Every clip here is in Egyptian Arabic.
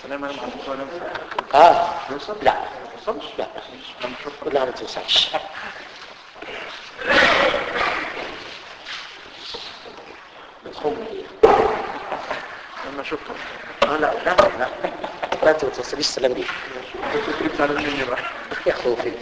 سلام انا مع الدكتور انا اه يوصل لا يوصلش لا لما اشوف كلها ما توصلش بتخم هي لما اشوف اه لا لا لا لا انت ما توصليش السلام دي الدكتور بتاع مني بقى يا خوفي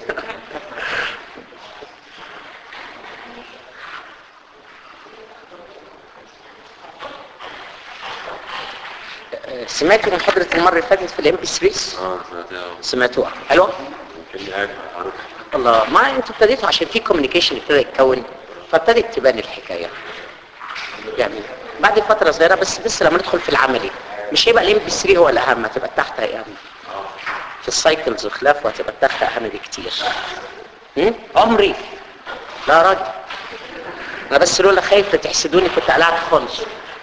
آه، سمعتوا محاضرة المرة اللي فاتت في الام بي 3 اه سمعتها سمعتوها حلوة يمكن قاعد عارف الله ما انتوا ابتديتوا عشان في كوميونيكيشن ابتدى يتكون فابتدت تبان الحكاية يعني بعد فترة صغيرة بس لسه لما ندخل في العملي مش هيبقى الام بي 3 هو الاهم هتبقى تحت يعني في السايكلز وخلاف وهتبقى تحت اهم بكتير هم؟ عمري لا يا راجل انا بس لولا خايف لا تحسدوني كنت قلعت خالص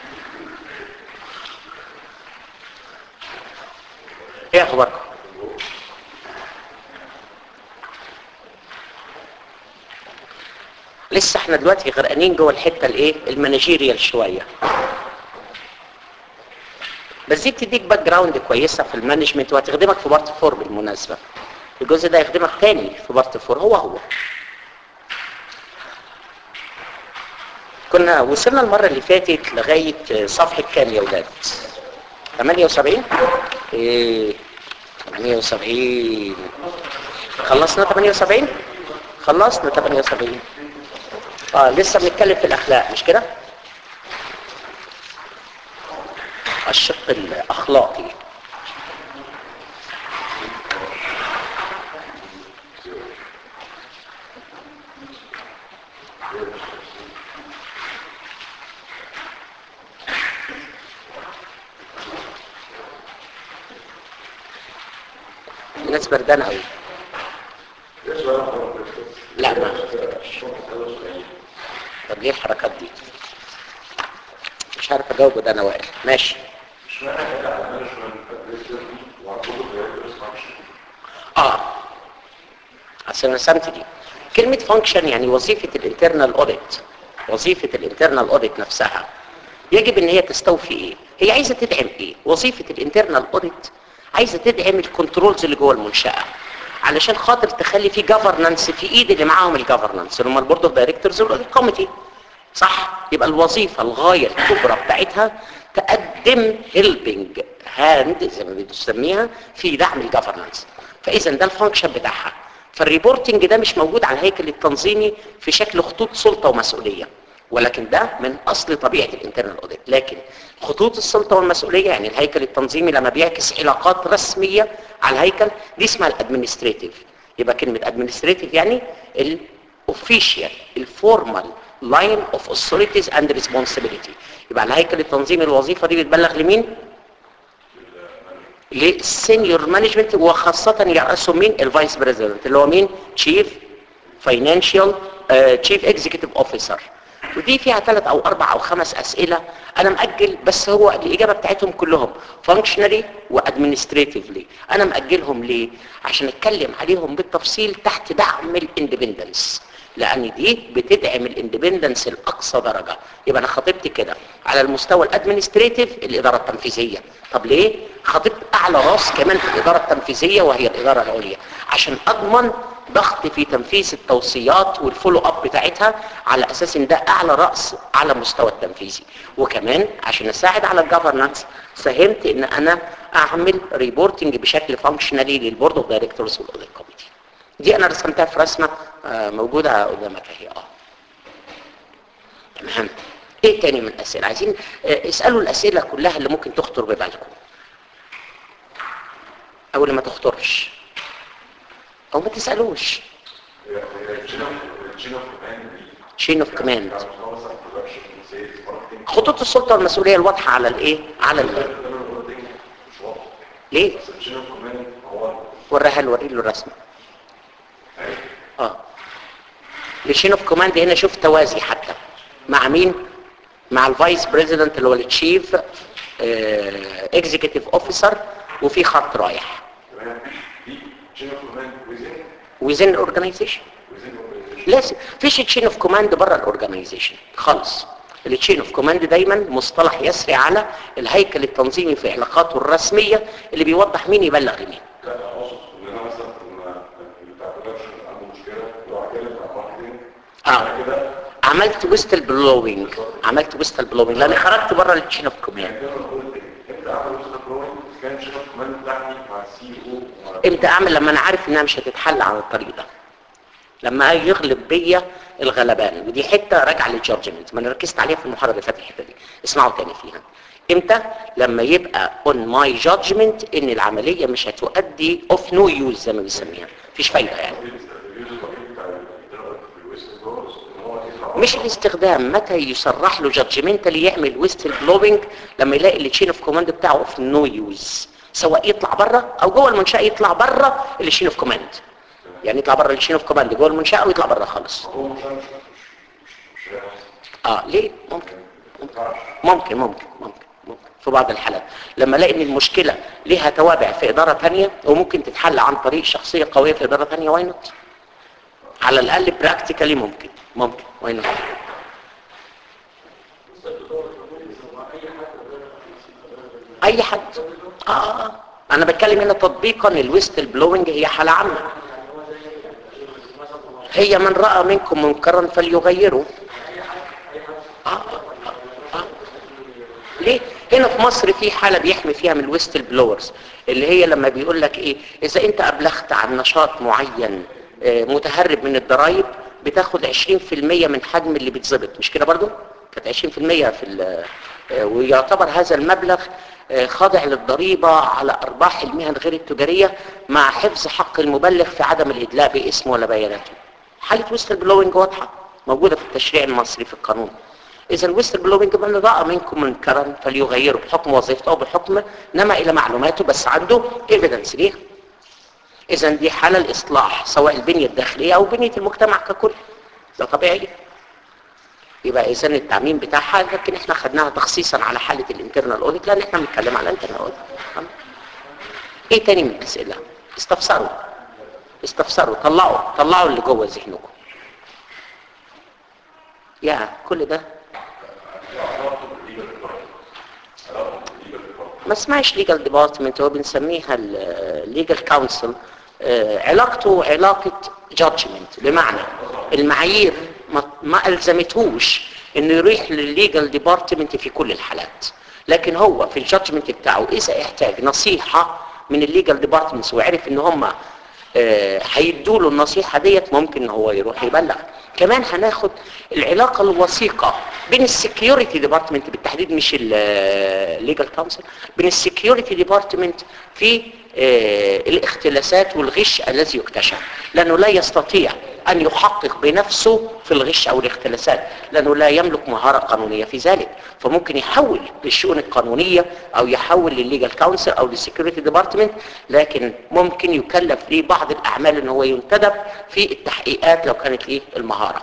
ايه اخباركم لسه احنا دلوقتي غرقانين جوه الحته الايه المانجيريال شويه بس دي بتديك باك جراوند كويسه في المانجمنت وهتخدمك في بارت 4 بالمناسبه الجزء ده يخدمك تاني في بارت 4 هو هو كنا وصلنا المره اللي فاتت لغايه صفحه كام يا ولاد 78 ايه 78 خلصنا 78 خلصنا 78 اه لسه بنتكلم في الاخلاق مش كده الشق الاخلاقي الناس بردانه قوي لا ما افتكرش طب ليه الحركات دي مش عارف اجاوب ده انا واقف ماشي اه اصل انا رسمت دي كلمة فانكشن يعني وظيفة الانترنال اوديت وظيفة الانترنال اوديت نفسها يجب ان هي تستوفي ايه هي عايزة تدعم ايه وظيفة الانترنال اوديت عايزة تدعم الكنترولز اللي جوه المنشأة علشان خاطر تخلي في جفرنانس في ايد اللي معاهم الجفرنانس اللي هم البورد اوف دايركتورز والاوديت كوميتي صح يبقى الوظيفة الغاية الكبرى بتاعتها تقدم هيلبنج هاند زي ما بتسميها في دعم الجفرنانس فاذا ده الفانكشن بتاعها فالريبورتنج ده مش موجود على الهيكل التنظيمي في شكل خطوط سلطة ومسؤولية ولكن ده من اصل طبيعة الانترنال اوديت لكن خطوط السلطة والمسؤولية يعني الهيكل التنظيمي لما بيعكس علاقات رسمية على الهيكل دي اسمها الادمنستريتيف يبقى كلمة ادمنستريتيف يعني الاوفيشال الفورمال لاين اوف authorities اند responsibility يبقى الهيكل التنظيمي الوظيفة دي بتبلغ لمين للسينيور مانجمنت وخاصة يرأسهم مين الفايس بريزيدنت اللي هو مين تشيف فاينانشال تشيف اكزيكتيف اوفيسر ودي فيها ثلاث او اربع او خمس اسئلة انا مأجل بس هو الاجابة بتاعتهم كلهم functionally وادمنستريتيفلي انا مأجلهم ليه عشان اتكلم عليهم بالتفصيل تحت دعم الاندبندنس لان دي بتدعم الاندبندنس لاقصى درجه يبقى انا خطبت كده على المستوى الادمنستريتيف الاداره التنفيذيه طب ليه خطبت اعلى راس كمان في الاداره التنفيذيه وهي الاداره العليا عشان اضمن ضغط في تنفيذ التوصيات والفولو اب بتاعتها على اساس ان ده اعلى راس على مستوى التنفيذي وكمان عشان اساعد على الجفرنانس ساهمت ان انا اعمل ريبورتنج بشكل فانكشنالي للبورد اوف دايركتورز والاوديت كوميتي دي انا رسمتها في رسمه آه، موجوده قدامك اهي اه تمام ايه تاني من الاسئله عايزين آه، اسالوا الاسئله كلها اللي ممكن تخطر ببالكم او اللي ما تخطرش او ما تسالوش شين اوف كوماند خطوط السلطه والمسؤوليه الواضحه على الايه على ال ليه وريها له وري له الرسمه اه الشين اوف كوماند هنا شوف توازي حتى مع مين مع الفايس بريزيدنت اللي هو التشيف اكزيكتيف اوفيسر وفي خط رايح within الاورجنايزيشن لازم فيش تشين اوف كوماند بره الاورجنايزيشن خالص التشين اوف كوماند دايما مصطلح يسري على الهيكل التنظيمي في علاقاته الرسميه اللي بيوضح مين يبلغ مين لا اقصد ان انا مثلا كنا بتاع برودكشن عنده مشكله لو هتكلم بتاع ماركتنج اه كده عملت ويستل بلوينج عملت ويستل بلوينج لان خرجت بره التشين اوف كوماند كده انا قلت انت عامل وسط البروين كان شغال كمان بتاعتي مع السي او امتى اعمل لما انا عارف انها مش هتتحل على الطريق ده لما يغلب بيا الغلبان ودي حته راجعه للجادجمنت ما انا ركزت عليها في المحاضره اللي فاتت الحته دي اسمعوا تاني فيها امتى لما يبقى اون ماي جادجمنت ان العمليه مش هتؤدي اوف نو يوز زي ما بيسميها مفيش فايده يعني مش الاستخدام متى يصرح له جادجمنتالي يعمل ويست بلوينج لما يلاقي التشين اوف كوماند بتاعه اوف نو يوز سواء يطلع بره او جوه المنشاه يطلع بره التشين اوف كوماند يعني يطلع بره التشين اوف كوماند جوه المنشاه ويطلع بره خالص هو مش مش مش مش اه ليه ممكن ممكن ممكن ممكن ممكن في بعض الحالات لما الاقي ان المشكله ليها توابع في اداره ثانيه وممكن تتحل عن طريق شخصيه قويه في اداره ثانيه واي نوت على الاقل براكتيكالي ممكن ممكن واي نوت اي حد اه انا بتكلم هنا تطبيقا الويستل بلوينج هي حاله عامه هي من راى منكم منكرا فليغيره آه. آه. ليه هنا في مصر في حاله بيحمي فيها من الويستل بلورز اللي هي لما بيقول لك ايه اذا انت ابلغت عن نشاط معين آه، متهرب من الضرائب بتاخد 20% من حجم اللي بيتظبط مش كده برضو كانت 20% في ال- آه، ويعتبر هذا المبلغ آه، خاضع للضريبة على أرباح المهن غير التجارية مع حفظ حق المبلغ في عدم الإدلاء باسمه ولا بياناته حالة ويستل بلوينج واضحة موجودة في التشريع المصري في القانون إذا الويستل بلوينج من رأى منكم منكرا فليغيره بحكم وظيفته أو بحكم نما إلى معلوماته بس عنده ايفيدنس ليه إذا دي حالة الإصلاح سواء البنية الداخلية أو بنية المجتمع ككل ده طبيعي يبقى إذا التعميم بتاعها لكن إحنا خدناها تخصيصا على حالة الانترنال اوديت لأن إحنا بنتكلم على الانترنال اوديت إيه تاني من الأسئلة؟ استفسروا استفسروا طلعوا طلعوا اللي جوه ذهنكم يا كل ده ما اسمعش ليجال ديبارتمنت هو بنسميها الليجال كونسل علاقته علاقة جادجمنت بمعنى المعايير ما, ما ألزمتهوش انه يروح للليجال ديبارتمنت في كل الحالات لكن هو في الجادجمنت بتاعه اذا احتاج نصيحة من الليجال ديبارتمنتس وعرف ان هم هيدوا له النصيحة ديت ممكن ان هو يروح يبلغ كمان هناخد العلاقة الوثيقة بين السكيورتي ديبارتمنت بالتحديد مش الليجال كونسل بين السكيورتي ديبارتمنت في آه، الاختلاسات والغش الذي يكتشف لانه لا يستطيع ان يحقق بنفسه في الغش او الاختلاسات لانه لا يملك مهارة قانونية في ذلك فممكن يحول للشؤون القانونية او يحول للليجال كونسل او للسكيورتي ديبارتمنت لكن ممكن يكلف ليه بعض الاعمال ان هو ينتدب في التحقيقات لو كانت ليه المهارة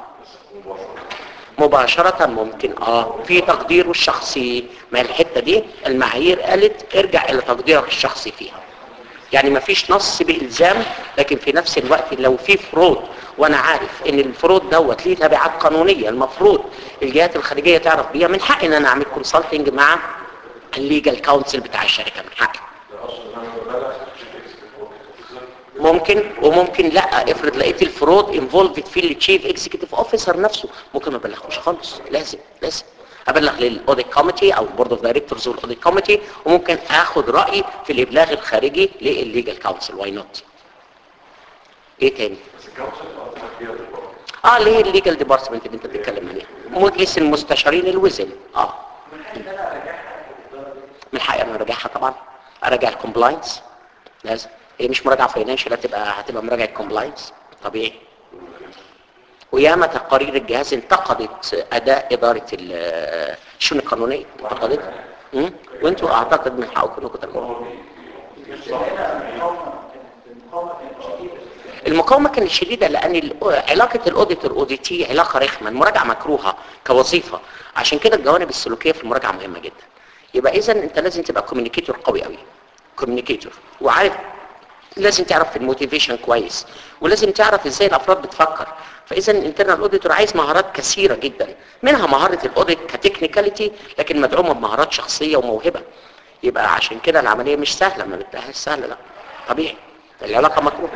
مباشرة ممكن اه في تقديره الشخصي ما الحتة دي المعايير قالت ارجع الى تقديرك الشخصي فيها يعني ما فيش نص بإلزام لكن في نفس الوقت لو في فروض وانا عارف ان الفروض دوت ليه تبعات قانونية المفروض الجهات الخارجية تعرف بيها من حقي ان انا اعمل كونسلتنج مع الليجال كونسل بتاع الشركة من حقي ممكن وممكن لا افرض لقيت الفروض انفولفد في التشيف اكزيكتيف اوفيسر نفسه ممكن ما ابلغوش خالص لازم لازم ابلغ للاوديت كوميتي او البورد اوف دايركتورز والاوديت كوميتي وممكن اخد راي في الابلاغ الخارجي للليجال كونسل واي نوت ايه تاني اه اللي هي الليجال ديبارتمنت اللي انت بتتكلم عليها مجلس المستشارين الوزن اه من حقي انا اراجعها طبعا اراجع الكومبلاينس لازم هي مش مراجعه فاينانشال هتبقى هتبقى مراجعه كومبلاينس طبيعي وياما تقارير الجهاز انتقدت اداء اداره ال- الشؤون القانونيه انتقدتها مم؟ وانتوا اعتقد من حقكم انكم تعملوها المقاومه كانت شديده لان ال- علاقه الاوديتور اوديتي علاقه رخمه المراجعه مكروهه كوظيفه عشان كده الجوانب السلوكيه في المراجعه مهمه جدا يبقى اذا انت لازم تبقى كوميونيكيتور قوي قوي كوميونيكيتور وعارف لازم تعرف الموتيفيشن كويس ولازم تعرف ازاي الافراد بتفكر فاذا الانترنال اوديتور عايز مهارات كثيره جدا منها مهاره الاوديت كتكنيكاليتي لكن مدعومه بمهارات شخصيه وموهبه يبقى عشان كده العمليه مش سهله ما بتلاقيهاش سهله لا طبيعي العلاقه مطلوبه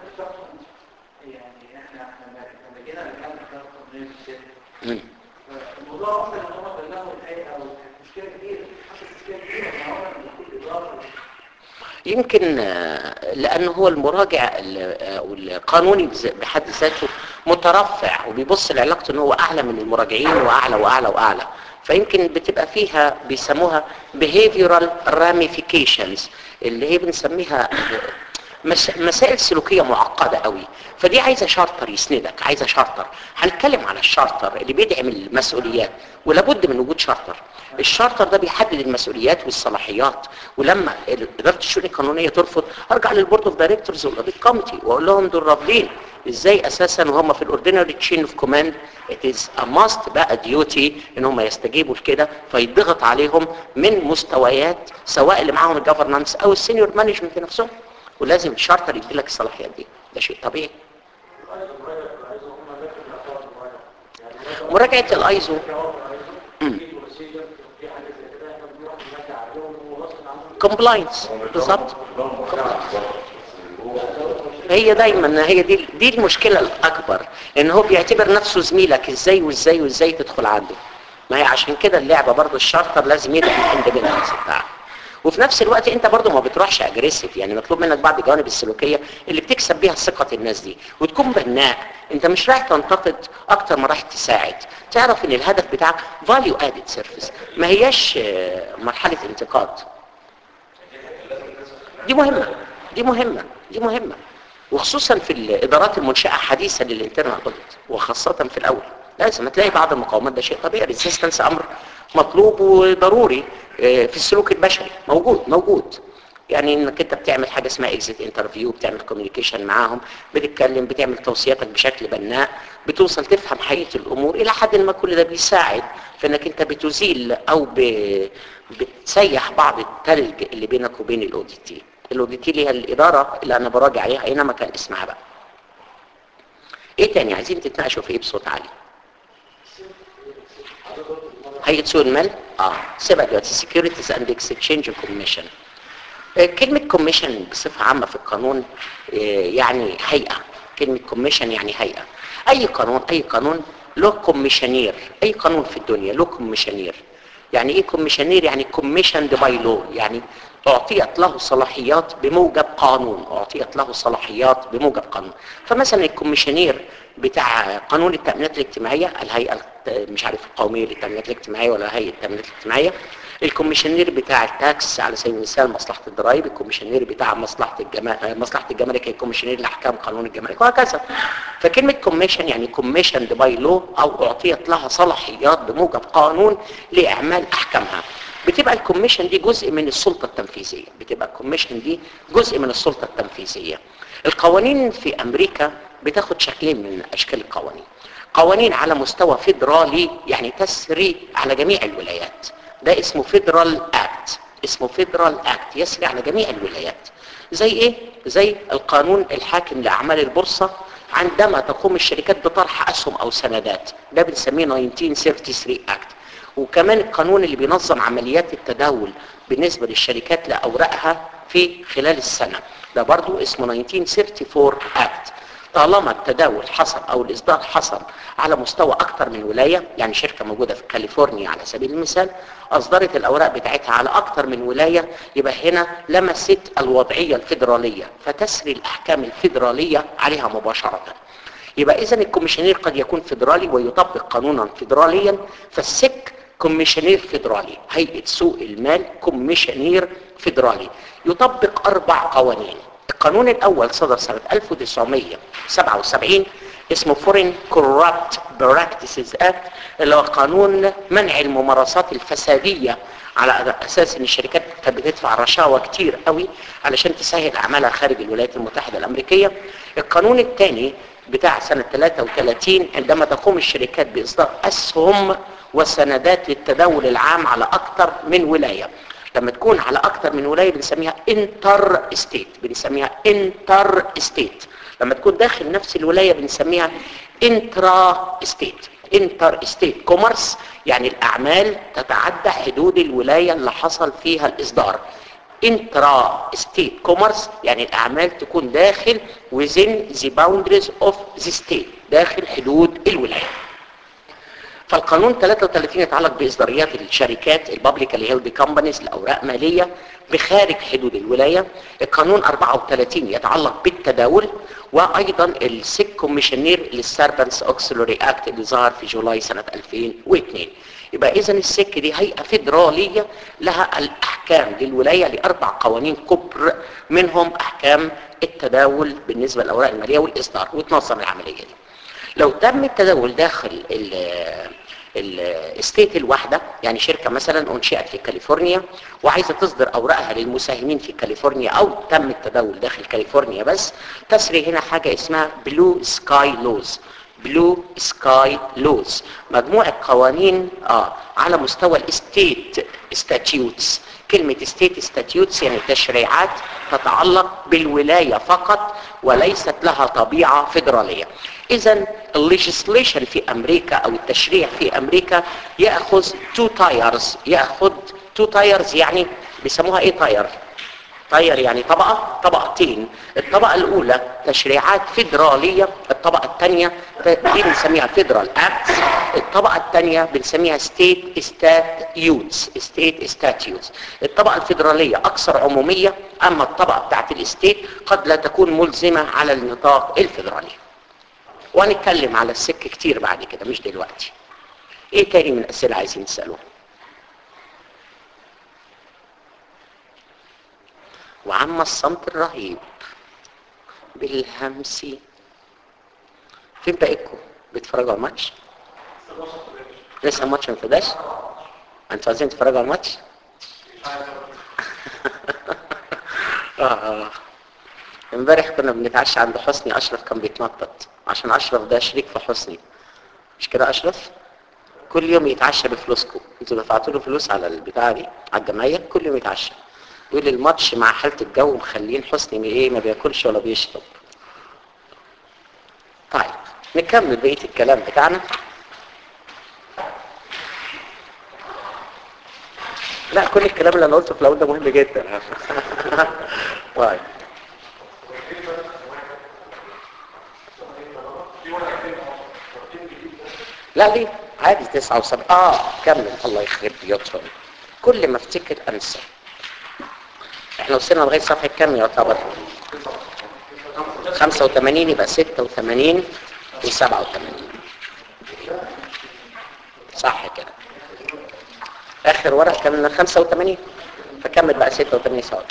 يعني احنا احنا لما جينا نتكلم في التقنيه الجديده مم. الموضوع اصلا ان هم بلغوا الحقيقه او مشكله كبيره حصلت مشكله كبيره ان هو المفروض اداره يمكن آه، لأنه هو المراجع ال- آه، والقانوني بز- بحد ذاته مترفع وبيبص لعلاقته ان هو اعلى من المراجعين واعلى واعلى واعلى فيمكن بتبقى فيها بيسموها behavioral ramifications اللي هي بنسميها مس- مسائل سلوكيه معقده قوي فدي عايزه شارتر يسندك عايزه شارتر هنتكلم على الشارتر اللي بيدعم المسؤوليات ولابد من وجود شارتر الشارتر ده بيحدد المسؤوليات والصلاحيات ولما اداره الشؤون القانونيه ترفض ارجع للبورد اوف دايركتورز والاوديت كوميتي واقول لهم دول رافضين ازاي اساسا وهم في الاوردينري تشين اوف كوماند ات از ا ماست بقى ديوتي ان هم يستجيبوا لكده فيضغط عليهم من مستويات سواء اللي معاهم الجفرنانس او السينيور مانجمنت نفسهم ولازم الشارتر يدي لك الصلاحيات دي ده شيء طبيعي مراجعه الايزو كومبلاينس بالظبط هي دايما هي دي دي المشكله الاكبر ان هو بيعتبر نفسه زميلك ازاي وازاي وازاي تدخل عنده ما هي عشان كده اللعبه برضو الشارتر لازم يدعم الاندبندنس بتاعك وفي نفس الوقت انت برضو ما بتروحش اجريسيف يعني مطلوب منك بعض الجوانب السلوكيه اللي بتكسب بيها ثقه الناس دي وتكون بناء انت مش رايح تنتقد اكتر ما رايح تساعد تعرف ان الهدف بتاعك فاليو ادد سيرفيس ما هياش آه، مرحله انتقاد دي مهمة دي مهمة دي مهمة وخصوصا في الادارات المنشأة حديثا للانترنال اوديت وخاصة في الاول لازم هتلاقي بعض المقاومات ده شيء طبيعي الريزيستنس امر مطلوب وضروري آه، في السلوك البشري موجود موجود يعني انك انت بتعمل حاجه اسمها اكزيت انترفيو بتعمل كوميونيكيشن معاهم بتتكلم بتعمل توصياتك بشكل بناء بتوصل تفهم حقيقه الامور الى حد ما كل ده بيساعد في انك انت بتزيل او ب... بتسيح بعض التلج اللي بينك وبين الاوديتي الاوديتي اللي هي الاداره اللي انا براجع عليها اينما كان اسمها بقى ايه تاني عايزين تتناقشوا في ايه بصوت عالي هيئه سوق المال اه سيبها دلوقتي سكيورتيز اند اكسشينج كوميشن كلمة كوميشن بصفة عامة في القانون آه، يعني هيئة كلمة كوميشن يعني هيئة أي قانون أي قانون له كوميشنير أي قانون في الدنيا له كوميشنير يعني إيه كوميشنير يعني كوميشند باي لو يعني أعطيت له صلاحيات بموجب قانون أعطيت له صلاحيات بموجب قانون فمثلا الكوميشنير بتاع قانون التأمينات الاجتماعية الهيئة الت- مش عارف القومية للتأمينات الاجتماعية ولا هيئة التأمينات الاجتماعية الكوميشنير بتاع التاكس على سبيل المثال مصلحة الضرائب الكوميشنير بتاع مصلحة الجمارك مصلحة الجمارك هي الكوميشنير لأحكام قانون الجمارك وهكذا فكلمة كوميشن يعني كوميشن باي لو أو أعطيت لها صلاحيات بموجب قانون لإعمال أحكامها بتبقى الكوميشن دي جزء من السلطة التنفيذية بتبقى الكوميشن دي جزء من السلطة التنفيذية القوانين في أمريكا بتاخد شكلين من أشكال القوانين قوانين على مستوى فيدرالي يعني تسري على جميع الولايات ده اسمه فيدرال اكت اسمه فيدرال اكت يسري على جميع الولايات زي ايه زي القانون الحاكم لاعمال البورصه عندما تقوم الشركات بطرح اسهم او سندات ده بنسميه 1933 اكت وكمان القانون اللي بينظم عمليات التداول بالنسبه للشركات لاوراقها في خلال السنه ده برضو اسمه 1934 اكت طالما التداول حصل او الاصدار حصل على مستوى اكتر من ولايه يعني شركه موجوده في كاليفورنيا على سبيل المثال اصدرت الاوراق بتاعتها على اكتر من ولايه يبقى هنا لمست الوضعيه الفيدراليه فتسري الاحكام الفيدراليه عليها مباشره يبقى اذا الكوميشنير قد يكون فيدرالي ويطبق قانونا فيدراليا فالسك كوميشنير فيدرالي هيئه سوق المال كوميشنير فيدرالي يطبق اربع قوانين القانون الاول صدر سنه 1977 اسمه Foreign Corrupt Practices Act اللي هو قانون منع الممارسات الفساديه على اساس ان الشركات كانت بتدفع رشاوى كتير قوي علشان تسهل اعمالها خارج الولايات المتحده الامريكيه القانون الثاني بتاع سنه 33 عندما تقوم الشركات باصدار اسهم وسندات للتداول العام على اكثر من ولايه لما تكون على اكتر من ولايه بنسميها انتر ستيت بنسميها انتر ستيت لما تكون داخل نفس الولايه بنسميها انترا ستيت انتر ستيت كوميرس يعني الاعمال تتعدى حدود الولايه اللي حصل فيها الاصدار انترا ستيت كوميرس يعني الاعمال تكون داخل within the boundaries of the state داخل حدود الولايه فالقانون 33 يتعلق باصداريات الشركات البابليكالي هيلد كومبانيز لاوراق ماليه بخارج حدود الولايه القانون 34 يتعلق بالتداول وايضا السيك كوميشنير للسيربنس اوكسلوري اكت اللي ظهر في جولاي سنه 2002 يبقى اذا السك دي هيئه فيدراليه لها الاحكام للولايه لاربع قوانين كبر منهم احكام التداول بالنسبه للاوراق الماليه والاصدار وتنظم العمليه دي لو تم التداول داخل الستيت الواحده يعني شركه مثلا انشئت في كاليفورنيا وعايزه تصدر اوراقها للمساهمين في كاليفورنيا او تم التداول داخل كاليفورنيا بس تسري هنا حاجه اسمها بلو سكاي لوز بلو سكاي لوز مجموعه قوانين اه على مستوى الستيت ستاتيوتس كلمة ستيت ستاتيوتس يعني تشريعات تتعلق بالولاية فقط وليست لها طبيعة فيدرالية اذا الليجسليشن في امريكا او التشريع في امريكا ياخذ تو تايرز ياخذ تو تايرز يعني بيسموها ايه تاير تاير يعني طبقة طبقتين الطبقة الاولى تشريعات فيدرالية الطبقة الثانية دي بنسميها فيدرال اكتس الطبقة الثانية بنسميها ستيت ستاتيوتس ستيت ستاتيوتس الطبقة الفيدرالية اكثر عمومية اما الطبقة بتاعت الستيت قد لا تكون ملزمة على النطاق الفيدرالي وهنتكلم على السك كتير بعد كده مش دلوقتي ايه تاني من اسئله عايزين تسالوها وعم الصمت الرهيب بالهمس فين بقيتكم بتتفرجوا على الماتش لسه الماتش ما ابتداش انتوا عايزين تتفرجوا على الماتش اه امبارح كنا بنتعشى عند حسني اشرف كان بيتنطط عشان اشرف ده شريك في حسني مش كده اشرف كل يوم يتعشى بفلوسكم انتوا دفعتوا له فلوس على البتاعه دي على الجمعيه كل يوم يتعشى يقول لي الماتش مع حاله الجو مخلين حسني ايه ما بياكلش ولا بيشرب طيب نكمل بقيه الكلام بتاعنا لا كل الكلام اللي انا قلته في الاول ده مهم جدا طيب لا ليه عادي تسعة وسبعة اه كمل الله يخرب بيوتهم كل ما افتكر انسى احنا وصلنا لغاية صفحة كام يعتبر 85 يبقى 86 و87 صح كده اخر ورق كان 85 فكمل بقى 86 سوا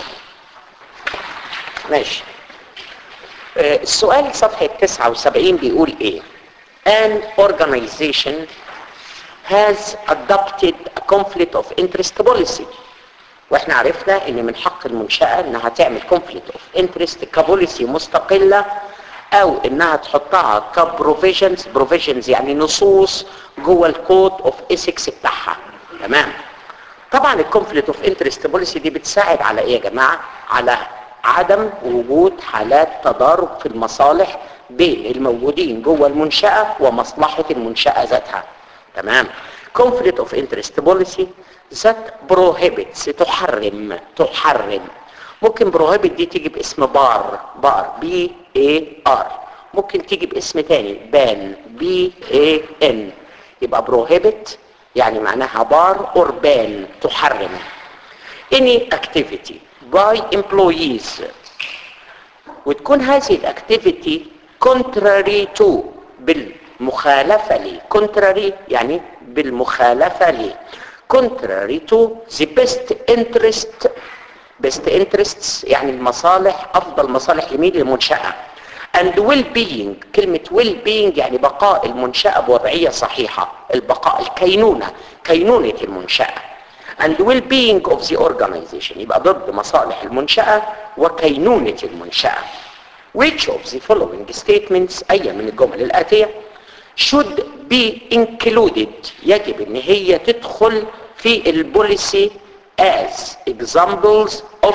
ماشي آه السؤال صفحة 79 بيقول ايه an organization has adopted a conflict of interest policy واحنا عرفنا ان من حق المنشأة انها تعمل conflict of interest كبوليسي مستقلة او انها تحطها كبروفيجنز بروفيجنز يعني نصوص جوه الكود اوف ايثكس بتاعها تمام طبعا الكونفليكت اوف انترست بوليسي دي بتساعد على ايه يا جماعه على عدم وجود حالات تضارب في المصالح بين الموجودين جوه المنشأة ومصلحة المنشأة ذاتها تمام conflict of interest policy that prohibits تحرم تحرم ممكن prohibit دي تيجي باسم بار بار بي اي ار ممكن تيجي باسم تاني بان بي اي ان يبقى prohibit يعني معناها بار اور بان تحرم any activity by employees وتكون هذه الاكتيفيتي contrary to بالمخالفة لي contrary يعني بالمخالفة لي contrary to the best interest best interests يعني المصالح افضل مصالح لمين للمنشأة and well being كلمة well being يعني بقاء المنشأة بوضعية صحيحة البقاء الكينونة كينونة المنشأة and well being of the organization يبقى ضد مصالح المنشأة وكينونة المنشأة which of the following statements أي من الجمل الآتية should be included يجب ان هي تدخل في البوليسي as examples of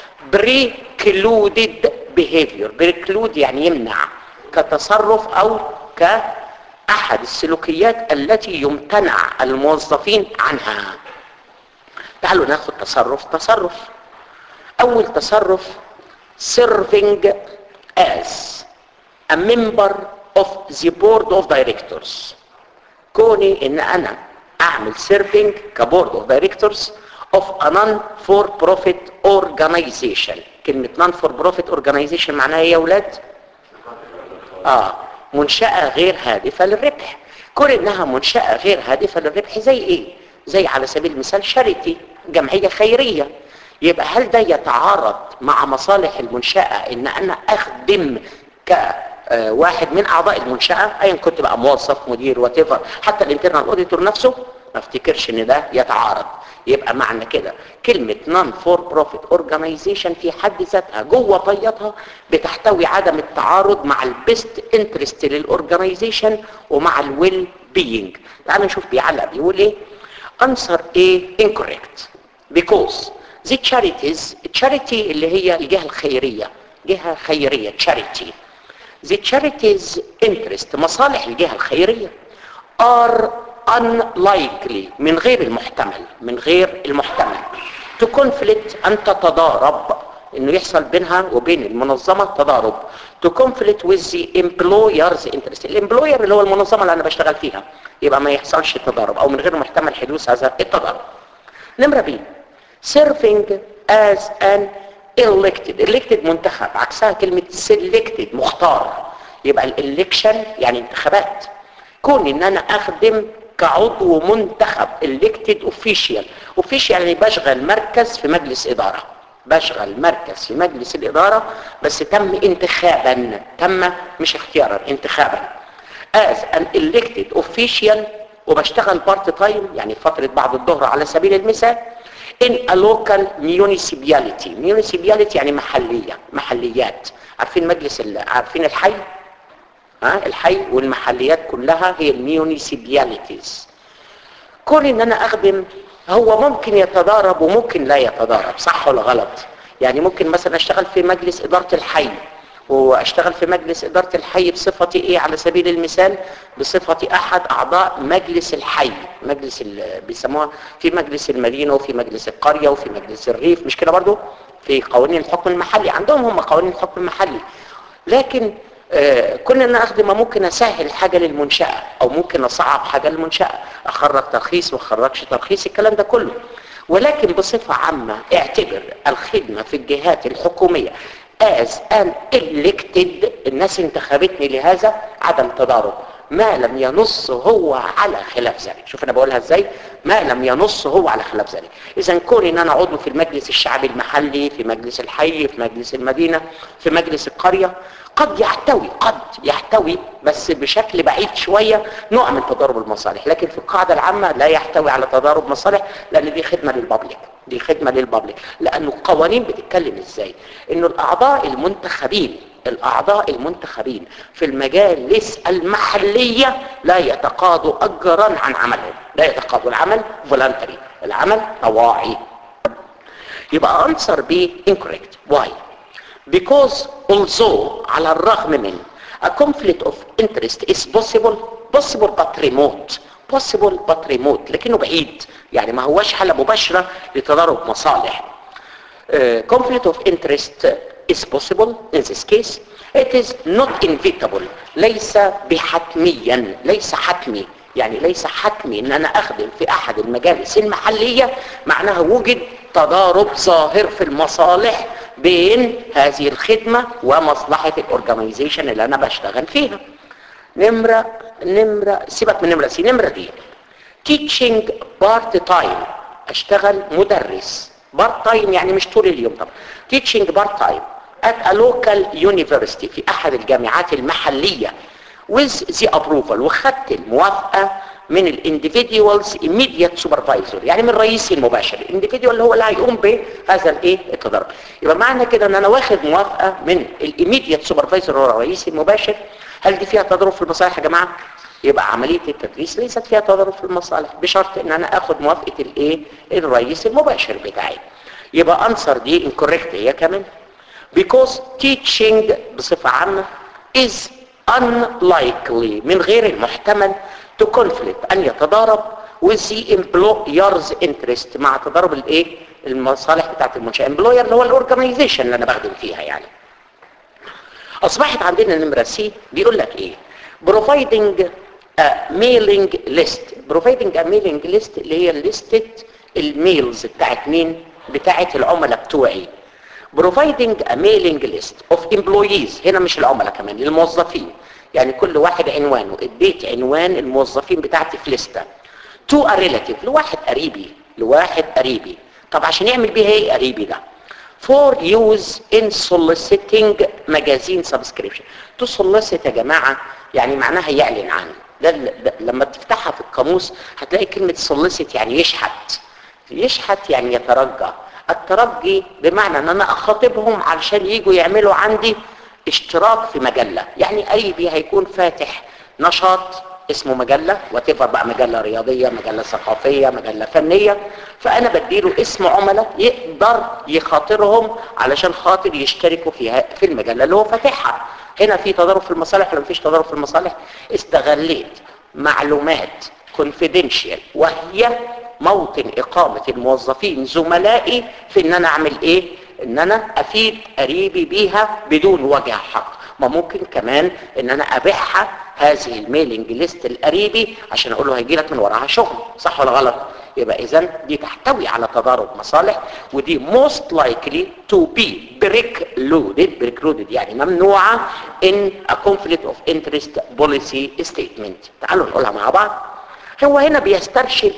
precluded behavior preclude يعني يمنع كتصرف او كأحد السلوكيات التي يمتنع الموظفين عنها تعالوا ناخد تصرف تصرف اول تصرف serving as a member of the board of directors كوني ان انا اعمل serving كبورد of directors of a non-for-profit organization كلمة non-for-profit organization معناها ايه يا ولاد؟ اه منشأة غير هادفة للربح كون انها منشأة غير هادفة للربح زي ايه؟ زي على سبيل المثال شاريتي جمعية خيرية يبقى هل ده يتعارض مع مصالح المنشأة ان انا اخدم كواحد من اعضاء المنشأة ايا كنت بقى موظف مدير واتيفر حتى الانترنال اوديتور نفسه ما افتكرش ان ده يتعارض يبقى معنى كده كلمة نون فور بروفيت اورجانيزيشن في حد ذاتها جوه طياتها بتحتوي عدم التعارض مع البيست انترست للاورجانيزيشن ومع الويل بينج تعال نشوف بيعلق بيقول ايه answer A incorrect because the charities charity اللي هي الجهة الخيرية جهة خيرية charity the charities interest مصالح الجهة الخيرية are unlikely من غير المحتمل من غير المحتمل to conflict أن تتضارب انه يحصل بينها وبين المنظمة تضارب to conflict with the employer's interest الامبلوير اللي هو المنظمة اللي انا بشتغل فيها يبقى ما يحصلش تضارب او من غير محتمل حدوث هذا التضارب نمرة بي serving as an elected elected منتخب عكسها كلمة selected مختار يبقى الالكشن يعني انتخابات كون ان انا اخدم كعضو منتخب elected official official يعني بشغل مركز في مجلس اداره بشغل مركز في مجلس الاداره بس تم انتخابا تم مش اختيارا انتخابا as an elected official وبشتغل بارت تايم يعني فتره بعد الظهر على سبيل المثال in a local municipality municipality يعني محليه محليات عارفين مجلس ال- عارفين الحي ها الحي والمحليات كلها هي الميونيسيبياليتيز كون ان انا اخدم هو ممكن يتضارب وممكن لا يتضارب صح ولا غلط يعني ممكن مثلا اشتغل في مجلس ادارة الحي واشتغل في مجلس ادارة الحي بصفتي ايه على سبيل المثال بصفتي احد اعضاء مجلس الحي مجلس ال- بيسموها في مجلس المدينة وفي مجلس القرية وفي مجلس الريف مش كده برضو في قوانين الحكم المحلي عندهم هم قوانين الحكم المحلي لكن آه، كنا انا اخدم ممكن اسهل حاجة للمنشأة او ممكن اصعب حاجة للمنشأة اخرج ترخيص واخرجش ترخيص الكلام ده كله ولكن بصفة عامة اعتبر الخدمة في الجهات الحكومية as an elected الناس انتخبتني لهذا عدم تضارب ما لم ينص هو على خلاف ذلك شوف انا بقولها ازاي ما لم ينص هو على خلاف ذلك اذا كون ان انا عضو في المجلس الشعبي المحلي في مجلس الحي في مجلس المدينة في مجلس القرية قد يحتوي قد يحتوي بس بشكل بعيد شوية نوع من تضارب المصالح لكن في القاعدة العامة لا يحتوي على تضارب مصالح لان دي خدمة للبابليك دي خدمة للبابليك لانه القوانين بتتكلم ازاي انه الاعضاء المنتخبين الاعضاء المنتخبين في المجالس المحلية لا يتقاضوا اجرا عن عملهم لا يتقاضوا العمل فولنتري العمل طواعي يبقى answer B incorrect why because although على الرغم من a conflict of interest is possible possible but remote possible but remote لكنه بعيد يعني ما هوش حالة مباشرة لتضارب مصالح uh, conflict of interest is possible in this case it is not inevitable ليس بحتميا ليس حتمي يعني ليس حتمي ان انا اخدم في احد المجالس المحلية معناها وجد تضارب ظاهر في المصالح بين هذه الخدمة ومصلحة الاورجانيزيشن اللي انا بشتغل فيها نمرة نمرة سيبك من نمرة سي نمرة دي teaching part time اشتغل مدرس بارت تايم يعني مش طول اليوم طبعا teaching part time at a local university في احد الجامعات المحلية with the approval وخدت الموافقة من الانديفيديوالز immediate supervisor يعني من رئيسي المباشر الانديفيديوال اللي هو اللي هيقوم بهذا الايه التدرب يبقى معنى كده ان انا واخد موافقة من الايميديت سوبرفايزر هو رئيسي المباشر هل دي فيها تضارب في المصالح يا جماعة يبقى عملية التدريس ليست فيها تضارب في المصالح بشرط ان انا اخد موافقة الايه الرئيس المباشر بتاعي يبقى انصر دي incorrect هي كمان because teaching بصفة عامة is unlikely من غير المحتمل to conflict ان يتضارب with the employer's interest مع تضارب الايه المصالح بتاعت المنشأة employer اللي هو الاورجنايزيشن اللي انا بخدم فيها يعني اصبحت عندنا نمرة سي بيقول لك ايه providing a mailing list providing a mailing list اللي هي لستة الميلز بتاعت مين بتاعت العملاء بتوعي providing a mailing list of employees هنا مش العملاء كمان الموظفين يعني كل واحد عنوانه اديت عنوان الموظفين بتاعتي في لستة to a relative لواحد قريبي لواحد قريبي طب عشان يعمل بيها ايه قريبي ده for use in soliciting magazine subscription to solicit يا جماعة يعني معناها يعلن عنه ده, ده لما تفتحها في القاموس هتلاقي كلمة solicit يعني يشحت يشحت يعني يترجى الترجي بمعنى ان انا اخاطبهم علشان يجوا يعملوا عندي اشتراك في مجلة يعني قريبي هيكون فاتح نشاط اسمه مجلة وتفر بقى مجلة رياضية مجلة ثقافية مجلة فنية فأنا بديله اسم عملاء يقدر يخاطرهم علشان خاطر يشتركوا فيها في المجلة اللي هو فاتحها هنا في تضارب في المصالح ولا مفيش تضارب في المصالح استغليت معلومات confidential وهي موطن إقامة الموظفين زملائي في ان انا اعمل ايه ان انا افيد قريبي بيها بدون وجه حق ما ممكن كمان ان انا ابيعها هذه الميلينج ليست القريبي عشان اقول له هيجي لك من وراها شغل صح ولا غلط يبقى اذا دي تحتوي على تضارب مصالح ودي most likely to be precluded precluded يعني ممنوعة in a conflict of interest policy statement تعالوا نقولها مع بعض هو هنا بيسترشد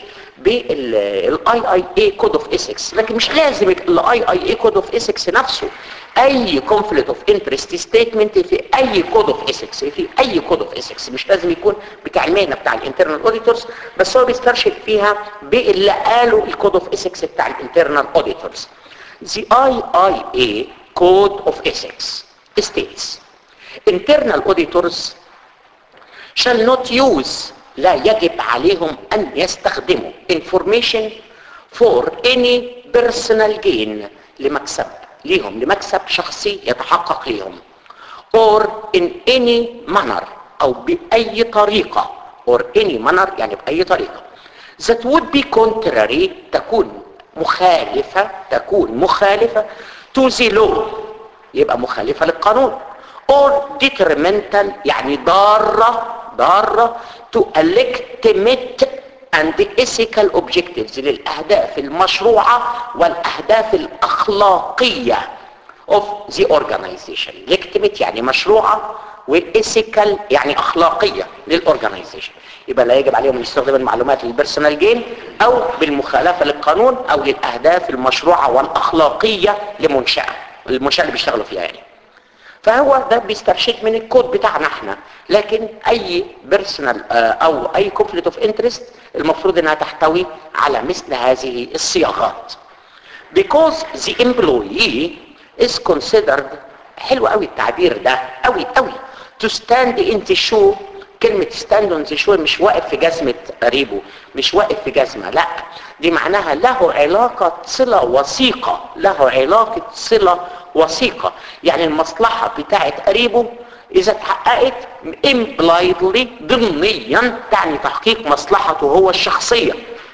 بالاي اي اي كود اوف اسكس لكن مش لازم الاي اي اي كود اوف اسكس نفسه اي كونفليكت اوف انترست ستيتمنت في اي كود اوف اسكس في اي كود اوف اسكس مش لازم يكون بتاع المهنه بتاع الانترنال اوديتورز بس هو بيسترشد فيها باللي قاله الكود اوف اسكس بتاع الانترنال اوديتورز The IIA Code of Ethics states internal auditors shall not use لا يجب عليهم أن يستخدموا information for any personal gain لمكسب ليهم لمكسب شخصي يتحقق ليهم or in any manner أو بأي طريقة or any manner يعني بأي طريقة that would be contrary تكون مخالفة تكون مخالفة to the law يبقى مخالفة للقانون or detrimental يعني ضارة ضارة to a legitimate and ethical objectives للأهداف المشروعة والأهداف الأخلاقية of the organization legitimate يعني مشروعة وethical يعني أخلاقية للأورجنايزيشن يبقى لا يجب عليهم ان يستخدموا المعلومات للبيرسونال جين او بالمخالفة للقانون او للأهداف المشروعة والأخلاقية لمنشأة المنشأة اللي بيشتغلوا فيها يعني فهو ده بيسترشد من الكود بتاعنا احنا لكن اي بيرسونال او اي كونفليكت اوف انترست المفروض انها تحتوي على مثل هذه الصياغات because the employee is considered حلو قوي التعبير ده قوي قوي to stand in the shoe كلمة stand on the shoe مش واقف في جزمة قريبه مش واقف في جزمة لا دي معناها له علاقة صلة وثيقة له علاقة صلة وثيقة يعني المصلحة بتاعت قريبه إذا اتحققت impliedly ضمنيا تعني تحقيق مصلحته هو الشخصية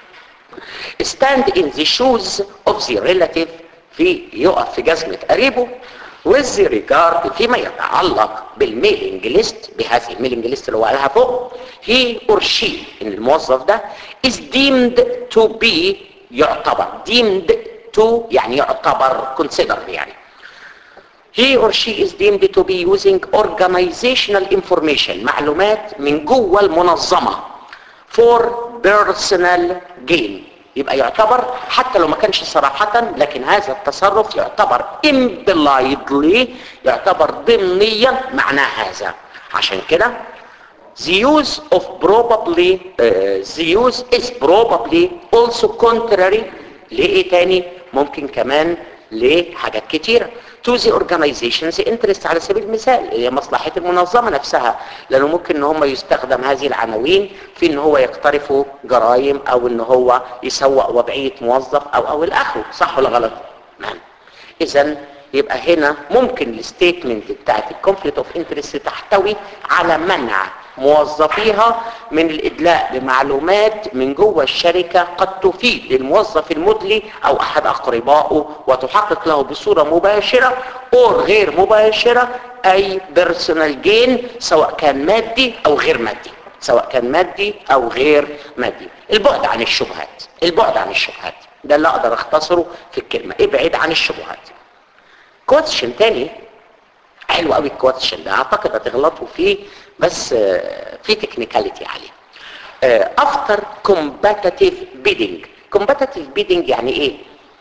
stand in the shoes of the relative في يقف في جزمة قريبه with regard فيما يتعلق بالميلينج ليست بهذه الميلينج ليست اللي هو قالها فوق he or she ان الموظف ده is deemed to be يعتبر deemed to يعني يعتبر considered يعني he or she is deemed to be using organizational information معلومات من جوه المنظمة for personal gain يبقى يعتبر حتى لو ما كانش صراحة لكن هذا التصرف يعتبر impliedly يعتبر ضمنيا معنى هذا عشان كده the use of probably uh, the use is probably also contrary لإيه تاني ممكن كمان ليه حاجات كتيرة to the organization's interest على سبيل المثال هي مصلحة المنظمة نفسها لأنه ممكن ان هم يستخدم هذه العناوين في ان هو يقترفوا جرائم او ان هو يسوق وضعية موظف او او الاخر صح ولا غلط نعم اذا يبقى هنا ممكن الستيتمنت بتاعت الكونفليكت اوف انترست تحتوي على منع موظفيها من الادلاء بمعلومات من جوه الشركه قد تفيد للموظف المدلي او احد اقربائه وتحقق له بصوره مباشره او غير مباشره اي بيرسونال جين سواء كان مادي او غير مادي سواء كان مادي او غير مادي البعد عن الشبهات البعد عن الشبهات ده اللي اقدر اختصره في الكلمه ابعد عن الشبهات كويستشن تاني حلو قوي الكويستشن ده اعتقد هتغلطوا فيه بس آه، في تكنيكاليتي عليه افتر كومباتيتيف بيدنج كومباتيتيف بيدنج يعني ايه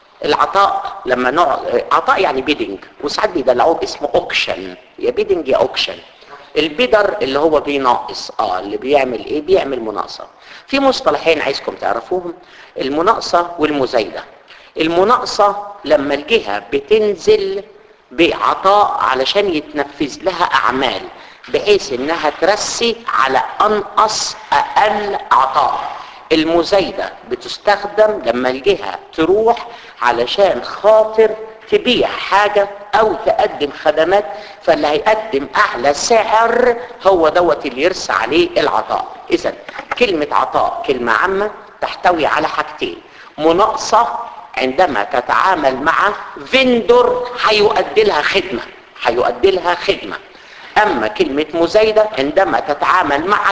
العطاء لما نوع آه، عطاء يعني بيدنج وساعات بيدلعوه باسمه اوكشن يا بيدنج يا اوكشن البيدر اللي هو بيناقص اه اللي بيعمل ايه بيعمل مناقصه في مصطلحين عايزكم تعرفوهم المناقصه والمزايده المناقصه لما الجهه بتنزل بعطاء علشان يتنفذ لها اعمال بحيث انها ترسي على انقص اقل عطاء المزايدة بتستخدم لما الجهة تروح علشان خاطر تبيع حاجة او تقدم خدمات فاللي هيقدم اعلى سعر هو دوت اللي يرسى عليه العطاء اذا كلمة عطاء كلمة عامة تحتوي على حاجتين مناقصة عندما تتعامل مع فيندور هيؤدي لها خدمة هيؤدي لها خدمة اما كلمة مزايدة عندما تتعامل مع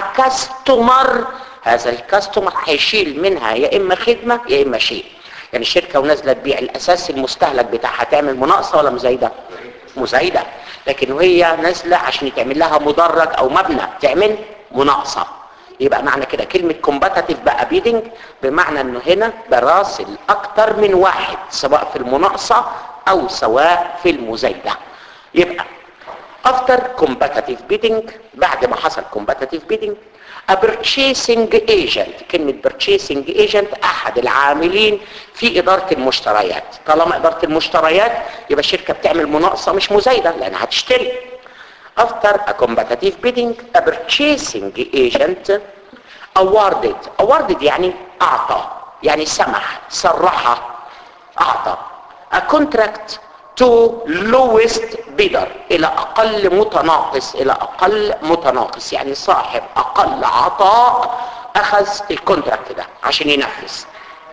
كاستمر هذا الكاستمر هيشيل منها يا اما خدمة يا اما شيء يعني الشركة ونازلة تبيع الاساس المستهلك بتاعها تعمل مناقصة ولا مزايدة مزايدة لكن وهي نازلة عشان يتعمل لها مدرج او مبنى تعمل مناقصة يبقى معنى كده كلمة كومباتيتيف بقى بيدنج بمعنى انه هنا براسل اكتر من واحد سواء في المناقصة او سواء في المزايدة يبقى after competitive bidding بعد ما حصل competitive bidding a purchasing agent كلمة purchasing agent احد العاملين في ادارة المشتريات طالما ادارة المشتريات يبقى الشركة بتعمل مناقصة مش مزايدة لانها هتشتري after a competitive bidding a purchasing agent awarded awarded يعني اعطى يعني سمح صرح اعطى a contract to lowest bidder الى اقل متناقص الى اقل متناقص يعني صاحب اقل عطاء اخذ الكونتراكت ده عشان ينفذ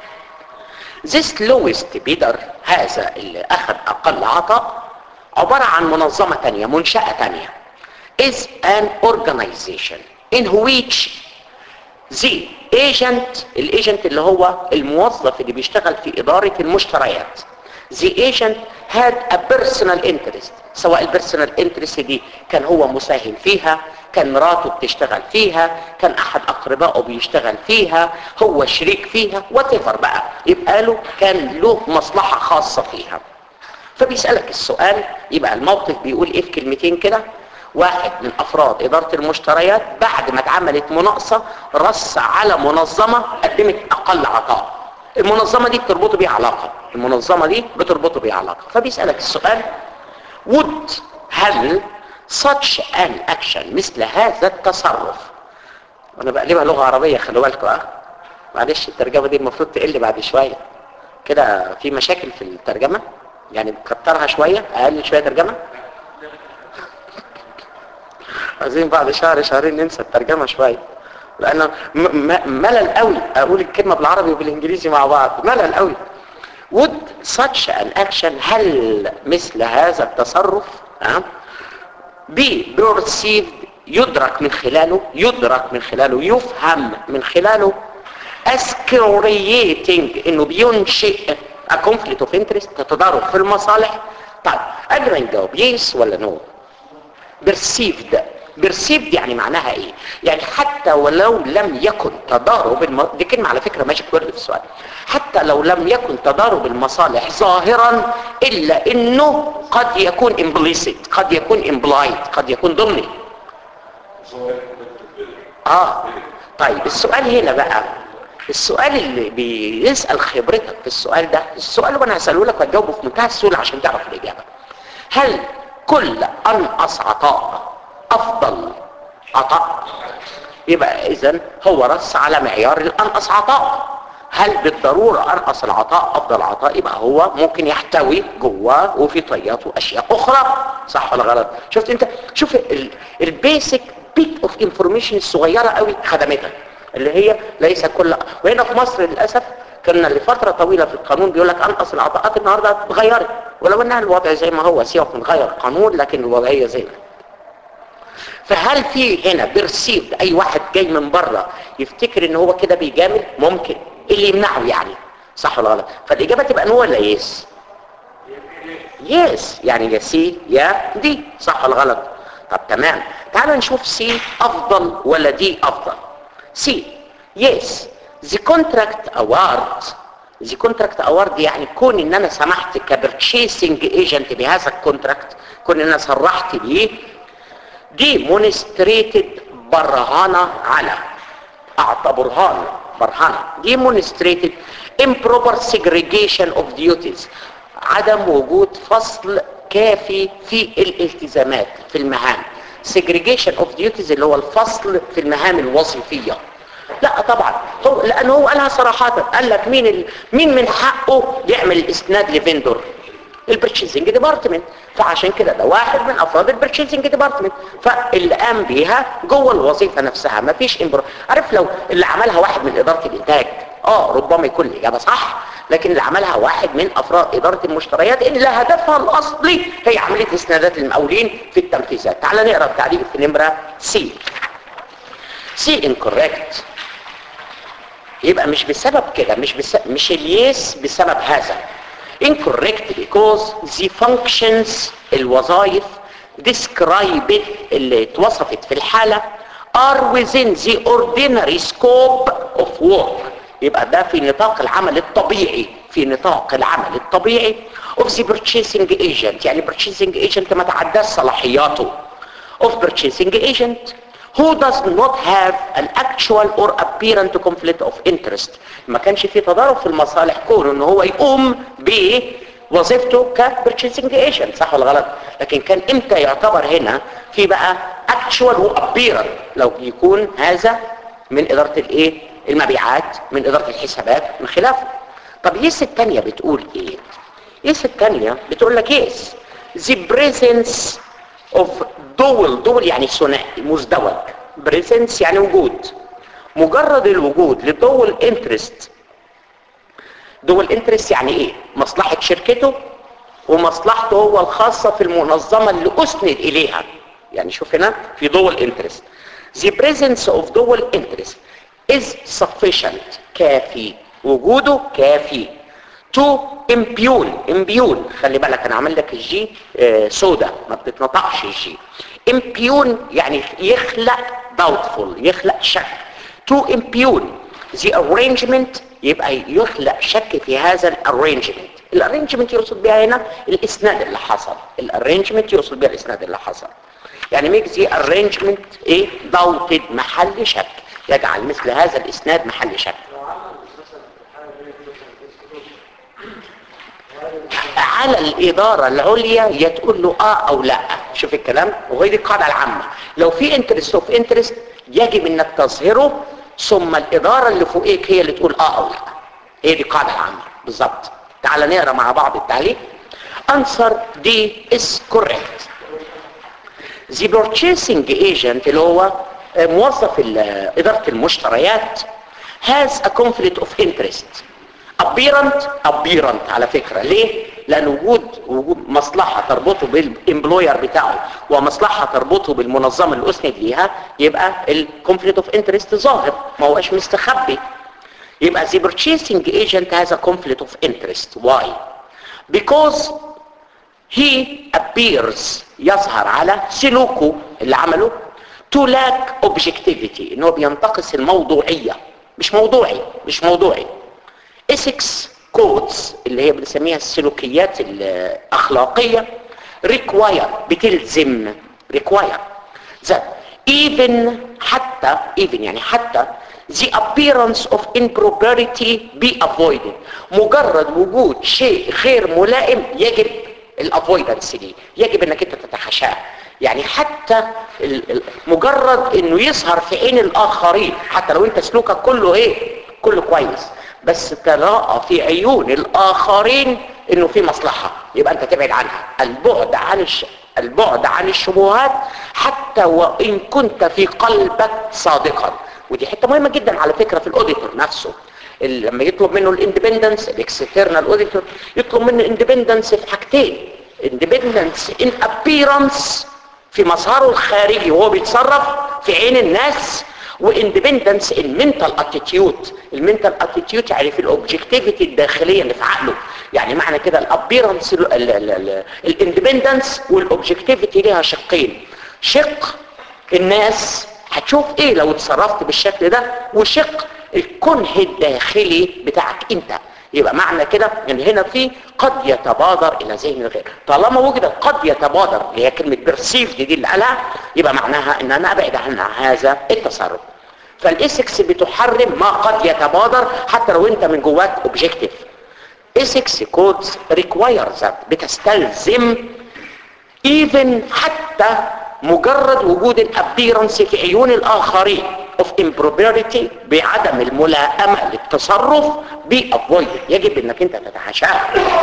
this lowest bidder هذا اللي اخذ اقل عطاء عبارة عن منظمة تانية منشأة تانية is an organization in which the agent الايجنت اللي هو الموظف اللي بيشتغل في ادارة المشتريات the agent had a personal interest سواء البيرسونال انترست دي كان هو مساهم فيها كان مراته بتشتغل فيها كان احد اقربائه بيشتغل فيها هو شريك فيها وات بقى يبقى له كان له مصلحة خاصة فيها فبيسألك السؤال يبقى الموقف بيقول ايه في كلمتين كده واحد من افراد ادارة المشتريات بعد ما اتعملت مناقصة رص على منظمة قدمت اقل عطاء المنظمة دي بتربطه بيها علاقة المنظمة دي بتربطه بيها علاقة فبيسألك السؤال would هل such an action مثل هذا التصرف وانا بقلبها لغة عربية خلوا بالكم اه معلش الترجمة دي المفروض تقل بعد شوية كده في مشاكل في الترجمة يعني بكترها شوية اقل شوية ترجمة عايزين بعد شهر شهرين ننسى الترجمة شوية لانه ملل قوي اقول الكلمة بالعربي وبالانجليزي مع بعض ملل قوي would such an action هل مثل هذا التصرف أه؟ be perceived يدرك من خلاله يدرك من خلاله يفهم من خلاله as creating انه بينشئ a conflict of interest تتضارب في المصالح طيب قبل ما نجاوب يس ولا نو perceived perceived يعني معناها ايه يعني حتى ولو لم يكن تضارب الم... دي كلمة على فكرة ماجيك وورد في السؤال حتى لو لم يكن تضارب المصالح ظاهرا الا انه قد يكون implicit قد يكون implied قد يكون ضمني اه طيب السؤال هنا بقى السؤال اللي بيسأل خبرتك في السؤال ده السؤال وانا هسأله لك وهتجاوبه في منتهى السهولة عشان تعرف الإجابة هل كل أنقص عطاء أفضل عطاء يبقى إذن هو رص على معيار الأنقص عطاء هل بالضرورة أنقص العطاء أفضل عطاء يبقى هو ممكن يحتوي جواه وفي طياته أشياء أخرى صح ولا غلط شفت أنت شوف البيسك بيت اوف انفورميشن الصغيرة قوي خدمتك اللي هي ليس كل وهنا في مصر للأسف كنا لفترة طويلة في القانون بيقول لك أنقص العطاءات النهاردة اتغيرت ولو أنها الوضع زي ما هو سيبك من غير القانون لكن الوضعية زي ما فهل في هنا بيرسيفد اي واحد جاي من بره يفتكر ان هو كده بيجامل ممكن اللي يمنعه يعني صح ولا غلط فالاجابه تبقى نو ولا يس يس يعني يا سي يا دي صح ولا غلط طب تمام تعال نشوف سي افضل ولا دي افضل سي يس the contract award the contract award يعني كون ان انا سمحت كبرتشيسنج ايجنت بهذا الكونتراكت كون ان انا صرحت بيه demonstrated برهانة على اعطى برهان برهانة demonstrated improper segregation of duties عدم وجود فصل كافي في الالتزامات في المهام segregation of duties اللي هو الفصل في المهام الوظيفية لا طبعا هو لانه هو قالها صراحة قال لك مين ال... مين من حقه يعمل الاسناد لفندور البرتشيزنج ديبارتمنت فعشان كده ده واحد من افراد البرتشيزنج ديبارتمنت فاللي قام بيها جوه الوظيفه نفسها ما فيش امبر عارف لو اللي عملها واحد من اداره الانتاج اه ربما يكون الاجابه صح لكن اللي عملها واحد من افراد اداره المشتريات اللي هدفها الاصلي هي عمليه اسنادات المقاولين في التنفيذات تعال نقرا التعليق في نمره سي سي انكوريكت يبقى مش بسبب كده مش بس مش اليس بسبب هذا incorrect because the functions الوظائف described اللي اتوصفت في الحالة are within the ordinary scope of work يبقى ده في نطاق العمل الطبيعي في نطاق العمل الطبيعي of the purchasing agent يعني purchasing agent ما تعداش صلاحياته of purchasing agent who does not have an actual or apparent conflict of interest ما كانش في تضارب في المصالح كونه ان هو يقوم بوظيفته كبرتشيسنج ايجنت صح ولا غلط لكن كان امتى يعتبر هنا في بقى actual و apparent لو يكون هذا من اداره الايه المبيعات من اداره الحسابات من خلافه طب يس الثانيه بتقول ايه يس الثانيه بتقول لك يس the presence of دول دول يعني ثنائي مزدوج بريزنس يعني وجود مجرد الوجود لدول انترست دول انترست يعني ايه مصلحة شركته ومصلحته هو الخاصة في المنظمة اللي اسند اليها يعني شوف هنا في دول انترست the presence of دول interest is sufficient كافي وجوده كافي to impune impune خلي بالك انا عامل لك الجي آه سودا ما بتتنطقش الجي impune يعني يخلق doubtful يخلق شك to impune the arrangement يبقى يخلق شك في هذا الارينجمنت الارينجمنت يقصد بها هنا الاسناد اللي حصل الارينجمنت يقصد بها الاسناد اللي حصل يعني ميك the arrangement ايه doubted محل شك يجعل مثل هذا الاسناد محل شك على الإدارة العليا يا تقول له آه أو لا شوف الكلام وهي دي القاعدة العامة لو في انترست اوف انترست يجب انك تظهره ثم الإدارة اللي فوقيك هي اللي تقول آه أو لا هي دي القاعدة العامة بالظبط تعال نقرا مع بعض التعليق answer D is correct the purchasing agent اللي هو موظف إدارة المشتريات has a conflict of interest apparent apparent على فكرة ليه لان وجود وجود مصلحة تربطه بالامبلوير بتاعه ومصلحة تربطه بالمنظمة اللي اسند ليها يبقى الكونفليكت اوف انترست ظاهر ما هوش مستخبي يبقى the purchasing agent has a conflict of interest why because he appears يظهر على سلوكه اللي عمله to lack objectivity ان هو بينتقص الموضوعية مش موضوعي مش موضوعي ethics codes اللي هي بنسميها السلوكيات الأخلاقية require بتلزم require that even حتى even يعني حتى the appearance of impropriety be avoided مجرد وجود شيء غير ملائم يجب الافويدنس دي يجب انك انت تتحاشاه يعني حتى ال- ال- مجرد انه يظهر في عين الاخرين حتى لو انت سلوكك كله ايه كله كويس بس تراءى في عيون الاخرين انه في مصلحة يبقى انت تبعد عنها البعد عن الش... البعد عن الشبهات حتى وان كنت في قلبك صادقا ودي حته مهمه جدا على فكره في الاوديتور نفسه ال- لما يطلب منه الاندبندنس الاكسترنال اوديتور يطلب منه اندبندنس في حاجتين اندبندنس ان ابيرنس في مظهره الخارجي وهو بيتصرف في عين الناس واندبندنس المنتال اتيتيود المنتال اتيتيود يعني في الاوبجكتيفيتي الداخليه اللي في عقله يعني معنى كده الابيرنس الاندبندنس والاوبجكتيفيتي ليها شقين شق الناس هتشوف ايه لو اتصرفت بالشكل ده وشق الكنه الداخلي بتاعك انت يبقى معنى كده ان هنا في قد يتبادر الى ذهن الغير طالما وجدت قد يتبادر اللي هي كلمه بيرسيف دي, دي اللي قالها يبقى معناها ان انا ابعد عن هذا التصرف فالاسكس بتحرم ما قد يتبادر حتى لو انت من جواك اوبجكتيف ethics codes require that بتستلزم even حتى مجرد وجود الابيرنس في عيون الاخرين of impropriety بعدم الملائمة للتصرف be avoided يجب انك انت تتحاشاه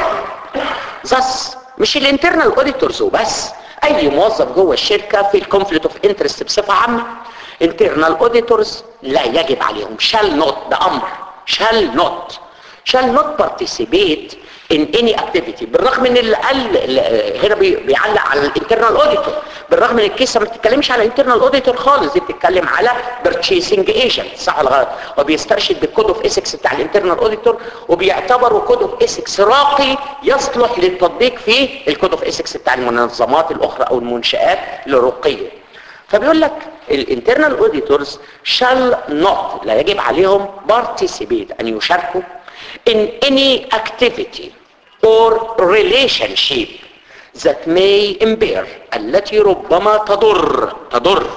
thus مش الانترنال اوديتورز وبس اي موظف جوه الشركة في الكونفليكت اوف انترست بصفة عامة internal auditors لا يجب عليهم shall not ده امر shall not shall not participate in any activity بالرغم ان اللي قال اللي هنا بي- بيعلق على الانترنال اوديتور بالرغم ان الكيسه ما بتتكلمش على الانترنال اوديتور خالص دي بتتكلم على purchasing agent صح ولا غلط وبيسترشد بالكود اوف ايثكس بتاع الانترنال اوديتور وبيعتبروا كود اوف ايثكس راقي يصلح للتطبيق في الكود اوف ايثكس بتاع المنظمات الاخرى او المنشات الرقيه فبيقول لك الانترنال اوديتورز شال نوت لا يجب عليهم participate ان يشاركوا in any activity or relationship that may impair التي ربما تضر تضر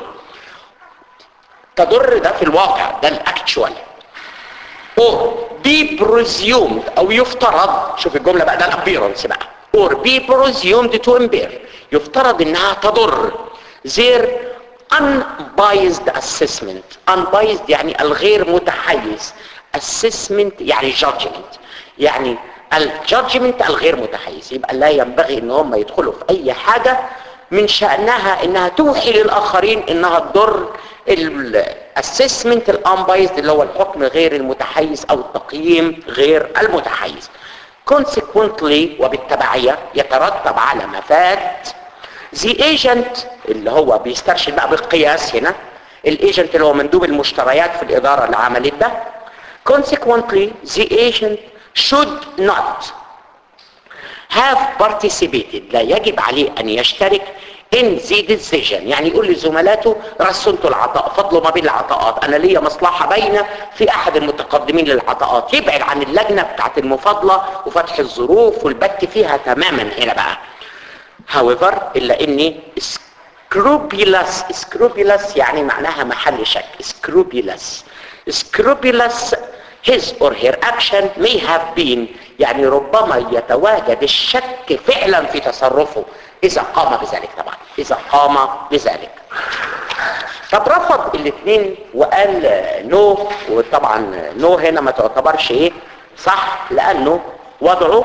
تضر ده في الواقع ده الاكتشوال or be presumed او يفترض شوف الجمله بقى ده الابيرنس بقى or be presumed to impair يفترض انها تضر their unbiased assessment unbiased يعني الغير متحيز assessment يعني judgment يعني الجادجمنت الغير متحيز يبقى لا ينبغي ان هم يدخلوا في اي حاجة من شأنها انها توحي للاخرين انها تضر الاسسمنت الانبايزد اللي هو الحكم غير المتحيز او التقييم غير المتحيز consequently وبالتبعية يترتب على مفاد the agent اللي هو بيسترشد بقى بالقياس هنا الايجنت اللي هو مندوب المشتريات في الادارة اللي عملت ده consequently the agent should not have participated لا يجب عليه ان يشترك in the decision يعني يقول لزملاته رسوا انتوا العطاء فضلوا ما بين العطاءات انا ليا مصلحة باينة في احد المتقدمين للعطاءات يبعد عن اللجنة بتاعت المفاضلة وفتح الظروف والبت فيها تماما هنا بقى however الا اني scrupulous scrupulous يعني معناها محل شك scrupulous scrupulous his or her action may have been يعني ربما يتواجد الشك فعلا في تصرفه اذا قام بذلك طبعا اذا قام بذلك طب رفض الاثنين وقال نو وطبعا نو هنا ما تعتبرش ايه صح لانه وضعه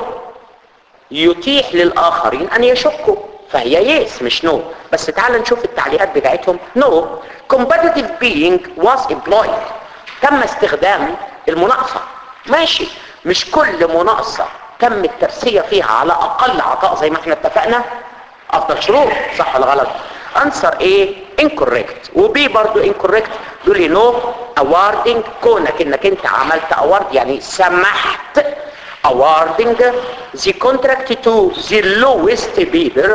يتيح للاخرين ان يشكوا فهي يس مش نو بس تعال نشوف التعليقات بتاعتهم نو competitive being was employed تم استخدام المناقصة ماشي مش كل مناقصة تم الترسية فيها على اقل عطاء زي ما احنا اتفقنا افضل شروط صح ولا غلط انسر ايه incorrect وبي برضو incorrect يقول لي نو awarding كونك انك انت عملت award يعني سمحت awarding the contract to the lowest bidder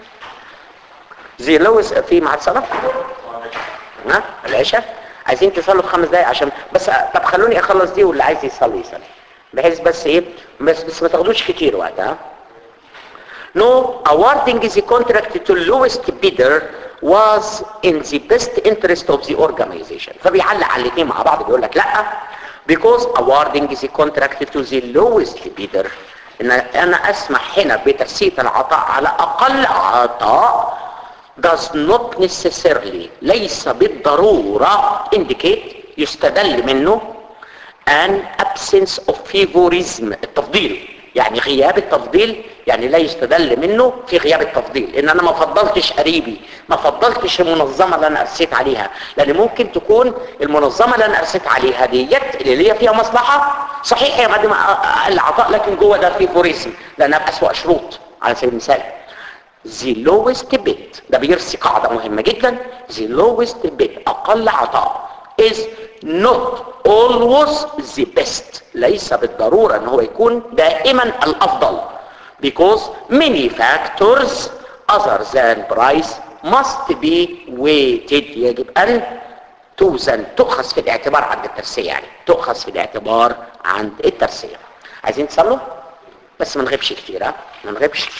the lowest في مع الصلاة ها العشاء عايزين تصلوا في خمس دقايق عشان بس طب خلوني اخلص دي واللي عايز يصلي يصلي بحيث بس ايه بس بس ما تاخدوش كتير وقت ها No awarding the contract to lowest bidder was in the best interest of the organization فبيعلق على الاثنين مع بعض بيقول لك لا because awarding the contract to the lowest bidder ان انا اسمح هنا بترسية العطاء على اقل عطاء does not necessarily ليس بالضرورة indicate يستدل منه an absence of favorism التفضيل يعني غياب التفضيل يعني لا يستدل منه في غياب التفضيل ان انا ما فضلتش قريبي ما فضلتش المنظمه اللي انا ارسيت عليها لان ممكن تكون المنظمه اللي انا ارسيت عليها ديت اللي ليا فيها مصلحه صحيح هي مقدمه اقل عطاء لكن جوه ده في فوريزم لانها باسوأ شروط على سبيل المثال the lowest bid ده بيرسي قاعده مهمه جدا the lowest bid اقل عطاء is not always the best ليس بالضرورة ان هو يكون دائما الافضل because many factors other than price must be weighted يجب ان توزن تؤخذ في الاعتبار عند الترسية يعني تؤخذ في الاعتبار عند الترسية عايزين تصلوا بس ما نغيبش كتير ها ما نغيبش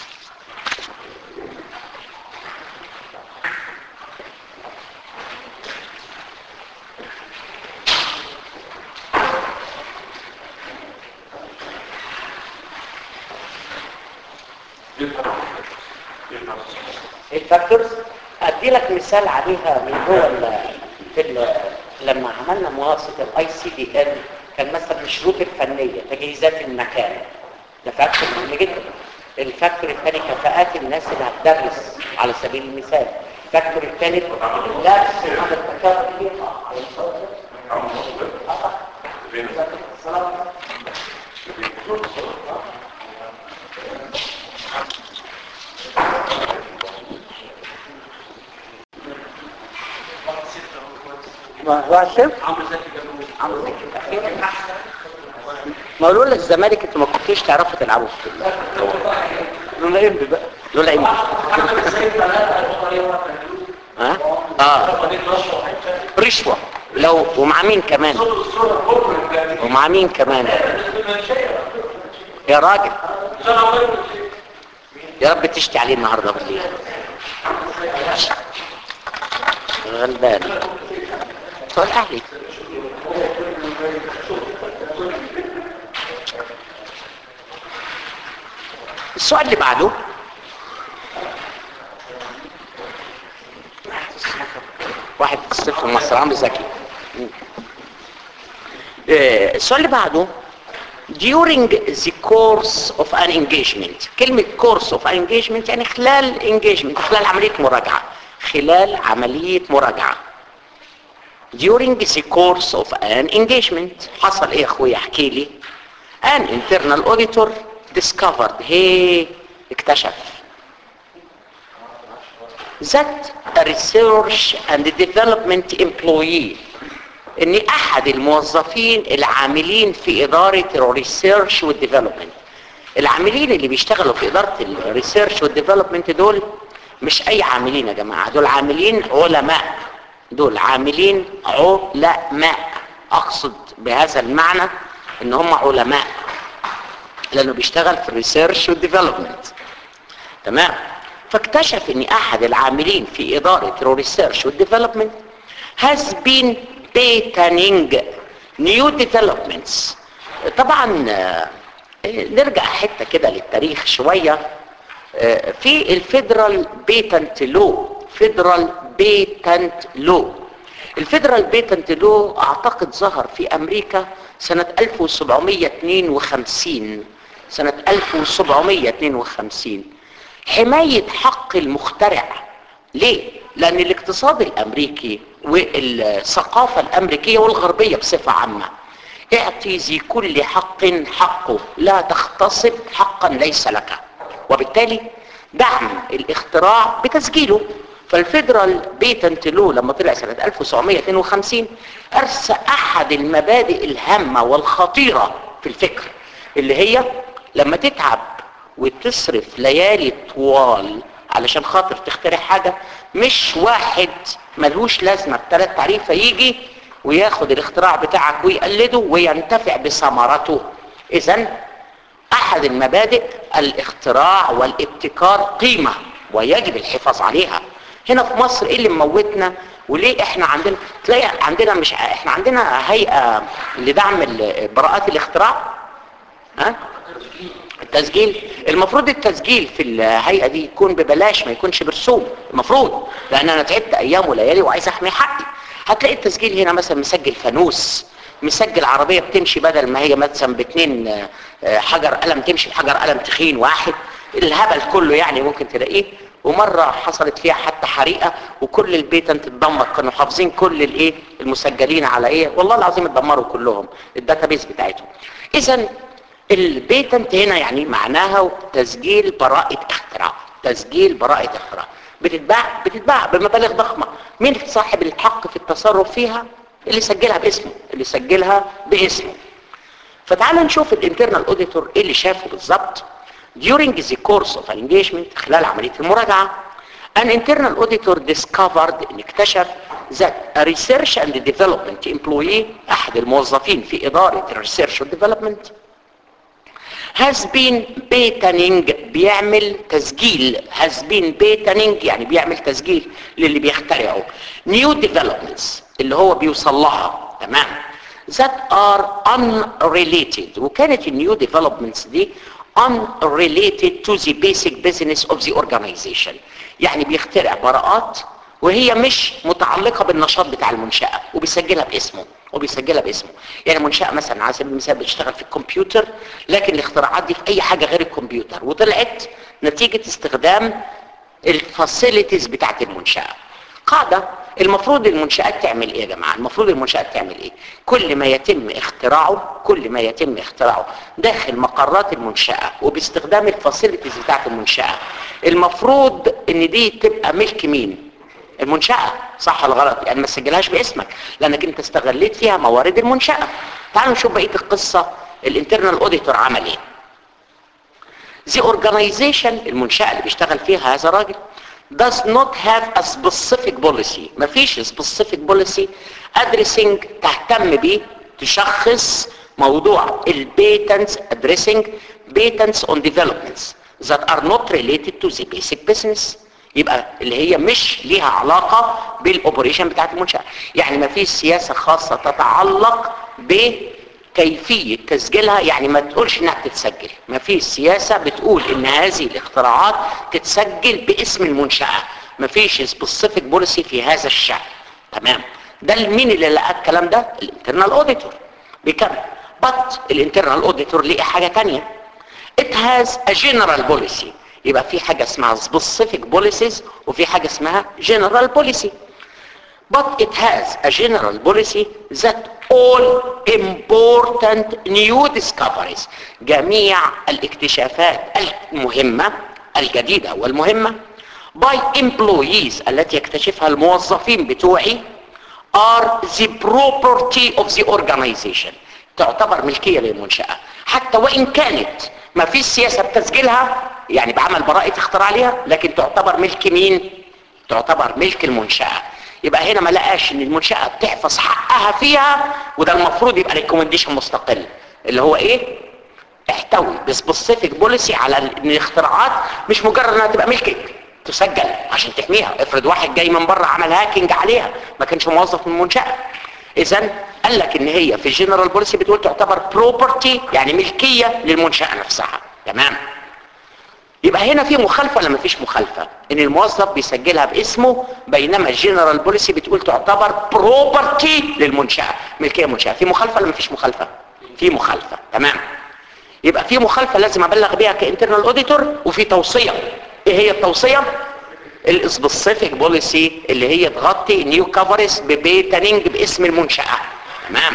الفاكتورز ادي لك مثال عليها من جوه ال- في ال- لما عملنا مناقصه الاي سي دي ان كان مثلا الشروط الفنيه تجهيزات المكان ده فاكتور مهم جدا الفاكتور الثاني كفاءات الناس اللي هتدرس على سبيل المثال الفاكتور الثالث درس عن التكافؤ ما هو عشان عمرو زكي الأخير. ما قالوا لك الزمالك انتوا ما كنتوش تعرفوا تلعبوا في لولا امبي بقى لولا امبي ها اه رشوه لو ومع مين كمان ومع مين كمان يا راجل يا رب تشتي عليه النهارده بالليل غلبان بتوع الاهلي السؤال اللي بعده واحد صفر في مصر عمرو زكي آه، السؤال اللي بعده during the course of an engagement كلمة course of an engagement يعني خلال engagement خلال عملية مراجعة خلال عملية مراجعة during the course of an engagement حصل ايه يا اخويا احكي لي an internal auditor discovered هي اكتشف that a research and development employee ان احد الموظفين العاملين في ادارة الريسيرش والديفلوبمنت العاملين اللي بيشتغلوا في ادارة الريسيرش والديفلوبمنت دول مش اي عاملين يا جماعة دول عاملين علماء دول عاملين علماء اقصد بهذا المعنى ان هم علماء لانه بيشتغل في الريسيرش والديفلوبمنت تمام فاكتشف ان احد العاملين في ادارة الريسيرش والديفلوبمنت has been patenting new developments طبعا آه، نرجع حتة كده للتاريخ شوية آه، في الفيدرال بيتنت لو فيدرال بيتنت لو الفيدرال بيتنت لو اعتقد ظهر في امريكا سنة 1752 سنة 1752 حماية حق المخترع ليه؟ لأن الاقتصاد الأمريكي والثقافة الأمريكية والغربية بصفة عامة اعطي ذي كل حق حقه لا تغتصب حقا ليس لك وبالتالي دعم الاختراع بتسجيله فالفيدرال بيتنت لو لما طلع سنة 1952 أرسى أحد المبادئ الهامة والخطيرة في الفكر اللي هي لما تتعب وتصرف ليالي طوال علشان خاطر تخترع حاجة مش واحد ملهوش لازمة بثلاث تعريفة يجي وياخد الاختراع بتاعك ويقلده وينتفع بثمرته اذا احد المبادئ الاختراع والابتكار قيمة ويجب الحفاظ عليها هنا في مصر ايه اللي مموتنا وليه احنا عندنا تلاقي عندنا مش احنا عندنا هيئة لدعم ال- براءات الاختراع ها التسجيل المفروض التسجيل في الهيئة دي يكون ببلاش ما يكونش برسوم المفروض لان انا تعبت ايام وليالي وعايز احمي حقي هتلاقي التسجيل هنا مثلا مسجل فانوس مسجل عربية بتمشي بدل ما هي مثلا باتنين آه، آه، حجر قلم تمشي بحجر قلم تخين واحد الهبل كله يعني ممكن تلاقيه ومرة حصلت فيها حتى حريقة وكل البيتنت اتدمر كانوا حافظين كل الايه المسجلين على ايه والله العظيم اتدمروا كلهم الداتابيس بتاعتهم اذا البيتنت هنا يعني معناها تسجيل براءة اختراع تسجيل براءة اختراع بتتباع بتتباع بمبالغ ضخمة مين صاحب الحق في التصرف فيها اللي سجلها باسمه اللي سجلها باسمه فتعال نشوف الانترنال اوديتور ايه اللي شافه بالظبط during the course of an engagement خلال عملية المراجعة an internal auditor discovered ان اكتشف that a research and development employee احد الموظفين في ادارة الريسيرش والديفلوبمنت has been betaning بيعمل تسجيل has been betaning يعني بيعمل تسجيل للي بيخترعه new developments اللي هو بيوصل لها تمام that are unrelated وكانت النيو developments دي unrelated to the basic business of the organization يعني بيخترع براءات وهي مش متعلقة بالنشاط بتاع المنشأة وبيسجلها باسمه وبيسجلها باسمه يعني منشأة مثلا على سبيل المثال بتشتغل في الكمبيوتر لكن الاختراعات دي في اي حاجة غير الكمبيوتر وطلعت نتيجة استخدام الفاسيلتيز بتاعت المنشأة قاعدة المفروض المنشآت تعمل ايه يا جماعة المفروض المنشآت تعمل ايه كل ما يتم اختراعه كل ما يتم اختراعه داخل مقرات المنشأة وباستخدام الفاسيلتيز بتاعت المنشأة المفروض ان دي تبقى ملك مين المنشأة صح ولا غلط يعني ما تسجلهاش باسمك لانك انت استغليت فيها موارد المنشأة تعالوا نشوف بقية القصة الانترنال اوديتور عمل ايه The organization المنشأة اللي بيشتغل فيها هذا الراجل does not have a specific policy مفيش specific policy addressing تهتم بيه تشخص موضوع البيتنس addressing patents on developments that are not related to the basic business يبقى اللي هي مش ليها علاقة بالاوبريشن بتاعت المنشأة يعني ما فيش سياسة خاصة تتعلق بكيفية تسجيلها يعني ما تقولش انها تتسجل ما فيش سياسة بتقول ان هذه الاختراعات تتسجل باسم المنشأة ما فيش سبيسيفيك بوليسي في هذا الشأن تمام ده مين اللي لقى الكلام ده الانترنال اوديتور بكم بط الانترنال اوديتور لقى حاجة تانية it has a general policy يبقى في حاجة اسمها specific policies وفي حاجة اسمها general policy but it has a general policy that all important new discoveries جميع الاكتشافات المهمة الجديدة والمهمة by employees التي يكتشفها الموظفين بتوعي are the property of the organization تعتبر ملكية للمنشأة حتى وإن كانت ما فيش سياسة بتسجيلها يعني بعمل براءة اختراع ليها لكن تعتبر ملك مين تعتبر ملك المنشأة يبقى هنا ما لقاش ان المنشأة بتحفظ حقها فيها وده المفروض يبقى ريكومنديشن مستقل اللي هو ايه احتوي بسبيسيفيك بوليسي على ان الاختراعات مش مجرد انها تبقى ملكك تسجل عشان تحميها افرض واحد جاي من بره عمل هاكينج عليها ما كانش موظف من المنشأة اذا قال لك ان هي في الجنرال بوليسي بتقول تعتبر بروبرتي يعني ملكية للمنشأة نفسها تمام يبقى هنا في مخالفة ولا مفيش مخالفة ان الموظف بيسجلها باسمه بينما الجنرال بوليسي بتقول تعتبر بروبرتي للمنشأة ملكية منشأة في مخالفة ولا مفيش مخالفة في مخالفة تمام يبقى في مخالفة لازم ابلغ بيها كانترنال اوديتور وفي توصية ايه هي التوصية السبيسيفيك بوليسي اللي هي تغطي نيو كفرز ببيتنينج باسم المنشأة تمام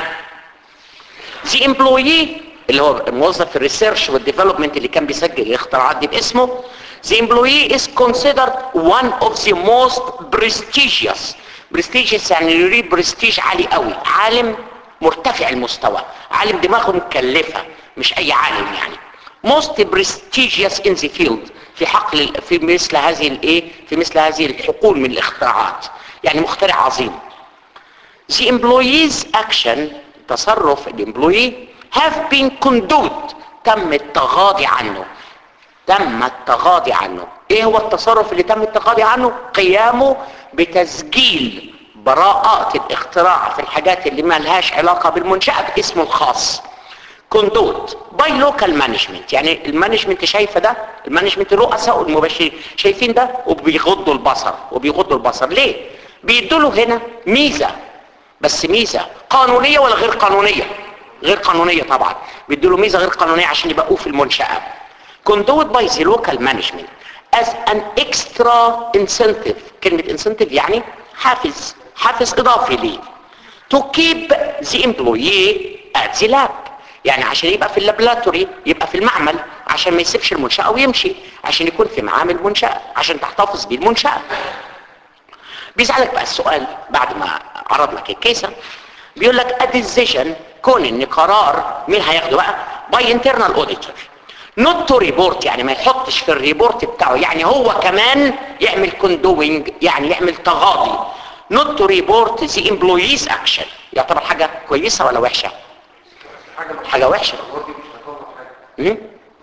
the employee اللي هو موظف الريسيرش والديفلوبمنت اللي كان بيسجل الاختراعات دي باسمه the employee is considered one of the most prestigious prestigious يعني يريد برستيج عالي قوي عالم مرتفع المستوى عالم دماغه مكلفة مش اي عالم يعني most prestigious in the field في حقل في مثل هذه الايه في مثل هذه الحقول من الاختراعات يعني مخترع عظيم the employees action تصرف الامبلوي have been condoned تم التغاضي عنه تم التغاضي عنه ايه هو التصرف اللي تم التغاضي عنه قيامه بتسجيل براءات الاختراع في الحاجات اللي ما لهاش علاقة بالمنشأة باسمه الخاص كوندوت باي لوكال مانجمنت يعني المانجمنت شايفه ده المانجمنت الرؤساء والمباشرين شايفين ده وبيغضوا البصر وبيغضوا البصر ليه بيدوا له هنا ميزه بس ميزه قانونيه ولا غير قانونيه غير قانونيه طبعا بيدوا له ميزه غير قانونيه عشان يبقوا في المنشاه كوندوت باي ذا لوكال مانجمنت as an extra incentive كلمه incentive يعني حافز حافز اضافي ليه to keep the employee at the lab يعني عشان يبقى في اللابلاتوري يبقى في المعمل عشان ما يسيبش المنشأة ويمشي عشان يكون في معامل منشأة عشان تحتفظ بيه المنشأة بيسألك بقى السؤال بعد ما عرض لك الكيسة بيقول لك a decision كون ان قرار مين هياخده بقى by internal auditor not to report يعني ما يحطش في الريبورت بتاعه يعني هو كمان يعمل كوندوينج يعني يعمل تغاضي not to report the employees action يعتبر حاجة كويسة ولا وحشة حاجة وحشة مم؟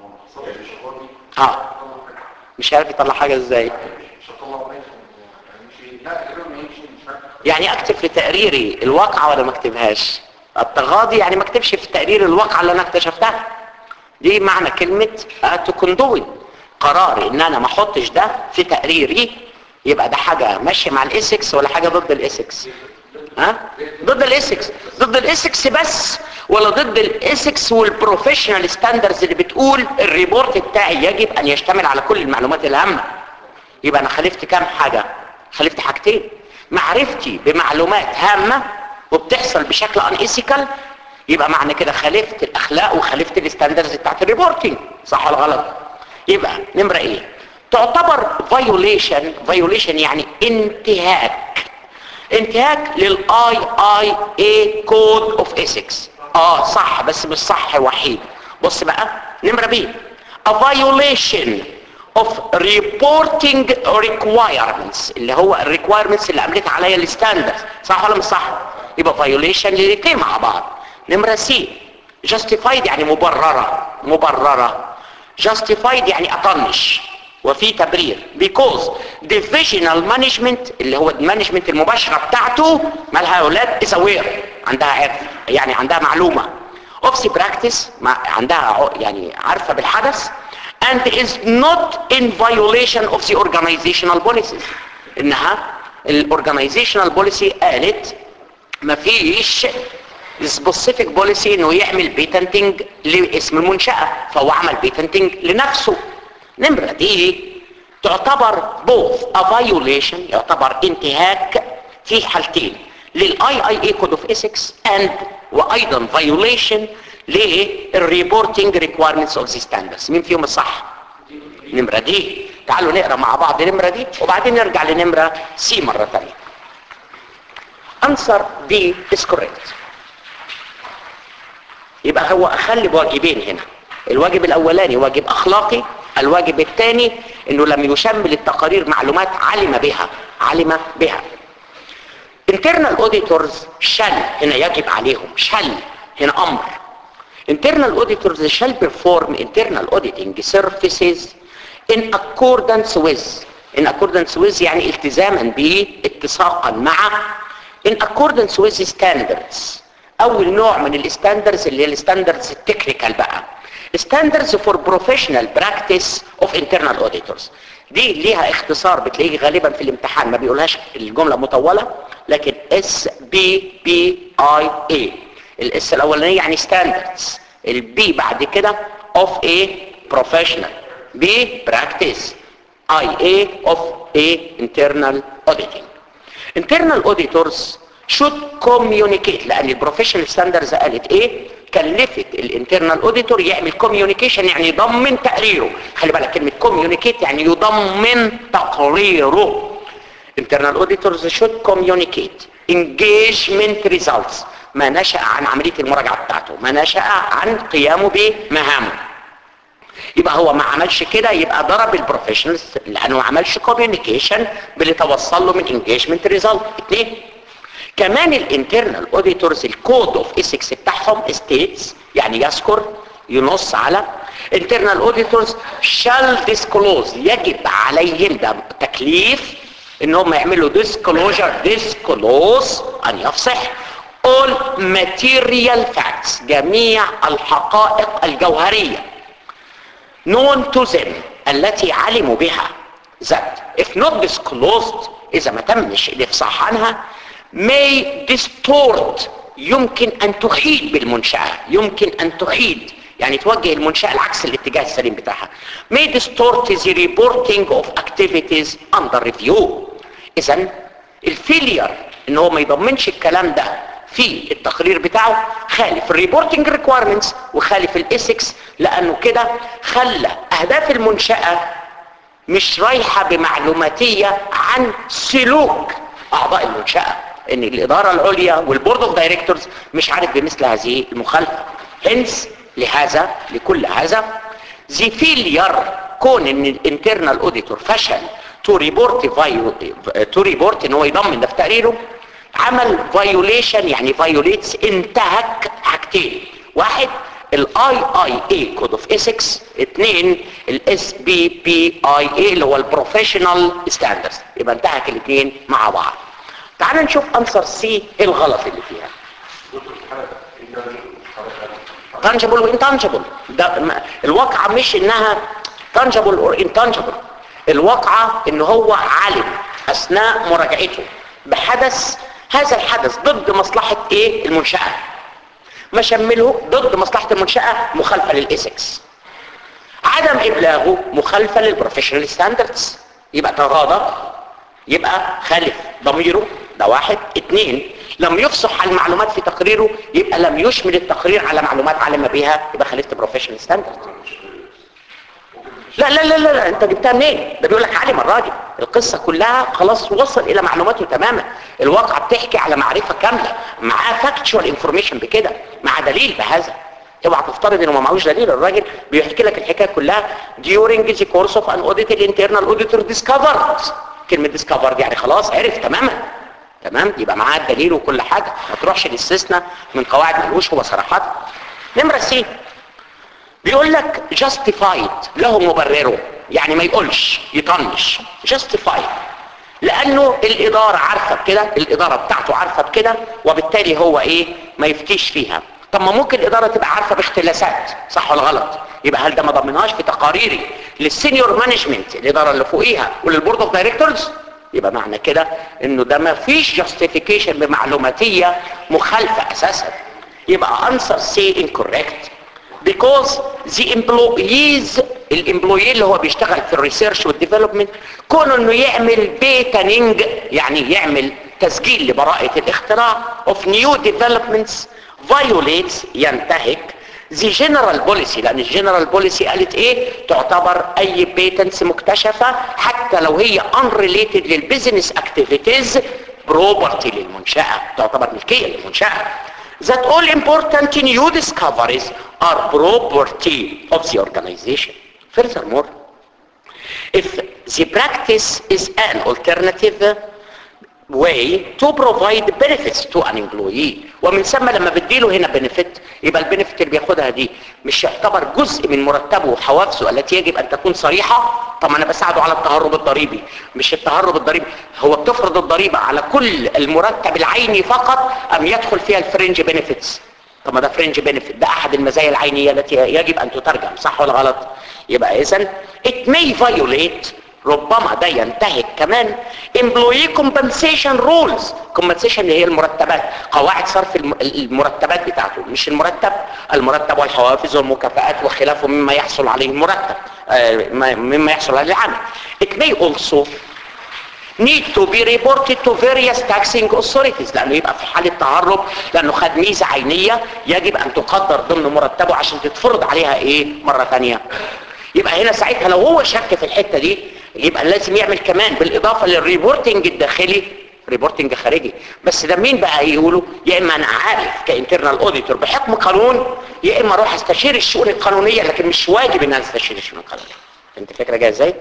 اه مش عارف يطلع حاجة ازاي يعني اكتب في تقريري الواقعة ولا ما اكتبهاش التغاضي يعني ما اكتبش في تقرير الواقعة اللي انا اكتشفتها دي معنى كلمة تكندوي قراري ان انا ما احطش ده في تقريري يبقى ده حاجة ماشية مع الاسكس ولا حاجة ضد الاسكس ها ضد الاسكس ضد الاسكس بس ولا ضد الاسكس والبروفيشنال ستاندرز اللي بتقول الريبورت بتاعي يجب ان يشتمل على كل المعلومات الهامة يبقى انا خالفت كام حاجة خالفت حاجتين معرفتي بمعلومات هامة وبتحصل بشكل ان ايثيكال يبقى معنى كده خالفت الاخلاق وخالفت الستاندرز بتاعت الريبورتنج صح ولا غلط يبقى نمرة ايه تعتبر فايوليشن فايوليشن يعني انتهاك انتهاك للاي اي اي كود اوف ايثكس اه صح بس مش صح وحيد بص بقى نمرة بي a violation of reporting requirements اللي هو الريكوايرمنتس اللي عملت عليا الستاندرد صح ولا مش صح يبقى violation للاتنين مع بعض نمرة سي justified يعني مبررة مبررة justified يعني اطنش وفي تبرير because divisional management اللي هو المانجمنت المباشرة بتاعته مالها يا اولاد is aware عندها عرف يعني عندها معلومة of the practice ما عندها يعني عارفة بالحدث and is not in violation of the organizational policies انها الاورجانيزيشنال بوليسي قالت مفيش سبيسيفيك بوليسي انه يعمل بيتنتنج لاسم المنشأة فهو عمل بيتنتنج لنفسه نمرة دي تعتبر both a violation يعتبر انتهاك في حالتين للاي اي اي كود اوف ايثكس اند وايضا violation للريبورتنج ريكويرمنتس اوف ذا ستاندردز مين فيهم الصح نمرة دي تعالوا نقرا مع بعض نمرة دي وبعدين نرجع لنمرة سي مرة ثانية answer D is correct يبقى هو اخلي بواجبين هنا الواجب الاولاني واجب اخلاقي الواجب الثاني انه لم يشمل التقارير معلومات علم بها علم بها internal auditors shall هنا يجب عليهم shall هنا امر internal auditors shall perform internal auditing services in accordance with in accordance with يعني التزاما به اتساقا مع in accordance with standards اول نوع من الستاندرز اللي هي الستاندرز التكنيكال بقى standards for professional practice of internal auditors دي ليها اختصار بتلاقيه غالبا في الامتحان ما بيقولهاش الجملة مطولة لكن اس بي بي اي اي الاس الاولانية يعني standards البي بعد كده of a professional B practice IA of A internal auditing internal auditors should communicate لان البروفيشنال ستاندرز قالت ايه كلفت الانترنال اوديتور يعمل كوميونيكيشن يعني يضمن تقريره خلي بالك كلمه كوميونيكيت يعني يضمن تقريره internal auditors should communicate engagement results ما نشأ عن عملية المراجعة بتاعته ما نشأ عن قيامه بمهامه يبقى هو ما عملش كده يبقى ضرب البروفيشنالز لانه ما عملش كوميونيكيشن باللي توصل له من انجيجمنت ريزلت اثنين كمان الانترنال اوديتورز الكود اوف ايثكس بتاعهم ستيتس يعني يذكر ينص على internal auditors shall disclose يجب عليهم ده تكليف ان هم يعملوا disclosure disclose ان يفصح all material facts جميع الحقائق الجوهرية known to them التي علموا بها that if not disclosed إذا ما تمش الإفصاح عنها may distort يمكن أن تحيد بالمنشأة يمكن أن تحيد يعني توجه المنشأة العكس الاتجاه السليم بتاعها may distort the reporting of activities under review إذا الفيلير إن هو ما يضمنش الكلام ده في التقرير بتاعه خالف الريبورتنج ريكويرمنتس وخالف الاسكس لانه كده خلى اهداف المنشاه مش رايحه بمعلوماتيه عن سلوك اعضاء المنشاه ان الاداره العليا والبورد اوف دايركتورز مش عارف بمثل هذه المخالفه هنس لهذا لكل هذا زي فيلير كون ان الانترنال اوديتور فشل تو ريبورت تو ريبورت ان هو يضمن ده في تقريره عمل فايوليشن يعني فايوليتس انتهك حاجتين واحد الاي اي اي كود اوف ايثكس اثنين الاس بي بي اي اي اللي هو البروفيشنال ستاندردز يبقى انتهك الاثنين مع بعض تعال نشوف انسر سي ايه الغلط اللي فيها تانجبل وانتانجبل ده ما- الواقعه مش انها تانجبل اور انتانجبل الواقعه ان هو علم اثناء مراجعته بحدث هذا الحدث ضد مصلحه ايه المنشاه ما شمله ضد مصلحه المنشاه مخالفه للاسكس عدم ابلاغه مخالفه للبروفيشنال ستاندردز يبقى تغاضى يبقى خالف ضميره ده واحد اتنين لم يفصح عن المعلومات في تقريره يبقى لم يشمل التقرير على معلومات علم بها يبقى خالفت بروفيشنال ستاندرد لا لا لا لا, لا. انت جبتها منين ده بيقول لك علم الراجل القصه كلها خلاص وصل الى معلوماته تماما الواقعه بتحكي على معرفه كامله معاه فاكتشوال انفورميشن بكده مع دليل بهذا اوعى تفترض انه ما معهوش دليل الراجل بيحكي لك الحكايه كلها during the course of an audit the internal auditor discovered كلمه discovered يعني خلاص عرف تماما تمام يبقى معاه الدليل وكل حاجه ما تروحش للاستثناء من قواعد ملوش هو صراحه نمره سي بيقول لك justified له مبرره يعني ما يقولش يطنش justified لانه الاداره عارفه بكده الاداره بتاعته عارفه بكده وبالتالي هو ايه ما يفتيش فيها طب ما ممكن الاداره تبقى عارفه باختلاسات صح ولا غلط يبقى هل ده ما ضمنهاش في تقاريري للسينيور مانجمنت الاداره اللي فوقيها وللبورد اوف دايركتورز يبقى معنى كده انه ده ما فيش جاستيفيكيشن بمعلوماتيه مخالفه اساسا يبقى answer C incorrect because the employees الامبلوي اللي هو بيشتغل في الريسيرش والديفلوبمنت كونه انه يعمل بيتنينج يعني يعمل تسجيل لبراءة الاختراع of new developments violates ينتهك the general policy لان الجنرال بوليسي قالت ايه تعتبر اي بيتنس مكتشفة حتى لو هي unrelated للبيزنس activities property للمنشأة تعتبر ملكية للمنشأة that all important new discoveries are property of the organization. Furthermore, if the practice is an alternative way to provide benefits to an employee ومن ثم لما بديله هنا benefit يبقى البنفيت اللي بياخدها دي مش يعتبر جزء من مرتبه وحوافزه التي يجب ان تكون صريحة طب انا بساعده على التهرب الضريبي مش التهرب الضريبي هو بتفرض الضريبة على كل المرتب العيني فقط ام يدخل فيها الفرنج بنفيتس طب ما ده فرنج بنفيت ده احد المزايا العينية التي يجب ان تترجم صح ولا غلط يبقى اذا it may violate ربما ده ينتهك كمان employee compensation rules compensation اللي هي المرتبات قواعد صرف الم- المرتبات بتاعته مش المرتب المرتب والحوافز والمكافآت وخلافه مما يحصل عليه المرتب آه، ما- مما يحصل عليه العمل it may also need to be reported to various taxing authorities لانه يبقى في حالة تهرب لانه خد ميزة عينية يجب ان تقدر ضمن مرتبه عشان تتفرض عليها ايه مرة ثانية يبقى هنا ساعتها لو هو شك في الحتة دي يبقى لازم يعمل كمان بالاضافة للريبورتنج الداخلي ريبورتنج خارجي بس ده مين بقى يقولوا يا اما انا عارف كانترنال اوديتور بحكم قانون يا اما اروح استشير الشؤون القانونية لكن مش واجب ان انا استشير الشؤون القانونية انت الفكرة جايه ازاي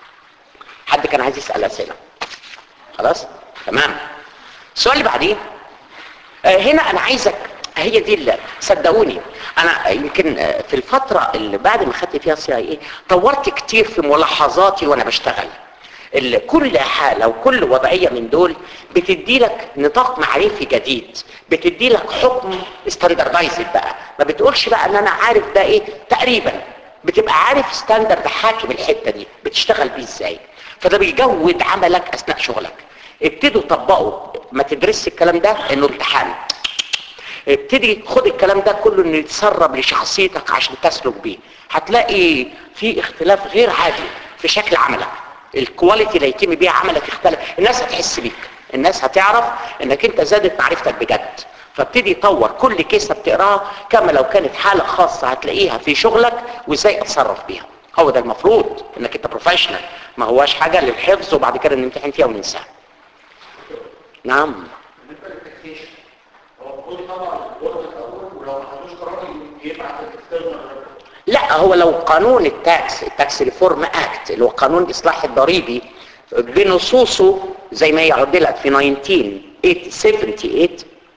حد كان عايز يسأل اسئلة خلاص تمام السؤال اللي بعديه آه، هنا انا عايزك هي دي اللي صدقوني انا يمكن في الفتره اللي بعد ما خدت فيها سي اي اي طورت كتير في ملاحظاتي وانا بشتغل ال- كل حالة وكل وضعية من دول بتدي لك نطاق معرفي جديد بتدي لك حكم ستاندردايزد بقى ما بتقولش بقى ان انا عارف ده ايه تقريبا بتبقى عارف ستاندرد حاكم الحتة دي بتشتغل بيه ازاي فده بيجود عملك اثناء شغلك ابتدوا طبقوا ما تدرسش الكلام ده انه امتحان ابتدي خد الكلام ده كله انه يتسرب لشخصيتك عشان تسلك بيه هتلاقي في اختلاف غير عادي في شكل عملك الكواليتي اللي يتم بيها عملك اختلف الناس هتحس بيك الناس هتعرف انك انت زادت معرفتك بجد فابتدي يطور كل كيسة بتقراها كما لو كانت حالة خاصة هتلاقيها في شغلك وازاي اتصرف بيها هو ده المفروض انك انت بروفيشنال ما هواش حاجة للحفظ وبعد كده نمتحن فيها وننساها نعم بالنسبه للتكسيشن هو المفروض طبعا البورد الاول ولو ما خدوش قرار يبعت الاكسترنال لا هو لو قانون التاكس التاكس ريفورم اكت اللي هو قانون الاصلاح الضريبي بنصوصه زي ما هي عدلت في 1978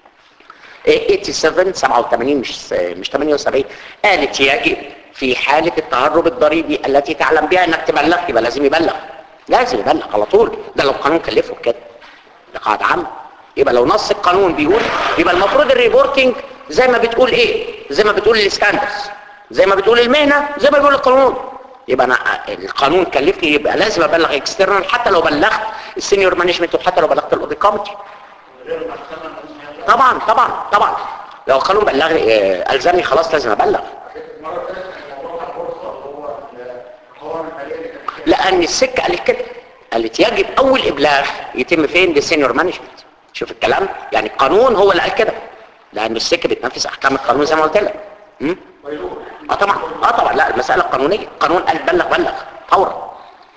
87 87 مش مش 78 قالت يجب في حالة التهرب الضريبي التي تعلم بها انك تبلغ يبقى لازم يبلغ لازم يبلغ على طول ده لو القانون كلفه كده ده قاعدة عامة يبقى لو نص القانون بيقول يبقى المفروض الريبورتنج زي ما بتقول ايه زي ما بتقول الستاندرز زي ما بتقول المهنة زي ما بيقول القانون يبقى انا القانون كلفني يبقى لازم ابلغ اكسترنال حتى لو بلغت السينيور مانجمنت وحتى لو بلغت الاوديت كوميتي غير ما استنى الناس طبعا طبعا طبعا لو القانون بلغني آه، الزمني خلاص لازم ابلغ المره الثالثه كان موضوع البورصه اللي هو القوائم الماليه اللي كانت لان السكه قالت كده قالت يجب اول ابلاغ يتم فين للسينيور مانجمنت شوف الكلام يعني القانون هو اللي قال كده لان السكه بتنفذ احكام القانون زي ما قلت لك م? اه طبعا اه طبعا لا المساله قانونيه القانون قال بلغ بلغ فورا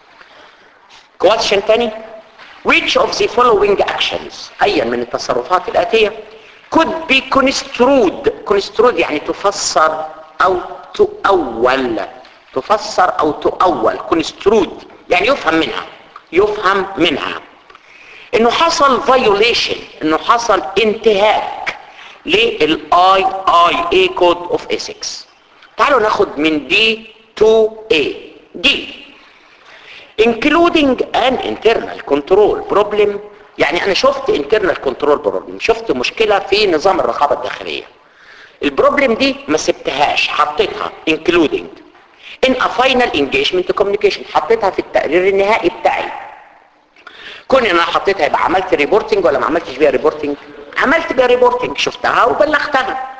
question تاني which of the following actions ايا من التصرفات الاتيه could be construed construed يعني تفسر او تؤول تفسر او تؤول construed يعني يفهم منها يفهم منها انه حصل violation انه حصل انتهاك للاي اي اي كود اوف ethics تعالوا ناخد من دي to A دي including an internal control problem يعني انا شفت internal control problem شفت مشكلة في نظام الرقابة الداخلية البروبلم دي ما سبتهاش حطيتها including in a final engagement communication حطيتها في التقرير النهائي بتاعي كون ان انا حطيتها يبقى عملت ريبورتنج ولا ما عملتش بيها ريبورتنج عملت بيها ريبورتنج شفتها وبلغتها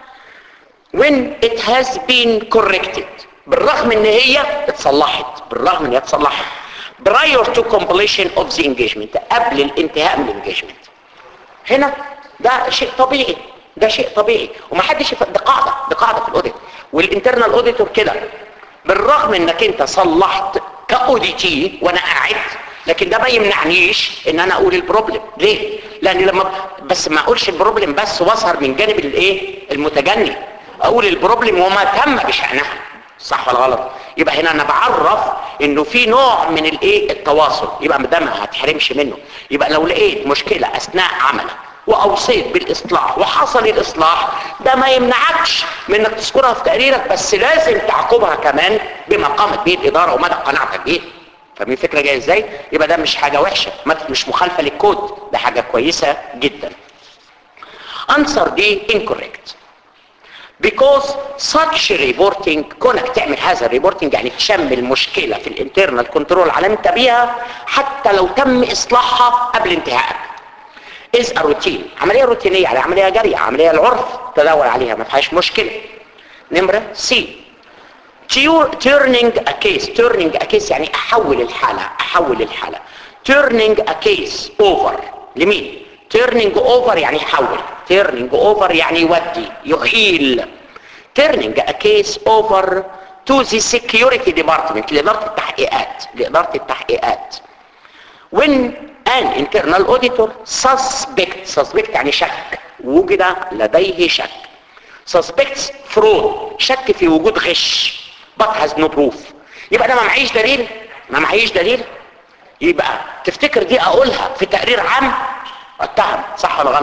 when it has been corrected بالرغم ان هي اتصلحت بالرغم ان هي اتصلحت prior to completion of the engagement قبل الانتهاء من الانجيجمنت هنا ده شيء طبيعي ده شيء طبيعي ومحدش يف... ده قاعده ده قاعده في الاوديت والانترنال اوديتور كده بالرغم انك انت صلحت كاوديتي وانا قاعد لكن ده ما يمنعنيش ان انا اقول البروبلم ليه لان لما بس ما اقولش البروبلم بس واظهر من جانب الايه المتجني اقول البروبلم وما تم بشأنها صح ولا غلط يبقى هنا انا بعرف انه في نوع من الايه التواصل يبقى ده ما هتحرمش منه يبقى لو لقيت مشكلة اثناء عملك واوصيت بالاصلاح وحصل الاصلاح ده ما يمنعكش من انك تذكرها في تقريرك بس لازم تعقبها كمان بما قامت به الاداره ومدى قناعتك بيه فاهمين الفكره جايه ازاي يبقى ده مش حاجه وحشه ما- مش مخالفه للكود ده حاجه كويسه جدا answer دي incorrect because such reporting كونك تعمل هذا الريبورتنج يعني تشمل مشكلة في الانترنال كنترول على انت بيها حتى لو تم اصلاحها قبل انتهائك is a routine عملية روتينية يعني عملية جارية عملية العرف تداول عليها ما فيهاش مشكلة نمرة سي turning a case turning a case يعني احول الحالة احول الحالة turning a case over لمين turning over يعني يحول turning over يعني يودي يحيل turning a case over to the security department لإدارة التحقيقات لإدارة التحقيقات when an internal auditor suspect suspect يعني شك وجد لديه شك suspects fraud شك في وجود غش but has no proof يبقى انا ما معيش دليل ما معيش دليل يبقى تفتكر دي اقولها في تقرير عام اتهم صح ولا غلط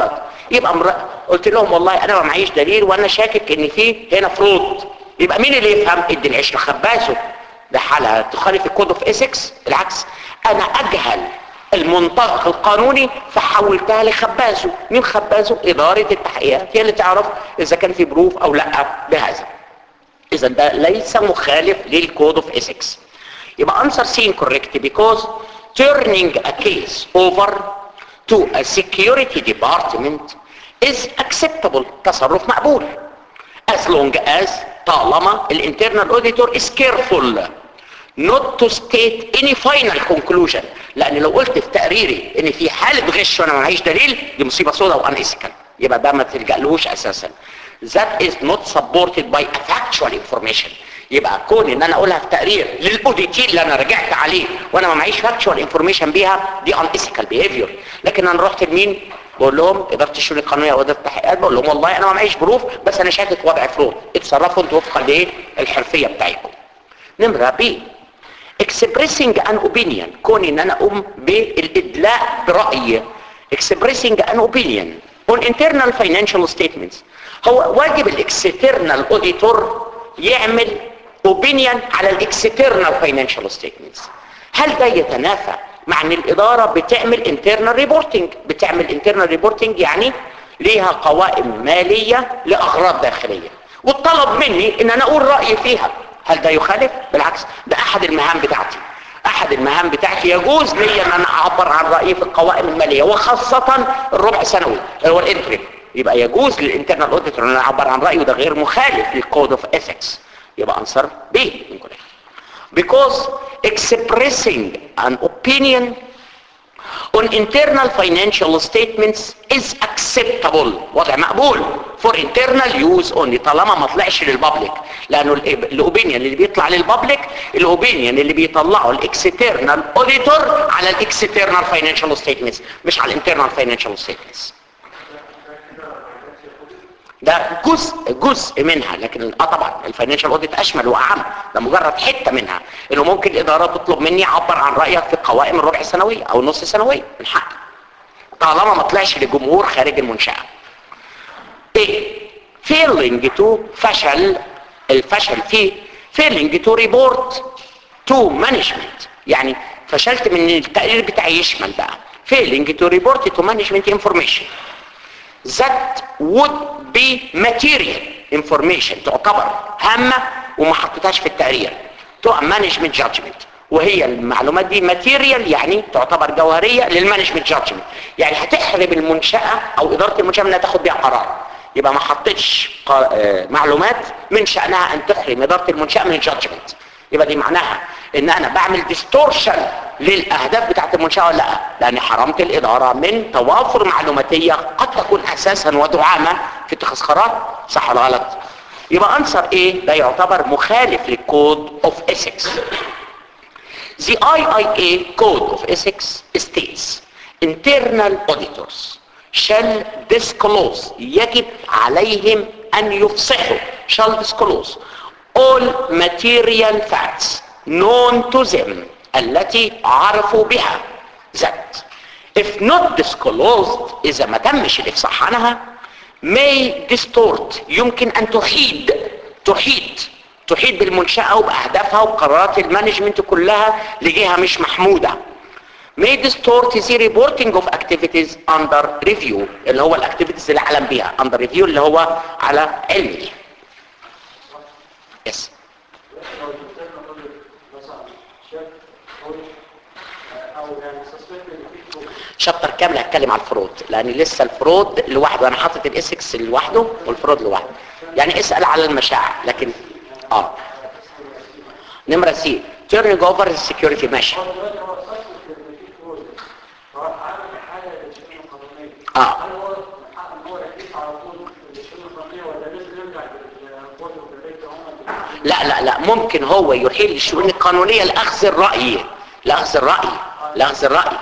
يبقى مر... قلت لهم والله انا ما معيش دليل وانا شاكك ان في هنا فرود يبقى مين اللي يفهم ادي العيش لخبازه ده حالة تخالف الكود اوف اسكس بالعكس انا اجهل المنطلق القانوني فحولتها لخبازه مين خبازه ادارة التحقيقات هي اللي تعرف اذا كان في بروف او لا بهذا اذا ده ليس مخالف للكود اوف اسكس يبقى answer C incorrect because turning a case over to a security department is acceptable تصرف مقبول as long as طالما الانترنال auditor is careful not to state any final conclusion لان لو قلت في تقريري ان في حالة غش وانا معيش دليل دي مصيبة سوداء وانيسيكال يبقى ده ما تلجألهوش اساسا that is not supported by a factual information يبقى كون ان انا اقولها في تقرير للاوديتي اللي انا رجعت عليه وانا ما معيش فاكتشوال انفورميشن بيها دي ان ايثيكال بيهيفير لكن انا رحت لمين بقول لهم اداره الشؤون القانونيه واداره التحقيقات بقول لهم والله انا ما معيش بروف بس انا شاكك وضع فرود اتصرفوا انتوا وفقا لايه الحرفيه بتاعتكم نمره بي expressing an opinion كون ان انا اقوم بالادلاء براي expressing an opinion on internal financial statements هو واجب الاكسترنال اوديتور يعمل اوبينيون على الاكسترنال فاينانشال ستيتمنتس هل ده يتنافى مع ان الاداره بتعمل انترنال ريبورتنج بتعمل انترنال ريبورتنج يعني ليها قوائم ماليه لاغراض داخليه والطلب مني ان انا اقول رايي فيها هل ده يخالف بالعكس ده احد المهام بتاعتي احد المهام بتاعتي يجوز لي ان انا اعبر عن رايي في القوائم الماليه وخاصه الربع سنوي اللي هو الانتريم يبقى يجوز للانترنال اوديتور ان يعبر عن رايه وده غير مخالف للكود اوف اثكس يبقى انصر بي because expressing an opinion on internal financial statements is acceptable وضع مقبول for internal use only طالما ما طلعش للبابليك لانه الاوبينيون اللي بيطلع للبابليك الاوبينيون اللي بيطلعه الاكسترنال اوديتور على الاكسترنال فاينانشال ستيتمنتس مش على الانترنال فاينانشال ستيتمنتس ده جزء جزء منها لكن اه طبعا الفاينانشال اوديت اشمل واعم ده مجرد حته منها انه ممكن الاداره تطلب مني اعبر عن رايك في قوائم الربع السنويه او النص سنويه من حقي طالما ما طلعش لجمهور خارج المنشاه ايه فيلينج تو فشل الفشل فيه فيلينج تو ريبورت تو مانجمنت يعني فشلت من التقرير بتاعي يشمل بقى failing to report to management information that would be material information تعتبر هامة وما حطيتهاش في التقرير to a management judgment وهي المعلومات دي ماتيريال يعني تعتبر جوهرية للمانجمنت جادجمنت يعني هتحرم المنشأة او ادارة المنشأة انها تاخد بيها قرار يبقى ما حطيتش معلومات من شأنها ان تحرم ادارة المنشأة من الجادجمنت يبقى دي معناها ان انا بعمل ديستورشن للاهداف بتاعت المنشأة ولا لا لاني حرمت الادارة من توافر معلوماتية قد تكون اساسا ودعامة في اتخاذ قرار صح ولا غلط يبقى انصر ايه ده يعتبر مخالف للكود اوف اسكس The IIA Code of Ethics states internal auditors shall disclose يجب عليهم أن يفصحوا shall disclose all material facts known to them التي عرفوا بها that if not disclosed إذا ما تمش الإفصاح عنها may distort يمكن أن تحيد تحيد تحيط بالمنشأة وبأهدافها وقرارات المانجمنت كلها لجهة مش محمودة may distort the reporting of activities under review اللي هو الاكتيفيتيز اللي علم بيها under review اللي هو على علمي yes. شابتر كامل هتكلم على الفرود لان لسه الفرود لوحده انا حاطط الاسكس لوحده والفرود لوحده يعني اسال على المشاعر لكن اه نمرة سي turning over the security ماشي اه لا لا لا ممكن هو يحيل الشؤون القانونية لأخذ الرأي لأخذ الرأي لأخذ الرأي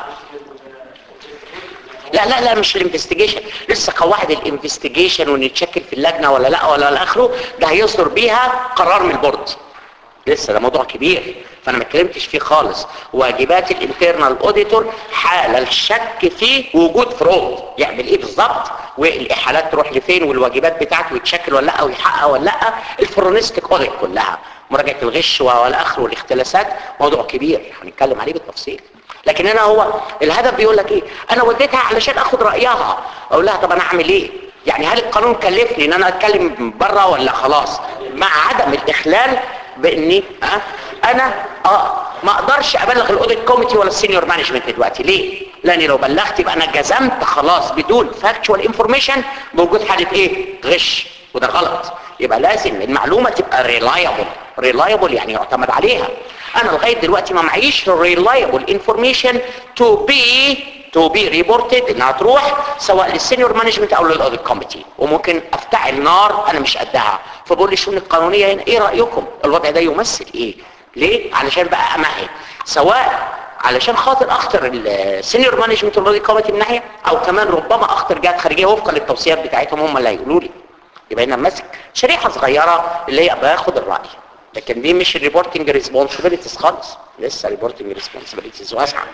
لا لا لا مش الانفستيجيشن لسه قواعد الانفستيجيشن ونتشكل في اللجنه ولا لا ولا لا اخره ده هيصدر بيها قرار من البورد لسه ده موضوع كبير فانا ما اتكلمتش فيه خالص واجبات الانترنال اوديتور حال الشك في وجود فرود يعمل ايه بالظبط والاحالات تروح لفين والواجبات بتاعته يتشكل ولا لا ويحقق ولا لا الفورنستيك اوديت كلها مراجعه الغش والاخر والاختلاسات موضوع كبير هنتكلم عليه بالتفصيل لكن انا هو الهدف بيقول لك ايه انا وديتها علشان اخد رايها اقول لها طب انا اعمل ايه يعني هل القانون كلفني ان انا اتكلم بره ولا خلاص مع عدم الاخلال باني ها انا اه ما اقدرش ابلغ الاوديت كوميتي ولا السينيور مانجمنت دلوقتي ليه لاني لو بلغت يبقى انا جزمت خلاص بدون فاكتشوال انفورميشن بوجود حاله ايه غش وده غلط يبقى لازم المعلومه تبقى ريلايبل ريلايبل يعني يعتمد عليها انا لغايه دلوقتي ما معيش ريلايبل انفورميشن تو بي تو بي ريبورتد انها تروح سواء للسينيور مانجمنت او للاوديت كوميتي وممكن افتعل نار انا مش قدها فبقول لي الشؤون القانونيه هنا ايه رايكم الوضع ده يمثل ايه ليه علشان بقى امهد سواء علشان خاطر اخطر السينيور مانجمنت والاوديت كوميتي من ناحيه او كمان ربما اخطر جهات خارجيه وفقا للتوصيات بتاعتهم هم اللي هيقولوا لي يبقى هنا ماسك شريحه صغيره اللي هي باخد الراي لكن دي مش الريبورتنج ريسبونسبيلتيز خالص لسه ريبورتنج ريسبونسبيلتيز واسعه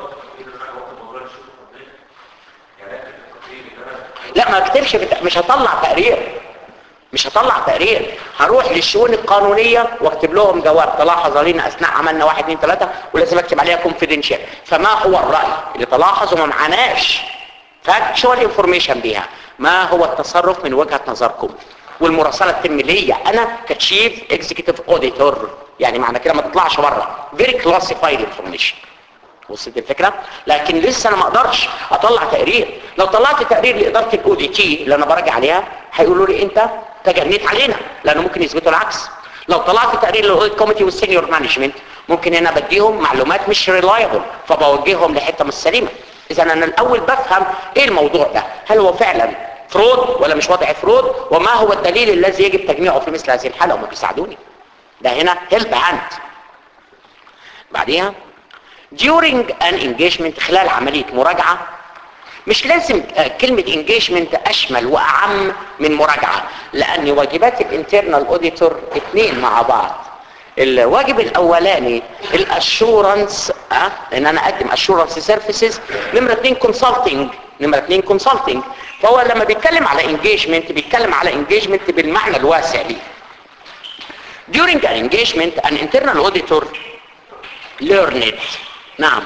لا ما اكتبش بتا... مش هطلع تقرير مش هطلع تقرير هروح للشؤون القانونية واكتب لهم جواب تلاحظ علينا اثناء عملنا واحد اثنين ثلاثة ولازم اكتب عليها كونفيدنشال فما هو الرأي اللي تلاحظ وما معناش فاكتشوال انفورميشن بيها ما هو التصرف من وجهة نظركم والمراسلة تتم ليا انا كتشيف اكزيكتيف اوديتور يعني معنى كده ما تطلعش بره فيري كلاسيفايد انفورميشن وصلت الفكرة لكن لسه انا ما اقدرش اطلع تقرير لو طلعت تقرير لاداره الاو دي تي اللي انا براجع عليها هيقولوا لي انت تجنيت علينا لانه ممكن يثبتوا العكس لو طلعت تقرير للاوديت كوميتي والسينيور مانجمنت ممكن هنا بديهم معلومات مش ريلايبل فبوجههم لحته مش سليمه اذا انا الاول بفهم ايه الموضوع ده هل هو فعلا فرود ولا مش وضع فرود وما هو الدليل الذي يجب تجميعه في مثل هذه الحاله وما بيساعدوني ده هنا هيلب هاند بعديها during an engagement خلال عملية مراجعة مش لازم كلمة engagement أشمل وأعم من مراجعة لأن واجبات الانترنال اوديتور اتنين مع بعض الواجب الأولاني الاشورنس أه؟ ان انا اقدم اشورنس سيرفيسز نمرة اتنين كونسلتنج نمرة اتنين كونسلتنج فهو لما بيتكلم على engagement بيتكلم على engagement بالمعنى الواسع ليه during an engagement an internal auditor learned نعم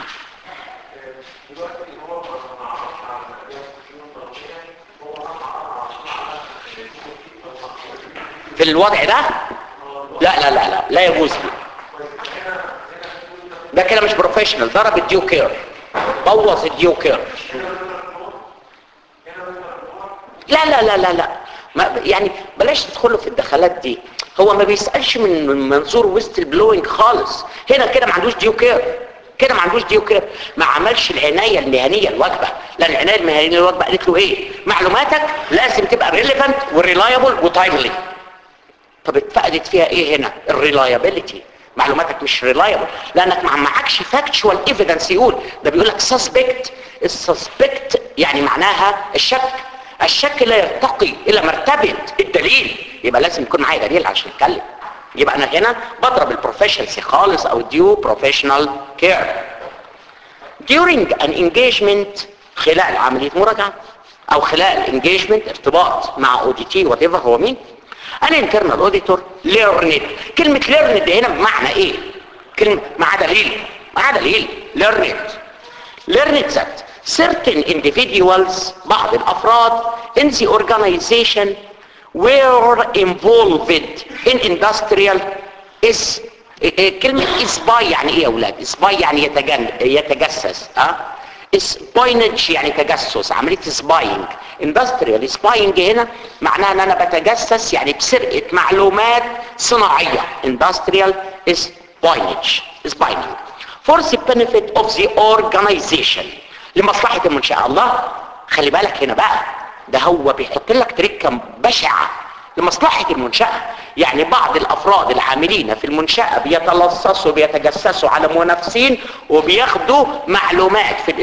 في الوضع ده لا لا لا لا لا يجوز لي ده كده مش بروفيشنال ضرب الديو كير بوظ الديو كير لا لا لا لا لا ما يعني بلاش تدخلوا في الدخلات دي هو ما بيسألش من منظور ويست البلوينج خالص هنا كده ما عندوش ديو كير كده ما عندوش ديو كير ما عملش العنايه المهنيه الواجبه لان العنايه المهنيه الواجبه قالت له ايه معلوماتك لازم تبقى ريليفنت وريلايبل وتايملي طب اتفقدت فيها ايه هنا الريلايبيليتي معلوماتك مش ريلايبل لانك ما معكش فاكتشوال ايفيدنس يقول ده بيقول لك سسبكت السسبكت يعني معناها الشك الشك لا يرتقي الى مرتبه الدليل يبقى لازم يكون معايا دليل عشان اتكلم يبقى انا هنا بضرب البروفيشنسي خالص او ديو بروفيشنال كير during an engagement خلال عملية مراجعة او خلال engagement ارتباط مع اوديتي وات ايفر هو مين انا internal auditor learned كلمة learned هنا بمعنى ايه كلمة مع دليل مع دليل learned learned that certain individuals بعض الافراد in the organization were involved in industrial is كلمة اسباي يعني ايه يا اولاد اسباي يعني يتجن... يتجسس اه سباينج يعني تجسس عملية سباينج اندستريال سباينج هنا معناها ان انا بتجسس يعني بسرقة معلومات صناعية اندستريال سباينج سباينج for the benefit of the organization لمصلحة المنشأة الله خلي بالك هنا بقى ده هو بيحط لك تركة بشعة لمصلحة المنشأة يعني بعض الأفراد العاملين في المنشأة بيتلصصوا بيتجسسوا على منافسين وبياخدوا معلومات في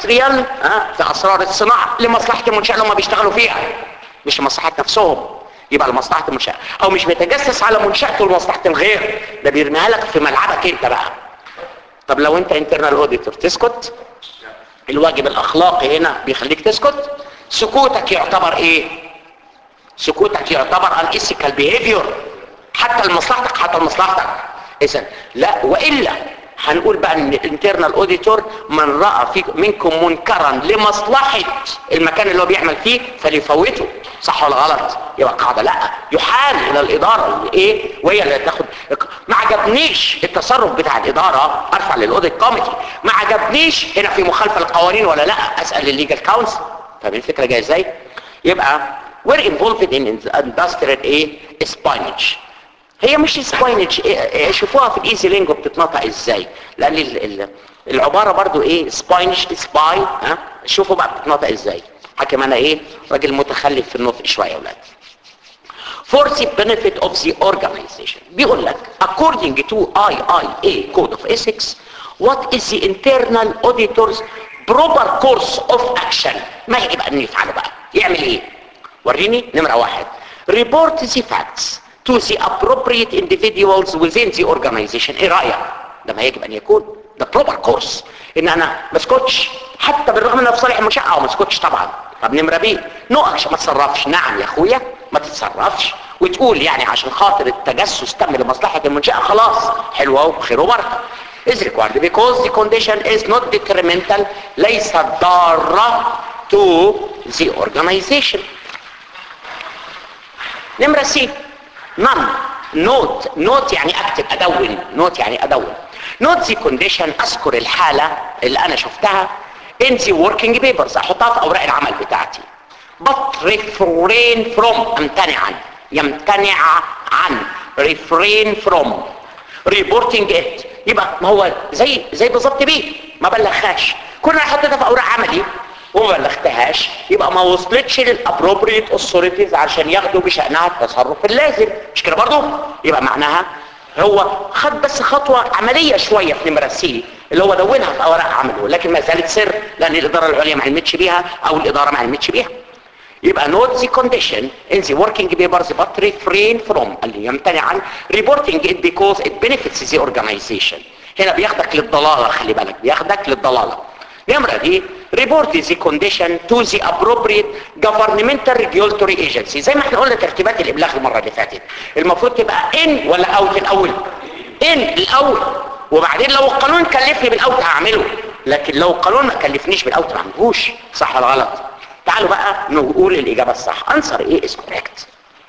الاندستريال في أسرار الصناعة لمصلحة المنشأة اللي هم بيشتغلوا فيها مش لمصلحة نفسهم يبقى لمصلحه المنشاه او مش بيتجسس على منشاته لمصلحه الغير ده بيرميها لك في ملعبك انت بقى طب لو انت انترنال اوديتور تسكت الواجب الاخلاقي هنا بيخليك تسكت سكوتك يعتبر ايه سكوتك يعتبر unethical behavior حتى لمصلحتك حتى لمصلحتك اذا لا والا هنقول بقى ان الانترنال اوديتور من راى في منكم منكرا لمصلحه المكان اللي هو بيعمل فيه فليفوته صح ولا غلط يبقى قاعده لا يحال الى الاداره اللي ايه وهي اللي تاخد ما عجبنيش التصرف بتاع الاداره ارفع للاوديت كوميتي ما عجبنيش هنا في مخالفه للقوانين ولا لا اسال الليجل كونسل فاهمين الفكره جايه ازاي يبقى we're involved in industrial ايه spionage هي مش سباينج شوفوها في الايزي لينجو بتتنطق ازاي لان ال- ال- العباره برضو ايه سباينج سباي ها شوفوا بقى بتتنطق ازاي حكم انا ايه راجل متخلف في النطق شويه يا اولاد for the benefit of the organization بيقول لك according to IIA code of ethics what is the internal auditor's proper course of action ما يجب ان يفعله بقى يعمل ايه وريني نمرة واحد report the facts to the appropriate individuals within the organization ايه رأيك ده ما يجب ان يكون ده proper course ان انا ما اسكتش حتى بالرغم ان أنا في صالح المنشأة او ما اسكتش طبعا طب نمرة بي نو اكشن ما تتصرفش نعم يا اخويا ما تتصرفش وتقول يعني عشان خاطر التجسس تم لمصلحة المنشأة خلاص حلوة وخير وبركة is required because the condition is not detrimental ليس ضارة to the organization نمرة سي نون نوت نوت يعني اكتب ادون نوت يعني ادون نوت ذي كونديشن اذكر الحالة اللي انا شفتها in the working papers احطها في اوراق العمل بتاعتي but refrain from امتنع عن يمتنع عن refrain from reporting it يبقى ما هو زي زي بالظبط بيه ما بلغهاش كنا حطيتها في اوراق عملي وما بلغتهاش يبقى ما وصلتش للابروبريت اوثوريتيز عشان ياخدوا بشأنها التصرف اللازم مش كده برضه يبقى معناها هو خد بس خطوة عملية شوية في نمرة سي اللي هو دونها في اوراق عمله لكن ما زالت سر لان الادارة العليا ما علمتش بيها او الادارة ما علمتش بيها يبقى note the condition in the working papers but refrain from اللي يمتنع عن reporting it because it benefits the organization هنا بياخدك للضلالة خلي بالك بياخدك للضلالة نمرة دي report the condition to the appropriate governmental regulatory agency زي ما احنا قلنا ترتيبات الابلاغ المرة اللي فاتت المفروض تبقى in ولا out الاول in الاول وبعدين لو القانون كلفني بالاوت هعمله لكن لو القانون ما كلفنيش بالاوت ما اعملهوش صح ولا غلط تعالوا بقى نقول الإجابة الصح answer A is correct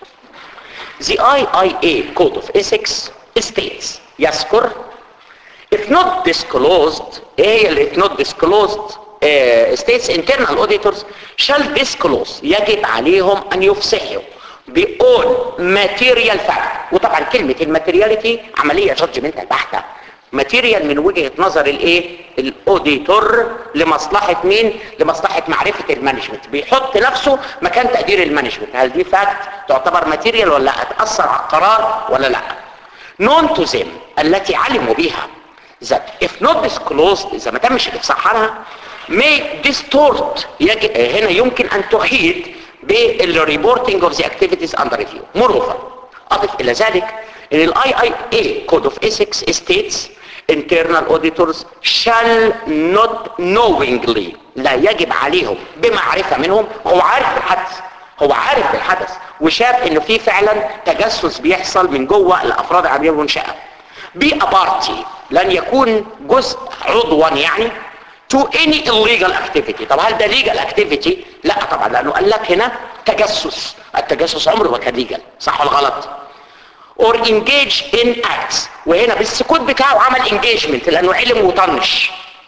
the IIA code of ethics states يذكر if not disclosed ايه اللي if not disclosed uh, states internal auditors shall disclose يجب عليهم ان يفصحوا بall material fact وطبعا كلمة الماتيرياليتي عملية جادجمنتال بحتة ماتيريال من وجهة نظر الايه الاوديتور لمصلحة مين لمصلحة معرفة المانجمنت بيحط نفسه مكان تقدير المانجمنت هل دي فاكت تعتبر ماتيريال ولا هتأثر على القرار ولا لا known to them التي علموا بها that if not disclosed اذا ما تمش الافصاح عنها may distort يجب هنا يمكن ان تحيط بالريبورتنج اوف ذا اكتيفيتيز اندر ريفيو moreover اضف الى ذلك ان الاي اي اي كود اوف ethics states internal auditors shall not knowingly لا يجب عليهم بمعرفة منهم هو عارف بالحدث هو عارف بالحدث وشاف انه في فعلا تجسس بيحصل من جوه الافراد العمليه المنشاه بي بارتي لن يكون جزء عضوا يعني to any illegal activity طب هل ده legal activity لا طبعا لانه قال لك هنا تجسس التجسس عمره ما كان legal صح ولا غلط or engage in acts وهنا بالسكوت بتاعه عمل engagement لانه علم وطنش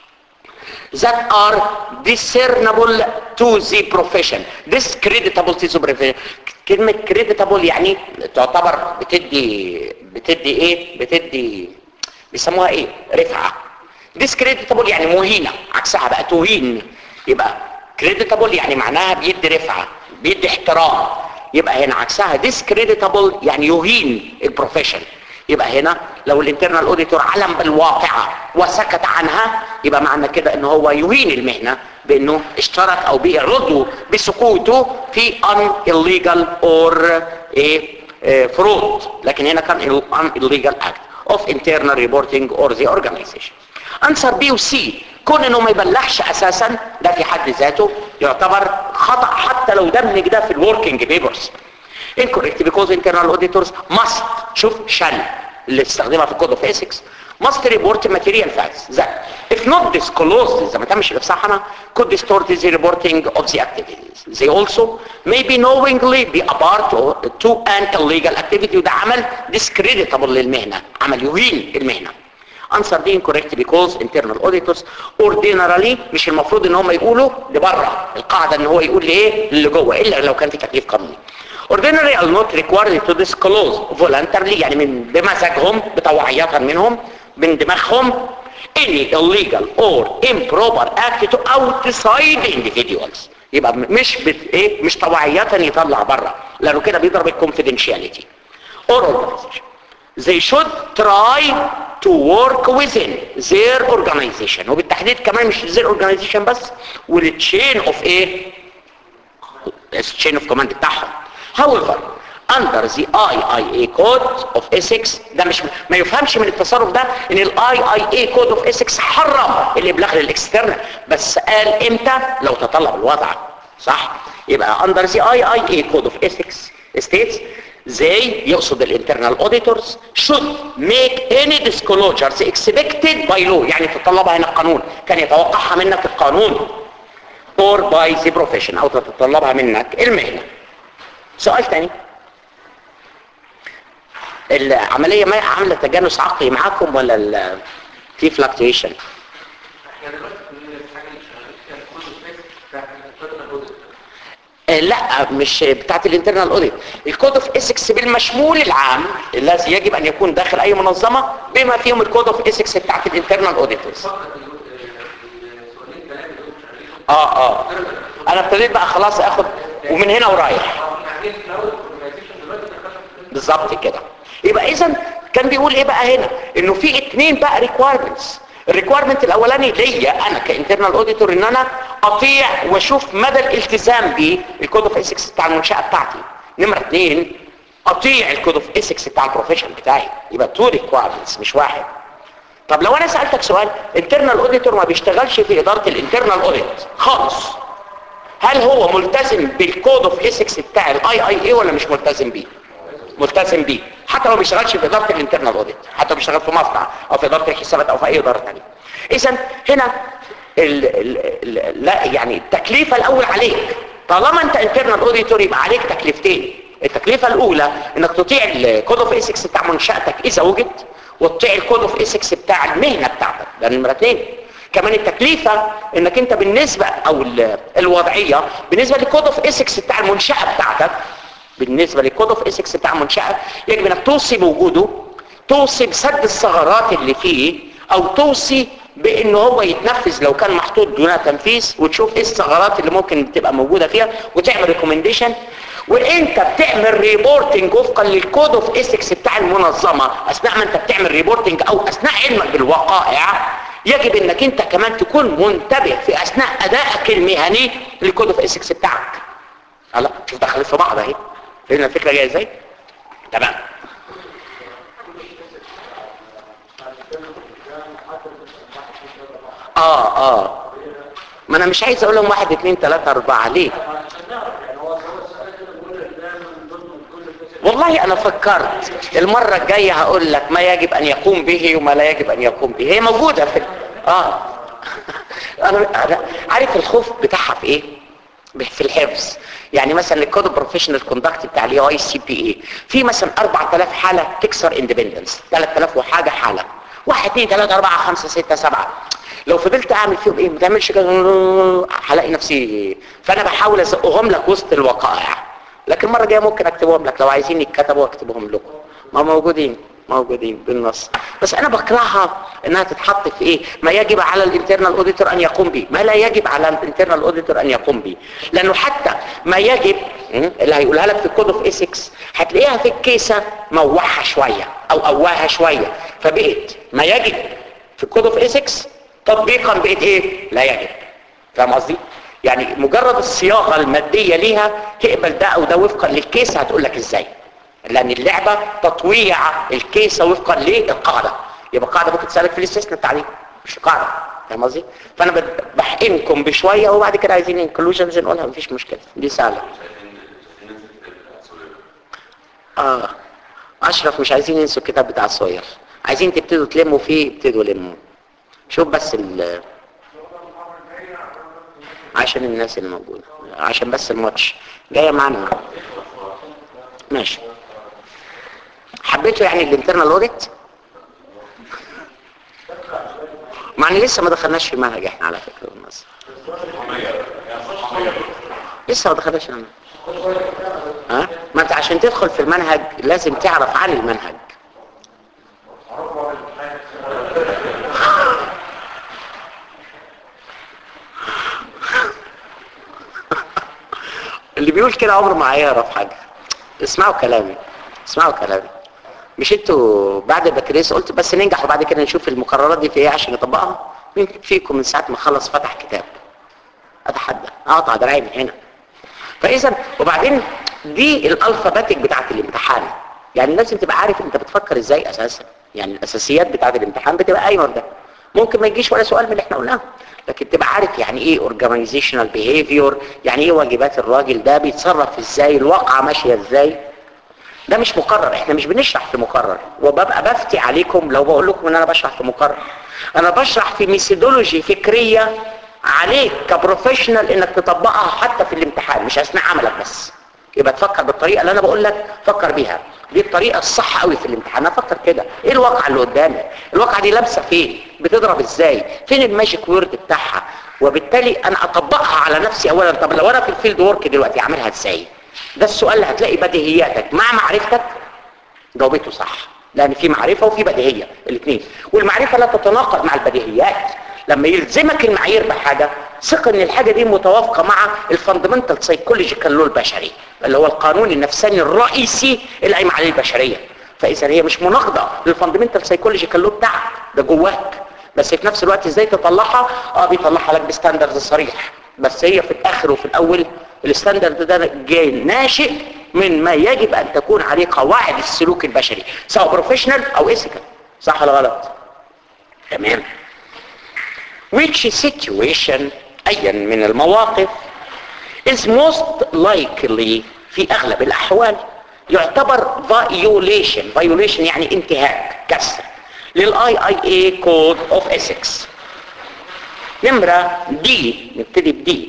that are discernible to the profession discreditable to the profession كلمة creditable يعني تعتبر بتدي بتدي ايه بتدي بيسموها ايه رفعة discreditable يعني مهينة عكسها بقى تهين يبقى creditable يعني معناها بيدي رفعة بيدي احترام يبقى هنا عكسها discreditable يعني يهين البروفيشن يبقى هنا لو الانترنال اوديتور علم بالواقعة وسكت عنها يبقى معنى كده ان هو يهين المهنة بانه اشترك او بيعرضه بسكوته في un illegal or ايه فرود لكن هنا كان an illegal act of internal reporting or the organization answer B و C كون انه ما يبلغش اساسا ده في حد ذاته يعتبر خطأ حتى لو دمج ده في الوركينج بيبرز incorrect because internal auditors must شوف shall اللي استخدمها في الكود اوف ethics must report material facts that if not disclosed إذا ما تمش الإفصاح هنا could distort the reporting of the activities they also may be knowingly be a part of, to an illegal activity وده عمل discreditable للمهنة عمل يهين المهنة answer دي incorrect because internal auditors ordinarily مش المفروض ان هم يقولوا لبره القاعدة ان هو يقول لايه اللي جوه الا لو كان في تكليف قانوني ordinarily are not required to disclose voluntarily يعني من بمزاجهم بطوعية منهم من دماغهم any illegal or improper act to outside individuals يبقى مش بت ايه مش طوعية يطلع بره لانه كده بيضرب الكونفيدنشاليتي or organization they should try to work within their organization وبالتحديد كمان مش their organization بس والتشين اوف ايه التشين اوف كوماند بتاعهم however under the IIA code of ethics ده مش ما يفهمش من التصرف ده ان ال IIA code of ethics حرم الابلاغ للاكسترنال بس قال امتى لو تطلب الوضع صح يبقى under the IIA code of ethics states they يقصد الانترنال auditors should make any disclosures expected by law يعني تطلبها هنا القانون كان يتوقعها منك القانون or by the profession او تتطلبها منك المهنة سؤال تاني العملية ما عاملة تجانس عقلي معاكم ولا ال- في fluctuation احنا دلوقتي كنا في حاجه مش شغالين فيها كل الناس بتاعت الانترنال اوديت آه، لا مش بتاعت الانترنال اوديت الكود اوف اسكس بالمشمول العام الذي يجب ان يكون داخل اي منظمه بما فيهم الكود اوف اسكس بتاعت الانترنال اوديتورز فقط السؤالين ثلاثه دول شغالين اه اه انا ابتديت بقى خلاص اخد ومن هنا ورايح احنا عايزين نحاول الاورجنايزيشن دلوقتي دخلنا في بالظبط كده يبقى اذا كان بيقول ايه بقى هنا انه في اتنين بقى ريكويرمنتس الريكويرمنت الاولاني ليا انا كانترنال اوديتور ان انا اطيع واشوف مدى الالتزام بالكود اوف اسكس بتاع المنشاه بتاعتي نمره اثنين اطيع الكود اوف اسكس بتاع البروفيشن بتاعي يبقى تو ريكويرمنتس مش واحد طب لو انا سالتك سؤال انترنال اوديتور ما بيشتغلش في اداره الانترنال اوديت خالص هل هو ملتزم بالكود اوف اسكس بتاع الاي اي اي ولا مش ملتزم بيه ملتزم بيه حتى لو ما بيشتغلش في اداره الانترنال اوديت حتى لو بيشتغل في مصنع او في اداره الحسابات او في اي اداره ثانيه اذا هنا ال ال ال لا يعني التكليفه الاول عليك طالما انت انترنال اوديتور يبقى عليك تكليفتين التكليفه الاولى انك تطيع الكود اوف اسكس بتاع منشاتك اذا وجد وتطيع الكود اوف اسكس بتاع المهنه بتاعتك ده نمره اثنين كمان التكليفة انك انت بالنسبة او ال- الوضعية بالنسبة للكود اوف اسكس بتاع المنشأة بتاعتك بالنسبة للكود اوف اسكس بتاع المنشأة يجب انك توصي بوجوده توصي بسد الثغرات اللي فيه او توصي بان هو يتنفذ لو كان محطوط دون تنفيذ وتشوف ايه الثغرات اللي ممكن تبقى موجودة فيها وتعمل ريكومنديشن وانت بتعمل ريبورتنج وفقا للكود اوف اسكس بتاع المنظمة اثناء ما انت بتعمل ريبورتنج او اثناء علمك بالوقائع يجب انك انت كمان تكون منتبه في اثناء ادائك المهني للكود اوف اسكس بتاعك الله شوف دخلت في بعض اهي فهمنا الفكره جايه ازاي تمام اه اه ما انا مش عايز اقول لهم واحد اتنين تلاتة اربعة ليه والله انا فكرت المرة الجاية هقول لك ما يجب ان يقوم به وما لا يجب ان يقوم به هي موجودة في اه انا أنا عارف الخوف بتاعها في ايه في الحفظ يعني مثلا الكود بروفيشنال كوندكت بتاع الاي اي سي بي اي في مثلا 4000 حاله تكسر اندبندنس 3000 وحاجه حاله 1 2 3 4 5 6 7 لو فضلت اعمل فيهم ايه ما تعملش كده هلاقي نفسي فانا بحاول ازقهم لك وسط الوقائع لكن المره الجايه ممكن اكتبهم لك لو عايزين يتكتبوا اكتبهم لكم ما موجودين موجودين بالنص بس انا بكرهها انها تتحط في ايه ما يجب على الانترنال اوديتور ان يقوم به ما لا يجب على الانترنال اوديتور ان يقوم به لانه حتى ما يجب م، اللي هيقولها لك في الكود اوف اسكس هتلاقيها في الكيسه موحها شويه او قواها شويه فبقت ما يجب في الكود اوف اسكس تطبيقا بقت ايه لا يجب فاهم قصدي يعني مجرد الصياغه الماديه ليها تقبل ده او ده وفقا للكيس هتقول لك ازاي لان اللعبه تطويع الكيسه وفقا للقاعده يبقى القاعده ممكن تسالك في الاستثناء التعليم مش قاعده فاهم قصدي فانا بد- بحقنكم بشويه وبعد كده عايزين انكلوجنز نقولها مفيش مشكله دي سهله اه اشرف مش عايزين ينسوا الكتاب بتاع الصغير عايزين تبتدوا تلموا فيه ابتدوا لموا شوف بس ال عشان الناس اللي موجوده عشان بس الماتش جايه معانا ماشي حبيتوا يعني الانترنال اوديت مع ان لسه ما دخلناش في منهج احنا على فكره بالمناسبه لسه ما دخلناش انا ها ما انت عشان تدخل في المنهج لازم تعرف عن المنهج اللي بيقول كده عمره ما هيعرف حاجه اسمعوا كلامي اسمعوا كلامي مش انتوا بعد البكالوريوس قلت بس ننجح وبعد كده نشوف المقررات دي في ايه عشان نطبقها مين فيكم من ساعه ما خلص فتح كتاب اتحدى اقطع دراعي من هنا فاذا وبعدين دي الالفاباتيك بتاعت الامتحان يعني لازم تبقى عارف انت بتفكر ازاي اساسا يعني الاساسيات بتاعت الامتحان بتبقى قايمه ده ممكن ما يجيش ولا سؤال من اللي احنا قلناه لكن تبقى عارف يعني ايه اورجانيزيشنال بيهيفير يعني ايه واجبات الراجل ده بيتصرف ازاي الواقعه ماشيه ازاي ده مش مقرر احنا مش بنشرح في مقرر وببقى بفتي عليكم لو بقول لكم ان انا بشرح في مقرر انا بشرح في ميثودولوجي فكريه عليك كبروفيشنال انك تطبقها حتى في الامتحان مش اثناء عملك بس يبقى تفكر بالطريقه اللي انا بقول لك فكر بيها دي الطريقه الصح قوي في الامتحان انا افكر كده ايه الواقعه اللي قدامي الواقعه دي لابسه فين بتضرب ازاي فين الماجيك وورد بتاعها وبالتالي انا اطبقها على نفسي اولا طب لو انا في الفيلد وورك دلوقتي اعملها ازاي ده السؤال اللي هتلاقي بديهياتك مع معرفتك جاوبته صح لان في معرفه وفي بديهيه الاثنين والمعرفه لا تتناقض مع البديهيات لما يلزمك المعايير بحاجه ثق ان الحاجه دي متوافقه مع الفاندمنتال سايكولوجيكال لو البشري اللي هو القانون النفساني الرئيسي اللي قايم عليه البشريه فاذا هي مش مناقضه للفاندمنتال سايكولوجيكال لو بتاعك ده جواك بس في نفس الوقت ازاي تطلعها اه بيطلعها لك بستاندرد صريح بس هي في الاخر وفي الاول الستاندرد ده جاي ناشئ من ما يجب ان تكون عليه قواعد السلوك البشري سواء بروفيشنال او ايثيكال صح ولا غلط تمام which situation ايا من المواقف is most likely في اغلب الاحوال يعتبر violation violation يعني انتهاك كسر للاي اي اي كود اوف ethics نمرة دي نبتدي بدي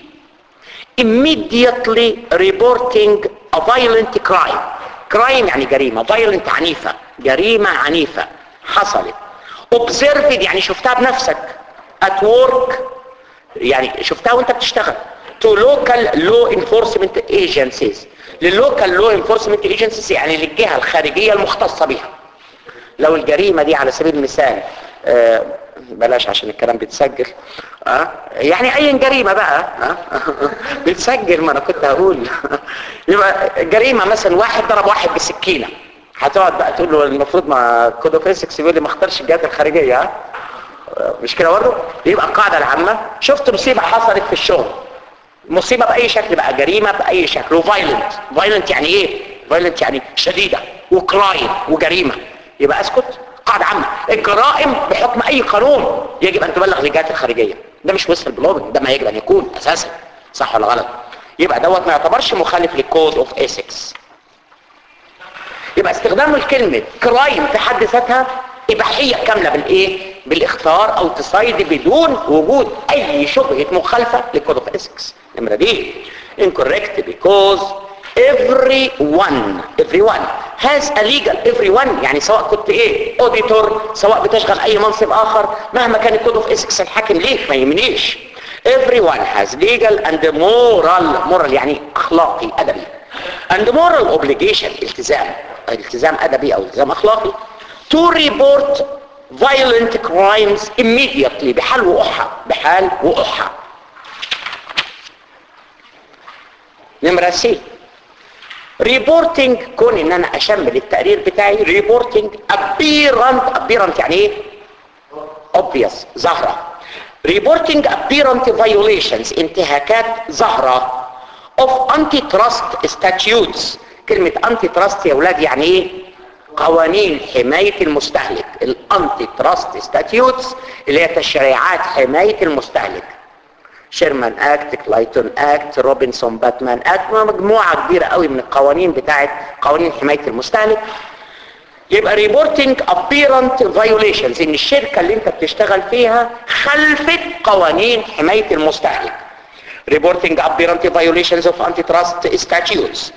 immediately reporting a violent crime crime يعني جريمة violent عنيفة جريمة عنيفة حصلت observed يعني شفتها بنفسك at work يعني شفتها وانت بتشتغل to local law enforcement agencies للlocal law enforcement agencies يعني للجهة الخارجية المختصة بها لو الجريمة دي على سبيل المثال آه بلاش عشان الكلام بيتسجل أه؟ يعني اي جريمة بقى أه؟ بيتسجل ما انا كنت هقول يبقى جريمة مثلا واحد ضرب واحد بسكينة هتقعد بقى تقول له المفروض ما كود اوف ايثكس يقول لي ما اختارش الجهات الخارجية ها؟ مش كده برضه يبقى القاعدة العامة شفت مصيبة حصلت في الشغل مصيبة بأي شكل بقى جريمة بأي شكل وفايلنت فايلنت يعني ايه فايلنت يعني شديدة وكرايم وجريمة يبقى اسكت قاعدة عامة الجرائم بحكم اي قانون يجب ان تبلغ للجهات الخارجية ده مش وصل بلوبنج ده ما يجب ان يكون اساسا صح ولا غلط يبقى دوت ما يعتبرش مخالف للكود اوف ايثكس يبقى استخدام الكلمة كرايم في حد ذاتها إباحية كاملة بالإيه؟ بالاختار أو تصيد بدون وجود أي شبهة مخالفة لكود اوف ايثكس نمرة دي incorrect because everyone everyone has a legal everyone يعني سواء كنت ايه auditor سواء بتشغل اي منصب اخر مهما كان الكود اوف ايثكس الحاكم ليك ما يهمنيش everyone has legal and moral moral يعني اخلاقي ادبي and moral obligation التزام التزام ادبي او التزام اخلاقي to report violent crimes immediately بحال وقحة بحال وقحة نمرة سي reporting كون ان انا اشمل التقرير بتاعي reporting apparent apparent يعني ايه obvious ظاهرة reporting apparent violations انتهاكات ظاهرة of antitrust statutes كلمة انتي تراست يا ولاد يعني ايه قوانين حماية المستهلك الانتي تراست ستاتيوتس اللي هي تشريعات حماية المستهلك شيرمان اكت كلايتون اكت روبنسون باتمان اكت مجموعة كبيرة قوي من القوانين بتاعت قوانين حماية المستهلك يبقى ريبورتنج apparent violations ان الشركة اللي انت بتشتغل فيها خلفت قوانين حماية المستهلك reporting apparent violations of antitrust statutes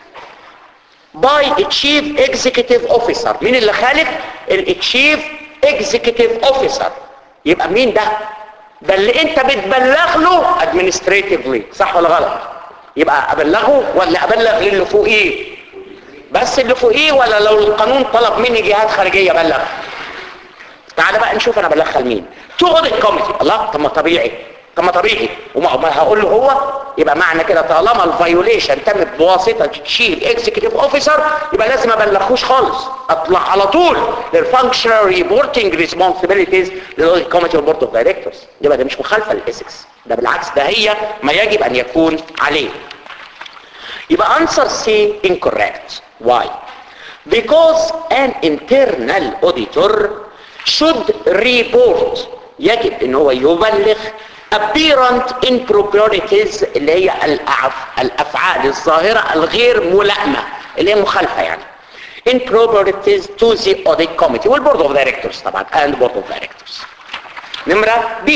by a chief executive officer مين اللي خالف الchief executive officer يبقى مين ده ده اللي انت بتبلغ له administratively صح ولا غلط يبقى ابلغه ولا ابلغ للي فوقيه بس اللي فوقيه ولا لو القانون طلب مني جهات خارجيه ابلغ تعالى بقى نشوف انا ابلغها لمين تقعد الكوميتي الله طب ما طبيعي طب ما طبيعي وما ما هقول له هو يبقى معنى كده طالما الفايوليشن تمت بواسطه تشيل اكزيكتيف اوفيسر يبقى لازم ابلغوش خالص اطلع على طول للفانكشنال ريبورتنج ريسبونسبيلتيز للكوميتي والبورد اوف دايركتورز يبقى ده مش مخالفه للاسكس ده بالعكس ده هي ما يجب ان يكون عليه يبقى answer C incorrect why because an internal auditor should report يجب ان هو يبلغ apparent improprieties اللي هي الأعف... الافعال الظاهرة الغير ملائمة اللي هي مخالفة يعني improprieties to the audit committee والبورد اوف دايركتورز طبعا and board of directors نمرة B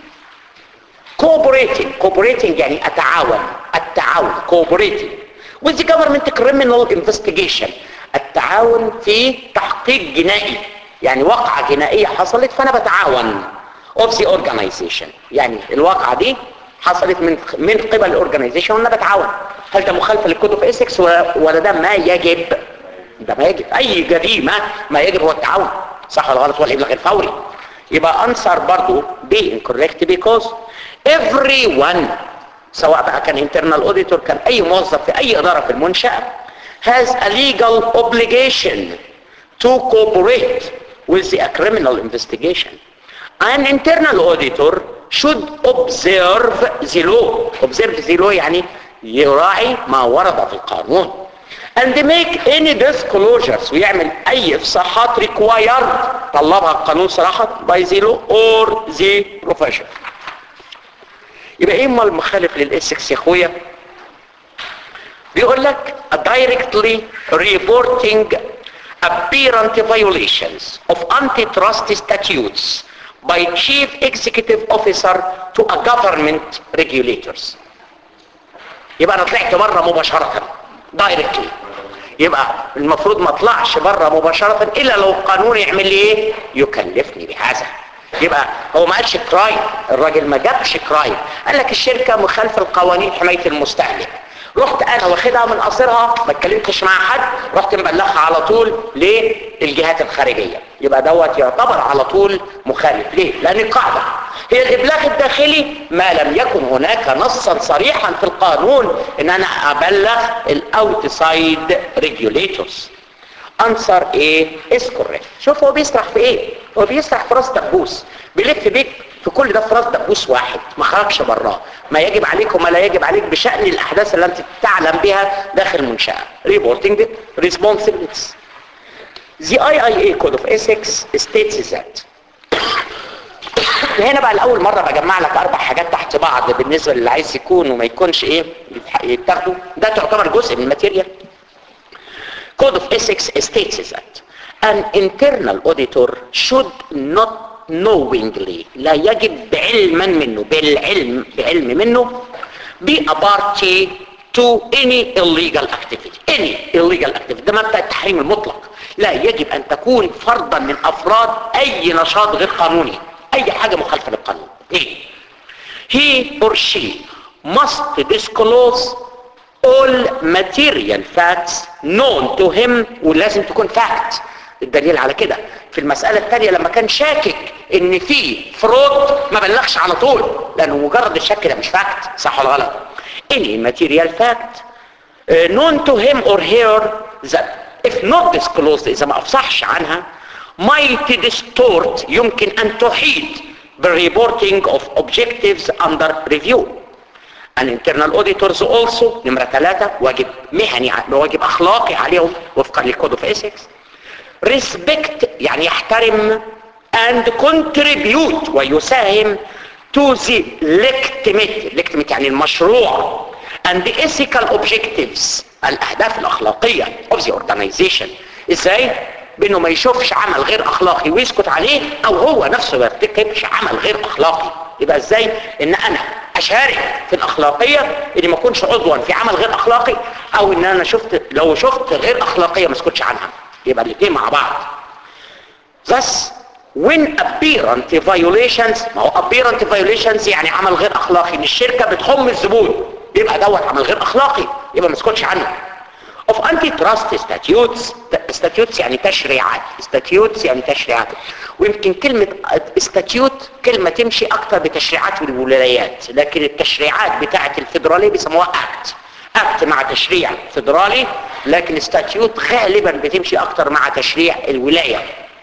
cooperating cooperating يعني اتعاون التعاون cooperating with the government criminal investigation التعاون في تحقيق جنائي يعني وقعة جنائية حصلت فانا بتعاون of the organization يعني الواقعة دي حصلت من من قبل الاورجنايزيشن وانا بتعاون هل ده مخالفه للكود اوف ايثكس ولا ده ما يجب ده ما يجب اي جريمه ما يجب هو التعاون صح ولا غلط ولا الابلاغ الفوري يبقى انسر برضو بي incorrect because everyone سواء بقى كان internal auditor كان اي موظف في اي اداره في المنشاه has a legal obligation to cooperate with the criminal investigation an internal auditor should observe the law observe the law يعني يراعي ما ورد في القانون and make any disclosures ويعمل اي افصاحات required طلبها القانون صراحة by the law or the profession يبقى ايه ما المخالف للاسكس يا اخويا بيقول لك directly reporting apparent violations of antitrust statutes by chief executive officer to a government regulators يبقى انا طلعت بره مباشرة دايركتلي يبقى المفروض ما اطلعش بره مباشرة الا لو القانون يعمل لي ايه يكلفني بهذا يبقى هو ما قالش كرايم الراجل ما جابش كرايم قال لك الشركة مخالفة القوانين حماية المستهلك رحت انا واخدها من قصرها ما اتكلمتش مع حد رحت مبلغها على طول للجهات الخارجية يبقى دوت يعتبر على طول مخالف ليه لان القاعدة هي الابلاغ الداخلي ما لم يكن هناك نصا صريحا في القانون ان انا ابلغ الاوتسايد ريجوليتورز انسر ايه از كوريكت شوف هو بيسرح في ايه هو بيسرح في راس دبوس بيلف بيك في كل ده في راس دبوس واحد ما خرجش براه ما يجب عليك وما لا يجب عليك بشأن الاحداث اللي انت تعلم بها داخل المنشأة reporting the responsibilities The IIA Code of Ethics states that هنا بقى لأول مرة بجمع لك أربع حاجات تحت بعض بالنسبة للي عايز يكون وما يكونش إيه يتاخدوا ده تعتبر جزء من الماتيريال Code of Ethics states that an internal auditor should not knowingly لا يجب بعلما منه بالعلم بعلم منه be a party to any illegal activity any illegal activity ده مبدأ التحريم المطلق لا يجب ان تكون فردا من افراد اي نشاط غير قانوني اي حاجة مخالفة للقانون ايه he or she must disclose all material facts known to him ولازم تكون fact الدليل على كده في المسألة الثانية لما كان شاكك ان في فرود ما بلغش على طول لانه مجرد الشك ده مش فاكت صح ولا غلط any material fact uh, known to him or her that if not disclosed اذا ما افصحش عنها might distort يمكن ان تحيد بالreporting of objectives under review an internal auditors also نمرة ثلاثة واجب مهني ع- واجب أخلاقي عليهم وفقا للكود اوف ethics respect يعني يحترم and contribute ويساهم to the legitimate legitimate يعني المشروع and the ethical objectives الأهداف الأخلاقية of the organization ازاي؟ بانه ما يشوفش عمل غير اخلاقي ويسكت عليه او هو نفسه ما يرتكبش عمل غير اخلاقي يبقى ازاي ان انا اشارك في الاخلاقيه اني ما اكونش عضوا في عمل غير اخلاقي او ان انا شفت لو شفت غير اخلاقيه ما اسكتش عنها يبقى الاثنين مع بعض Thus, when apparent violations ما هو apparent violations يعني عمل غير اخلاقي ان الشركه بتخم الزبون يبقى دوت عمل غير اخلاقي يبقى ما اسكتش عنه of antitrust statutes statutes يعني تشريعات statutes يعني تشريعات ويمكن كلمة statute كلمة تمشي اكتر بتشريعات الولايات لكن التشريعات بتاعة الفيدرالية بيسموها act act مع تشريع فيدرالي لكن statute غالبا بتمشي اكتر مع تشريع الولاية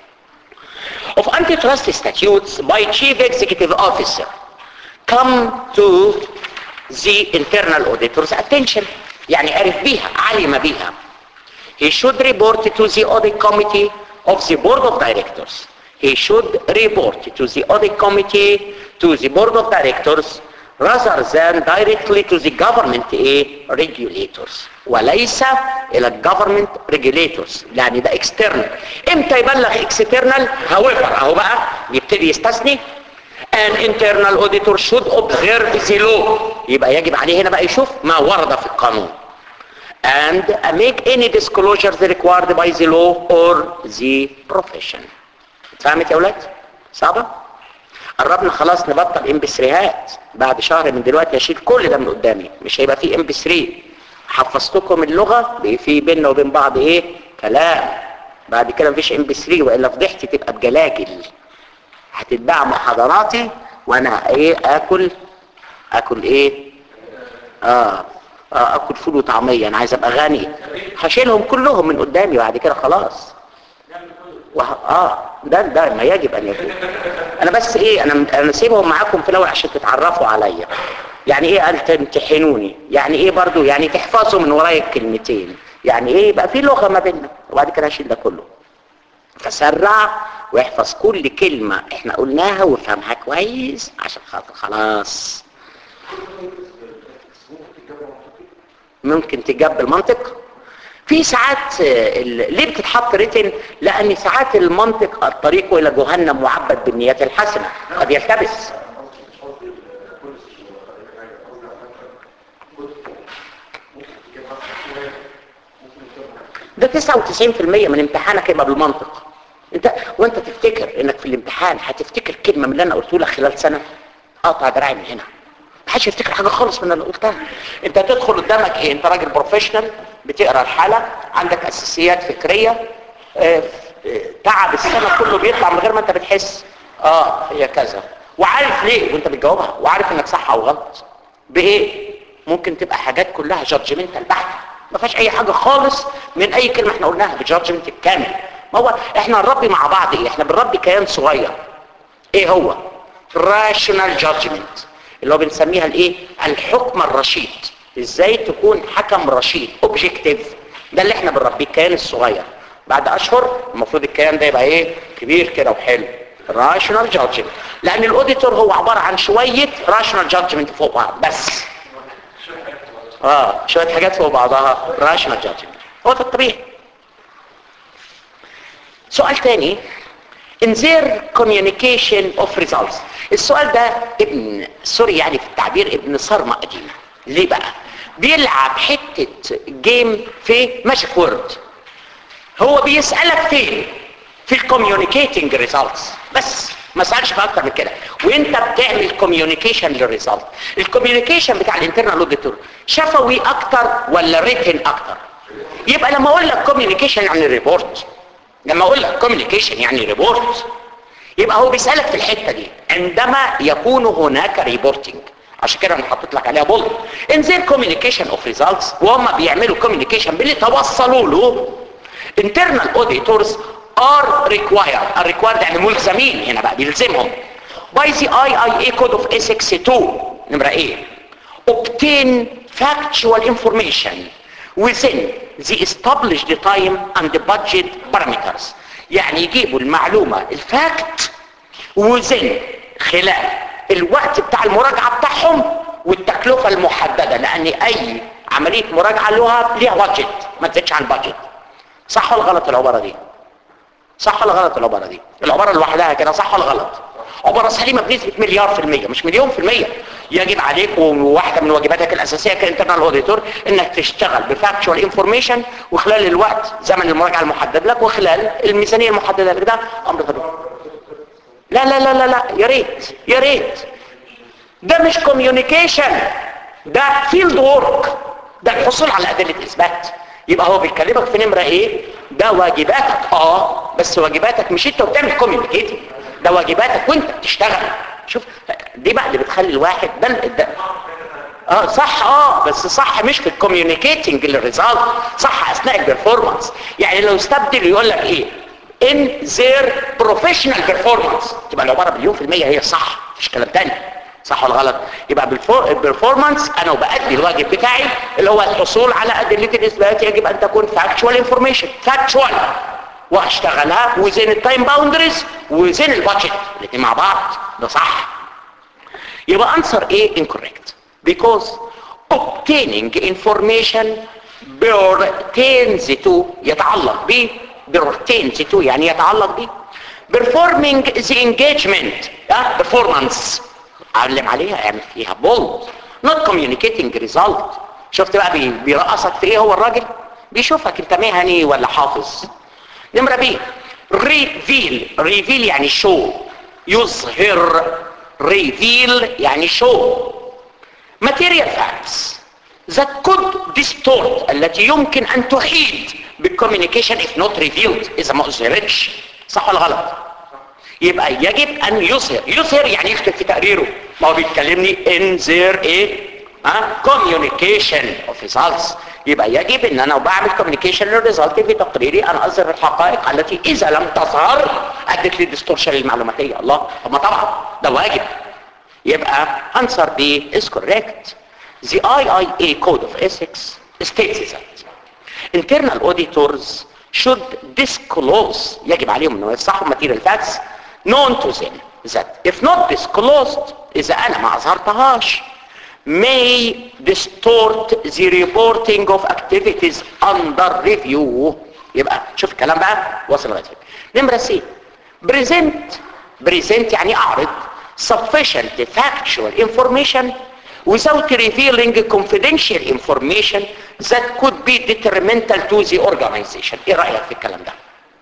of antitrust statutes by chief executive officer come to the internal auditor's attention يعني عرف بيها علم بيها he should report to the audit committee of the board of directors he should report to the audit committee to the board of directors rather than directly to the government eh, regulators وليس الى الجفرمنت ريجوليتورز يعني ده external امتى يبلغ external however اهو بقى يبتدي يستثني an internal auditor should observe the law يبقى يجب عليه هنا بقى يشوف ما ورد في القانون and make any disclosures required by the law or the profession فهمت يا ولاد صعبة قربنا خلاص نبطل ام بي 3 بعد شهر من دلوقتي هشيل كل ده من قدامي مش هيبقى فيه ام بي 3 حفظتكم اللغة بقى في بيننا وبين بعض ايه كلام بعد كده مفيش ام بي 3 والا فضحتي تبقى بجلاجل هتتباع محاضراتي وانا ايه اكل اكل ايه اه اه اكل فول وطعميه انا عايز ابقى غني هشيلهم كلهم من قدامي بعد كده خلاص وه... اه ده ده ما يجب ان يكون انا بس ايه انا انا سيبهم معاكم في الاول عشان تتعرفوا عليا يعني ايه قال تمتحنوني يعني ايه برضو يعني تحفظوا من ورايا الكلمتين يعني ايه يبقى في لغه ما بيننا وبعد كده هشيل ده كله فسرع واحفظ كل كلمة احنا قلناها وافهمها كويس عشان خاطر خلاص ممكن تجاب بالمنطق في ساعات آه، ال- ليه بتتحط ريتن لان ساعات المنطق الطريق الى جهنم معبد بالنيات الحسنة قد يلتبس ده 99% من امتحانك يبقى بالمنطق انت وانت تفتكر انك في الامتحان هتفتكر كلمه من اللي انا قلته لك خلال سنه اقطع دراعي من هنا محدش يفتكر حاجه خالص من اللي قلتها انت تدخل قدامك ايه انت راجل بروفيشنال بتقرا الحاله عندك اساسيات فكريه اه، اه، تعب السنه كله بيطلع من غير ما انت بتحس اه هي كذا وعارف ليه وانت بتجاوبها وعارف انك صح او غلط بايه ممكن تبقى حاجات كلها جادجمنتال بحته ما فيهاش اي حاجه خالص من اي كلمه احنا قلناها بجادجمنت الكامل ما هو احنا نربي مع بعض ايه احنا بنربي كيان صغير ايه هو rational judgment اللي هو بنسميها الايه الحكم الرشيد ازاي تكون حكم رشيد objective ده اللي احنا بنربيه الكيان الصغير بعد اشهر المفروض الكيان ده يبقى ايه كبير كده وحلو rational judgment لان الاوديتور هو عبارة عن شوية rational judgment فوق بعض بس اه شوية حاجات فوق بعضها rational judgment هو ده الطبيعي سؤال تاني in their communication of results السؤال ده ابن سوري يعني في التعبير ابن صرمة قديمة ليه بقى بيلعب حتة جيم في ماجيك وورد هو بيسألك فين في الكوميونيكيتنج ريزلتس بس ما سألش في اكتر من كده وانت بتعمل كوميونيكيشن للريزلت الكوميونيكيشن بتاع الانترنال اوديتور شفوي اكتر ولا ريتن اكتر يبقى لما اقول لك كوميونيكيشن يعني ريبورت لما اقول لك كوميونيكيشن يعني ريبورت يبقى هو بيسألك في الحتة دي عندما يكون هناك ريبورتنج عشان كده انا حطيت لك عليها بول ان their communication of results وهم بيعملوا كوميونيكيشن باللي توصلوا له internal auditors are required are required يعني ملزمين هنا بقى بيلزمهم by the IIA code of ethics 2 نمرة ايه obtain factual information within the established time and the budget parameters يعني يجيبوا المعلومة الفاكت وزن خلال الوقت بتاع المراجعة بتاعهم والتكلفة المحددة لان اي عملية مراجعة لها ليها بادجت ما تزيدش عن بادجت صح ولا غلط العبارة دي صح ولا غلط العبارة دي العبارة لوحدها كده صح ولا غلط عبارة سليمة بنسبة مليار في المية مش مليون في المية يجب عليك وواحدة من واجباتك الأساسية كإنترنال أوديتور إنك تشتغل بفاكتشوال انفورميشن وخلال الوقت زمن المراجعة المحدد لك وخلال الميزانية المحددة لك ده أمر طبيعي لا لا لا لا لا يا ريت يا ريت ده مش كوميونيكيشن ده فيلد وورك ده الحصول على أدلة إثبات يبقى هو بيكلمك في نمرة ايه ده واجباتك اه بس واجباتك مش انت وبتعمل كوميونيكيتنج ده واجباتك وانت بتشتغل شوف دي بقى اللي بتخلي الواحد ده, ده اه صح اه بس صح مش في الكوميونيكيتنج للريزالت صح اثناء البرفورمانس يعني لو استبدل يقول لك ايه in their professional performance تبقى العباره مليون في الميه هي صح مش كلام تاني صح ولا غلط يبقى بالبرفورمانس انا وبأدي الواجب بتاعي اللي هو الحصول على ادله الاثبات يجب ان تكون فاكتشوال انفورميشن فاكتشوال واشتغلها وزين التايم باوندريز وزين البادجت الاثنين مع بعض ده صح يبقى answer A incorrect because obtaining information pertains to يتعلق ب pertains to يعني يتعلق ب performing the engagement اه performance علم عليها اعمل فيها bold not communicating result شفت بقى بي- بيرقصك في ايه هو الراجل بيشوفك انت مهني ولا حافظ نمرة بي ريفيل ريفيل يعني شو يظهر ريفيل يعني شو material facts that could distort التي يمكن ان تحيد بالcommunication if not revealed اذا ما اظهرتش صح ولا غلط يبقى يجب ان يظهر يظهر يعني يكتب في تقريره ما هو بيتكلمني in their ايه ها communication of results يبقى يجب ان انا بعمل communication للريزلت في تقريري انا اظهر الحقائق التي اذا لم تظهر ادت لي ديستورشن المعلوماتيه الله طب ما طبعا ده واجب يبقى answer B is correct the IIA code of ethics states that internal auditors should disclose يجب عليهم انه يصحوا material facts known to them that if not disclosed اذا انا ما اظهرتهاش may distort the reporting of activities under review يبقى شوف الكلام بقى وصل لغايه فين نمره سي present present يعني اعرض sufficient factual information without revealing confidential information that could be detrimental to the organization ايه رأيك في الكلام ده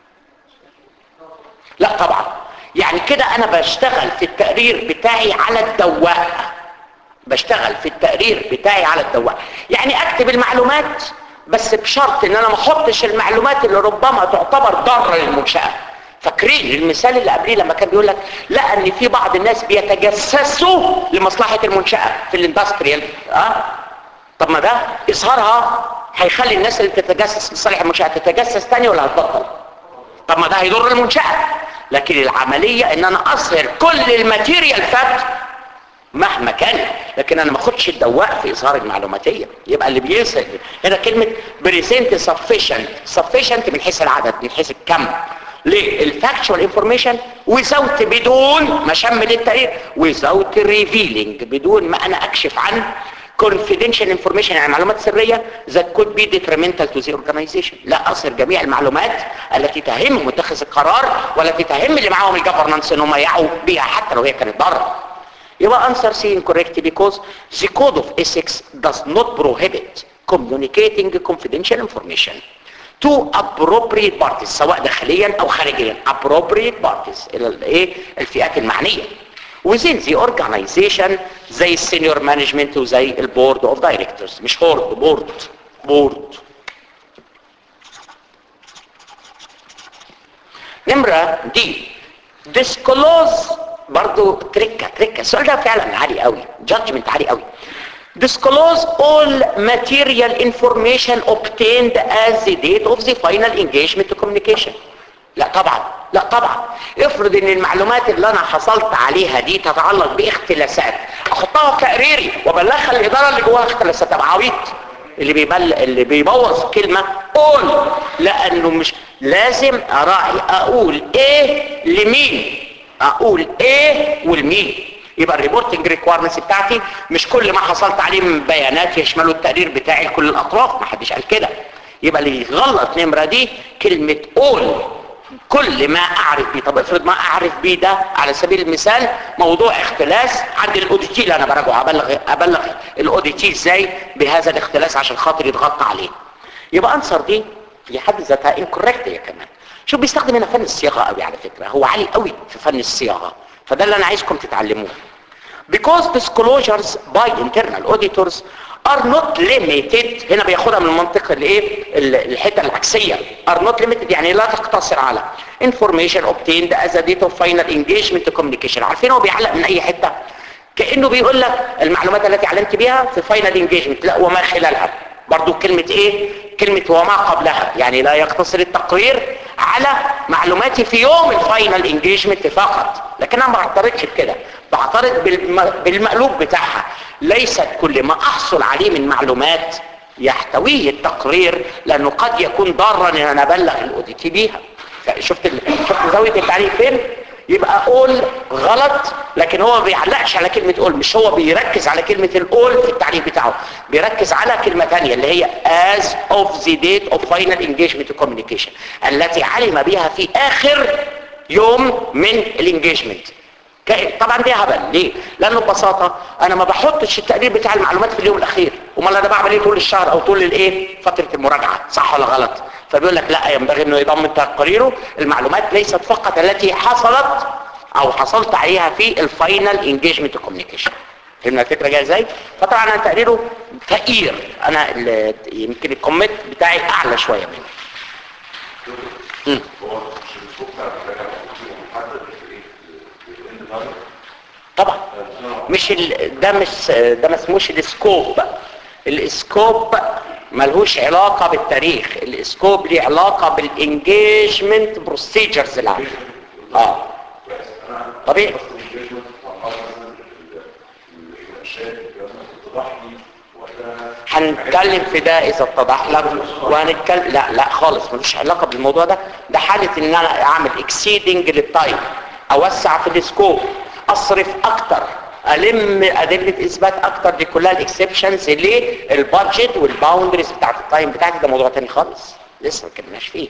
لا طبعا يعني كده انا بشتغل في التقرير بتاعي على الدواء بشتغل في التقرير بتاعي على الدواء يعني اكتب المعلومات بس بشرط ان انا ما احطش المعلومات اللي ربما تعتبر ضاره للمنشاه فاكرين المثال اللي قبليه لما كان بيقول لك لا ان في بعض الناس بيتجسسوا لمصلحه المنشاه في الاندستريال اه طب ما ده اظهارها هيخلي الناس اللي بتتجسس لصالح المنشاه تتجسس تاني ولا هتبطل طب ما ده هيضر المنشاه لكن العمليه ان انا اظهر كل الماتيريال فاكت مهما كان لكن انا ما اخدش الدواء في اظهار المعلوماتيه يبقى اللي بيظهر هنا كلمه بريزنت sufficient sufficient من حيث العدد من حيث الكم ليه الفاكتشوال انفورميشن without بدون ما شمل التقرير without revealing بدون ما انا اكشف عن confidential information يعني معلومات سريه that could be detrimental to the organization لا اظهر جميع المعلومات التي تهم متخذ القرار والتي تهم اللي معاهم الجفرنانس ان هم يعوا بيها حتى لو هي كانت ضاره يبقى answer C incorrect because the code of ethics does not prohibit communicating confidential information to appropriate parties سواء داخليا او خارجيا appropriate parties الى الايه الفئات المعنيه within the organization زي السينيور مانجمنت وزي البورد اوف دايركتورز مش هورد بورد بورد نمرة دي disclose برضو تركة تركة السؤال ده فعلا عالي قوي judgment عالي قوي disclose all material information obtained as the date of the final engagement communication لا طبعا لا طبعا افرض ان المعلومات اللي انا حصلت عليها دي تتعلق باختلاسات واحطها في تقريري وابلغها الاداره اللي جواها اختلاسات ابقى عبيط اللي بيبل اللي بيبوظ كلمه قول لانه مش لازم اراعي اقول ايه لمين اقول ايه والمين يبقى الريبورتنج ريكويرمنتس بتاعتي مش كل ما حصلت عليه من بيانات يشملوا التقرير بتاعي لكل الاطراف ما حدش قال كده يبقى اللي يغلط نمره دي كلمه قول كل ما اعرف بيه طب افرض ما اعرف بيه ده على سبيل المثال موضوع اختلاس عند الاوديتي اللي انا براجعه ابلغ ابلغ الاوديتي ازاي بهذا الاختلاس عشان خاطر يتغطى عليه يبقى انصر دي في حد ذاتها انكوركت هي كمان شوف بيستخدم هنا فن الصياغه قوي على فكره هو عالي قوي في فن الصياغه فده اللي انا عايزكم تتعلموه because disclosures by internal auditors are not limited هنا بياخدها من المنطق الايه ال- الحته العكسيه are not limited يعني لا تقتصر على information obtained as a date of final engagement communication عارفين هو بيعلق من اي حته كانه بيقول لك المعلومات التي علمت بها في final engagement لا وما خلالها برضو كلمة ايه كلمة وما قبلها يعني لا يقتصر التقرير على معلوماتي في يوم الفاينل انجيجمنت فقط لكن انا ما بعترضش بكده بعترض بالم- بالمقلوب بتاعها ليست كل ما احصل عليه من معلومات يحتويه التقرير لانه قد يكون ضارا ان انا ابلغ الاوديتي بيها شفت ال... شفت زاويه التعليق فين يبقى قول غلط لكن هو ما بيعلقش على كلمة قول مش هو بيركز على كلمة القول في التعريف بتاعه بيركز على كلمة ثانية اللي هي as of the date of final engagement communication التي علم بها في آخر يوم من الانجيجمنت ك- طبعا دي هبل ليه لانه ببساطه انا ما بحطش التقرير بتاع المعلومات في اليوم الاخير امال انا بعمل ايه طول الشهر او طول الايه فتره المراجعه صح ولا غلط فبيقول لك لا ينبغي انه يضمن تقريره المعلومات ليست فقط التي حصلت او حصلت عليها في الفاينل انجيجمنت كوميونيكيشن فهمنا الفكره جايه ازاي فطبعا انا تقريره فقير انا ال- يمكن الكومنت بتاعي اعلى شويه منه مم. هو مش الفوق بتاع الحاجة المفروض يبقى محدد في ايه؟ في الاند تايم طبعا مش ال... ده مش ده ما اسموش السكوب السكوب ملهوش علاقة بالتاريخ السكوب ليه علاقة بالانجيجمنت بروسيجرز اللي عندنا اه طبيعي هنتكلم في ده اذا اتضح لك وهنتكلم لا لا خالص ملوش علاقه بالموضوع ده ده حاله ان انا اعمل اكسيدنج للتايم اوسع في السكوب اصرف اكتر الم ادله اثبات اكتر دي كلها الاكسبشنز ليه البادجت والباوندريز بتاعت التايم بتاعتي ده موضوع تاني خالص لسه ما اتكلمناش فيه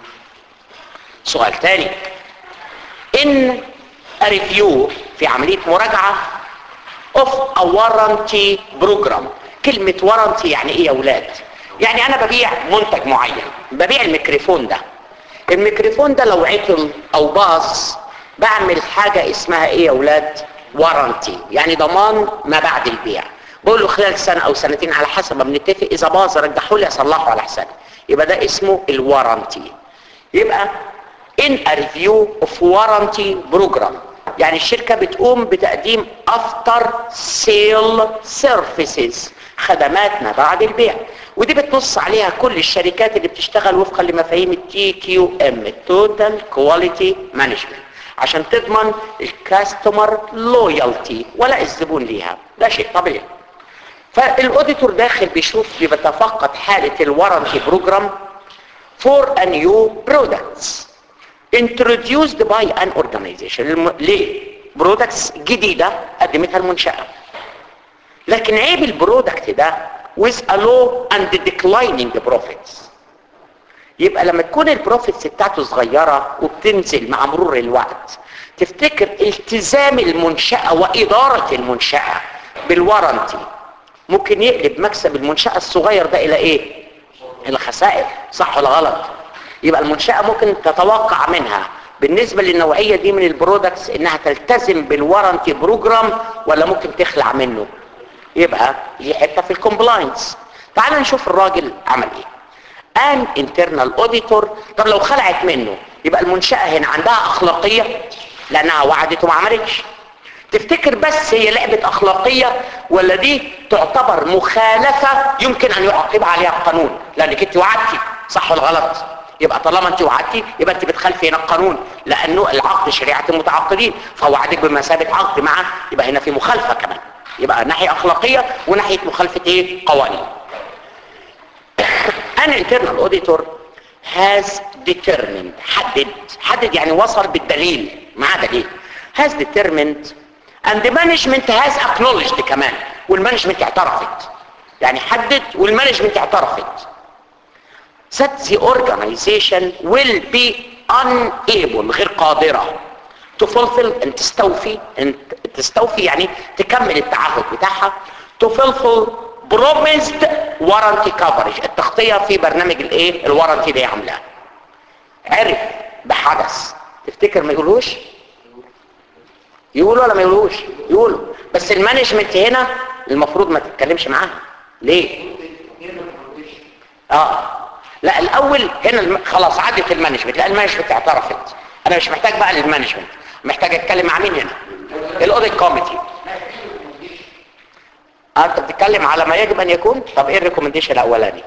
سؤال تاني ان ريفيو في عمليه مراجعه of a warranty program كلمة warranty يعني ايه يا ولاد يعني انا ببيع منتج معين ببيع الميكروفون ده الميكروفون ده لو عطل او باظ بعمل حاجة اسمها ايه يا ولاد warranty يعني ضمان ما بعد البيع بقول له خلال سنة او سنتين على حسب ما بنتفق اذا باظ رجحوا لي اصلحه على حسابي يبقى ده اسمه الوارنتي يبقى in a review of warranty program يعني الشركة بتقوم بتقديم after sale services خدمات ما بعد البيع ودي بتنص عليها كل الشركات اللي بتشتغل وفقا لمفاهيم التي كيو ام التوتال كواليتي مانجمنت عشان تضمن الكاستمر لويالتي ولا الزبون ليها ده شيء طبيعي فالاوديتور داخل بيشوف بيتفقد حالة الورنتي بروجرام for a new products introduced by an organization الم... ليه برودكتس جديدة قدمتها المنشأة لكن عيب البرودكت ده with a low and declining profits يبقى لما تكون البروفيتس بتاعته صغيرة وبتنزل مع مرور الوقت تفتكر التزام المنشأة وإدارة المنشأة بالورنتي ممكن يقلب مكسب المنشأة الصغير ده إلى إيه؟ إلى خسائر صح ولا غلط؟ يبقى المنشأة ممكن تتوقع منها بالنسبة للنوعية دي من البرودكتس انها تلتزم بالورنتي بروجرام ولا ممكن تخلع منه يبقى دي حتة في الكومبلاينس تعال نشوف الراجل عمل ايه ان انترنال اوديتور طب لو خلعت منه يبقى المنشأة هنا عندها اخلاقية لانها وعدت وما عملتش تفتكر بس هي لعبة اخلاقية ولا دي تعتبر مخالفة يمكن ان يعاقب عليها القانون لانك انت وعدتي صح ولا غلط يبقى طالما انت وعدتي يبقى انت بتخالفي هنا القانون لانه العقد شريعه المتعاقدين فوعدك بمثابه عقد معه يبقى هنا في مخالفه كمان يبقى ناحية اخلاقية وناحية مخالفة ايه قوانين an internal auditor has determined حدد حدد يعني وصل بالدليل مع دليل has determined and the management has acknowledged كمان والمانجمنت اعترفت يعني حدد والمانجمنت اعترفت that the organization will be unable غير قادرة to fulfill ان تستوفي ان تستوفي يعني تكمل التعهد بتاعها to fulfill promised warranty coverage التغطية في برنامج الايه الورنتي اللي هي عاملاه عرف بحدث تفتكر ما يقولوش يقولوا ولا ما يقولوش يقولوا بس المانجمنت هنا المفروض ما تتكلمش معاها ليه اه لا الاول هنا الم... خلاص عدت المانجمنت لا المانجمنت اعترفت انا مش محتاج بقى للمانجمنت محتاج اتكلم مع مين هنا الاوديت كوميتي آه انت بتتكلم على ما يجب ان يكون طب ايه الريكومنديشن الاولاني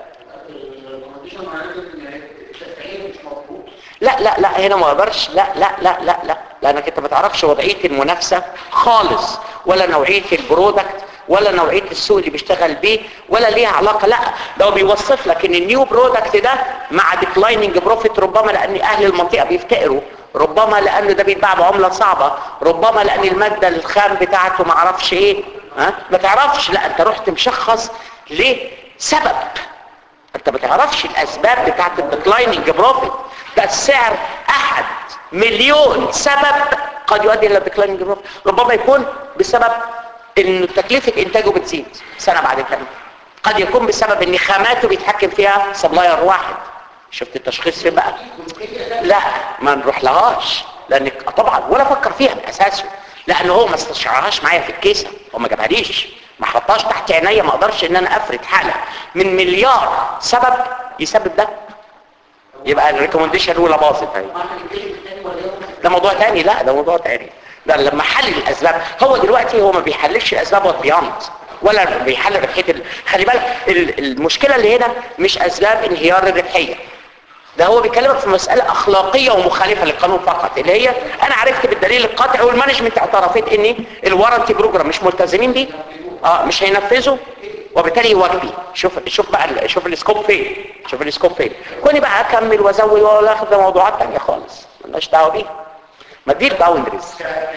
لا لا لا هنا ما اقدرش لا لا لا لا لا لانك انت ما تعرفش وضعيه المنافسه خالص ولا نوعيه البرودكت ولا نوعيه السوق اللي بيشتغل بيه ولا ليها علاقه لا ده هو بيوصف لك ان النيو برودكت ده مع ديكلايننج بروفيت ربما لان اهل المنطقه بيفتقروا ربما لان ده بيتباع بعمله صعبه ربما لان الماده الخام بتاعته ما اعرفش ايه ها ما تعرفش لا انت رحت مشخص ليه سبب انت ما تعرفش الاسباب بتاعت الديكلايننج بروفيت ده السعر احد مليون سبب قد يؤدي الى الديكلايننج بروفيت ربما يكون بسبب ان تكلفه انتاجه بتزيد سنه بعد كده قد يكون بسبب ان خاماته بيتحكم فيها سبلاير واحد شفت التشخيص فين بقى لا ما نروح لهاش لانك طبعا ولا فكر فيها من اساسه لان هو ما استشعرهاش معايا في الكيسه هو ما جابهاليش ما حطهاش تحت عينيا ما اقدرش ان انا افرد حاله من مليار سبب يسبب ده يبقى الريكومنديشن الاولى باظت اهي ده موضوع تاني لا ده موضوع تاني ده لما حلل الاسباب هو دلوقتي هو ما بيحللش الاسباب والبيانت ولا بيحلل ربحيه ال... خلي بالك ال- المشكله اللي هنا مش اسباب انهيار الربحيه ده هو بيكلمك في مسألة أخلاقية ومخالفة للقانون فقط اللي هي أنا عرفت بالدليل القاطع والمانجمنت اعترفت إن الوارنتي بروجرام مش ملتزمين بيه اه مش هينفذوا وبالتالي يواجبي شوف شوف بقى ال- شوف السكوب فين شوف السكوب فين كوني بقى اكمل وازود ولا اخد موضوعات تانية خالص مالناش دعوه بيها ما دي الباوندريز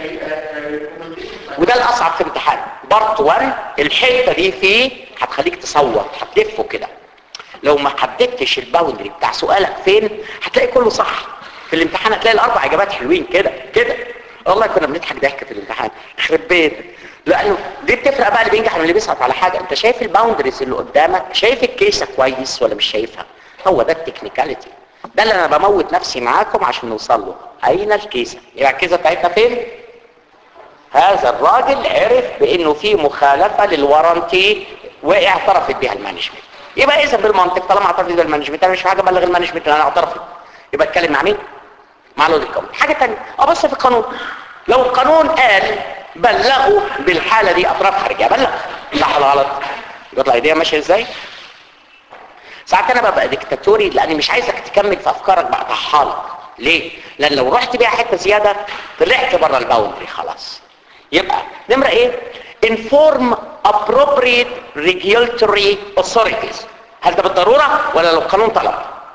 وده الاصعب في امتحان بارت 1 الحته دي فيه هتخليك تصور هتلفه كده لو ما حددتش الباوندري بتاع سؤالك فين هتلاقي كله صح في الامتحان هتلاقي الاربع اجابات حلوين كده كده والله كنا بنضحك ضحك في الامتحان يخرب بيت لانه دي بتفرق بقى اللي بينجح من اللي بيسقط على حاجه انت شايف الباوندريز اللي قدامك شايف الكيسه كويس ولا مش شايفها هو ده التكنيكاليتي ده اللي انا بموت نفسي معاكم عشان نوصل له اين الكيسه يبقى الكيسه بتاعتنا فين هذا الراجل عرف بانه في مخالفه للورنتي واعترفت بها المانجمنت يبقى اذا بالمنطق طالما اعترفت بها المانجمنت انا مش حاجه ابلغ المانجمنت ان انا اعترفت يبقى اتكلم مع مين مع لود القانون حاجه ثانيه ابص في القانون لو القانون قال بلغوا بالحاله دي اطراف خارجيه بلغ صح ولا غلط يطلع ايديا ماشيه ازاي ساعات انا ببقى ديكتاتوري لاني مش عايزك تكمل في افكارك بقطعها لك ليه لان لو رحت بيها حته زياده طلعت بره الباوندري خلاص يبقى نمره ايه inform appropriate regulatory authorities هل ده بالضروره ولا لو القانون طلب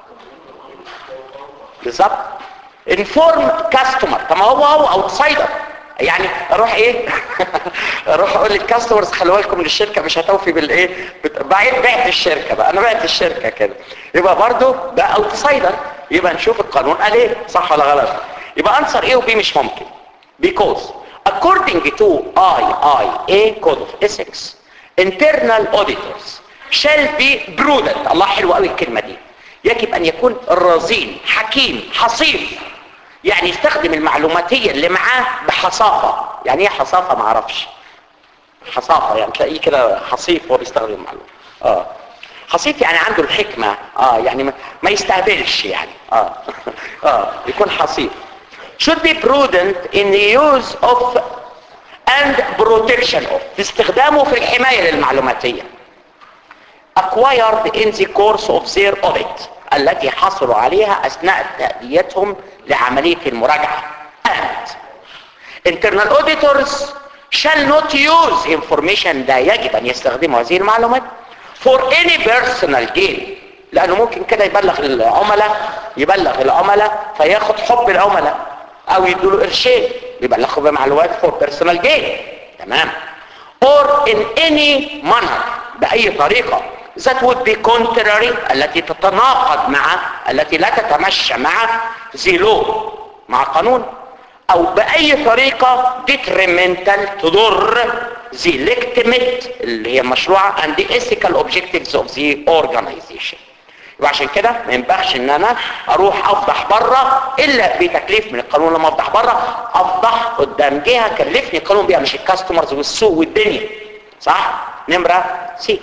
بالظبط inform customer طب ما هو هو اوتسايدر يعني اروح ايه اروح اقول للكاستمرز خلوا بالكم من الشركه مش هتوفي بالايه بت- بعت بعت الشركه بقى انا بعت الشركه كده يبقى برضو ده اوتسايدر يبقى نشوف القانون قال ايه صح ولا غلط يبقى انسر ايه وبي مش ممكن because according to IIA Code of Ethics internal auditors shall be prudent الله حلو قوي الكلمه دي يجب ان يكون رزين حكيم حصيف يعني يستخدم المعلوماتية اللي معاه بحصافة يعني ايه حصافة ما اعرفش حصافة يعني تلاقيه كده حصيف وهو بيستخدم المعلومة اه حصيف يعني عنده الحكمة اه يعني ما, ما يستهبلش يعني اه اه يكون حصيف should be prudent in the use of and protection of في استخدامه في الحماية للمعلوماتية acquired in the course of their audit التي حصلوا عليها أثناء تأديتهم لعملية المراجعة and internal auditors shall not use information لا يجب ان يستخدموا هذه المعلومات for any personal gain لانه ممكن كده يبلغ العملاء يبلغ العملاء فياخد حب العملاء او يدوا له قرشين يبلغوا بمعلومات for personal gain تمام or in any manner باي طريقه that would be contrary التي تتناقض مع التي لا تتمشى مع the law مع قانون او باي طريقة detrimental تضر the legitimate اللي هي مشروعة and the ethical objectives of the organization وعشان كده ما ينبغيش ان انا اروح افضح بره الا بتكليف من القانون لما افضح بره افضح قدام جهه كلفني القانون بيها مش الكاستمرز والسوق والدنيا صح نمره سي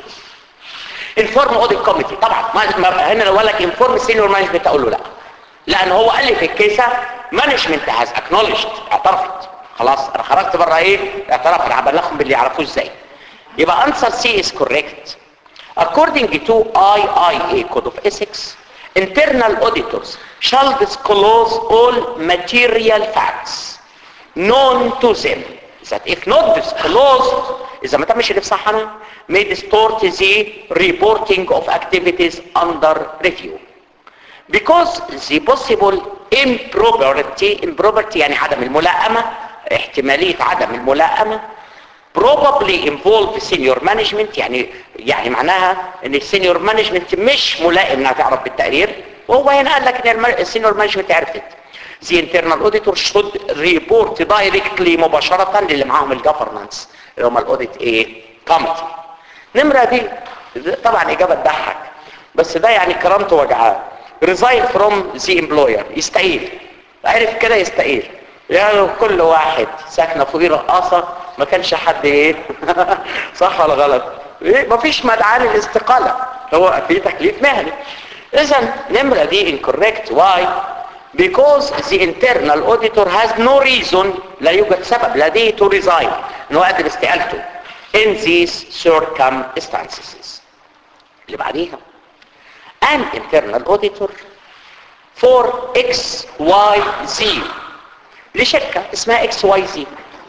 انفورم اوديت كوميتي طبعا ما ما- هنا لو قال لك انفورم سينيور مانجمنت اقول له لا لان هو قال لي في الكيسه مانجمنت هاز اكنولجد اعترفت خلاص انا خرجت بره ايه اعترف انا هبلغهم باللي يعرفوه ازاي يبقى answer C is correct according to IIA code of ethics internal auditors shall disclose all material facts known to them that if not disclosed إذا ما تمش اللي في صحنا may distort the reporting of activities under review because the possible impropriety impropriety يعني عدم الملائمة احتمالية عدم الملائمة probably involve senior management يعني يعني معناها ان السينيور مانجمنت مش ملائم انها تعرف بالتقرير وهو هنا قال لك ان السينيور مانجمنت عرفت the internal auditor should report directly مباشرة للي معاهم الجفرنانس اللي هم الاوديت ايه كوميتي نمرة دي طبعا اجابة تضحك بس ده يعني كرامته وجعاه resign from the employer يستقيل عرف كده يستقيل يعني كل واحد ساكنه فوقيه رقاصه ما كانش حد ايه صح ولا غلط ايه مفيش مدعاه للاستقاله هو في تكليف مهني اذا نمره دي incorrect why because the internal auditor has no reason لا يوجد سبب لديه to resign انه يقدم استقالته in these circumstances اللي بعديها an internal auditor for XYZ لشركة اسمها XYZ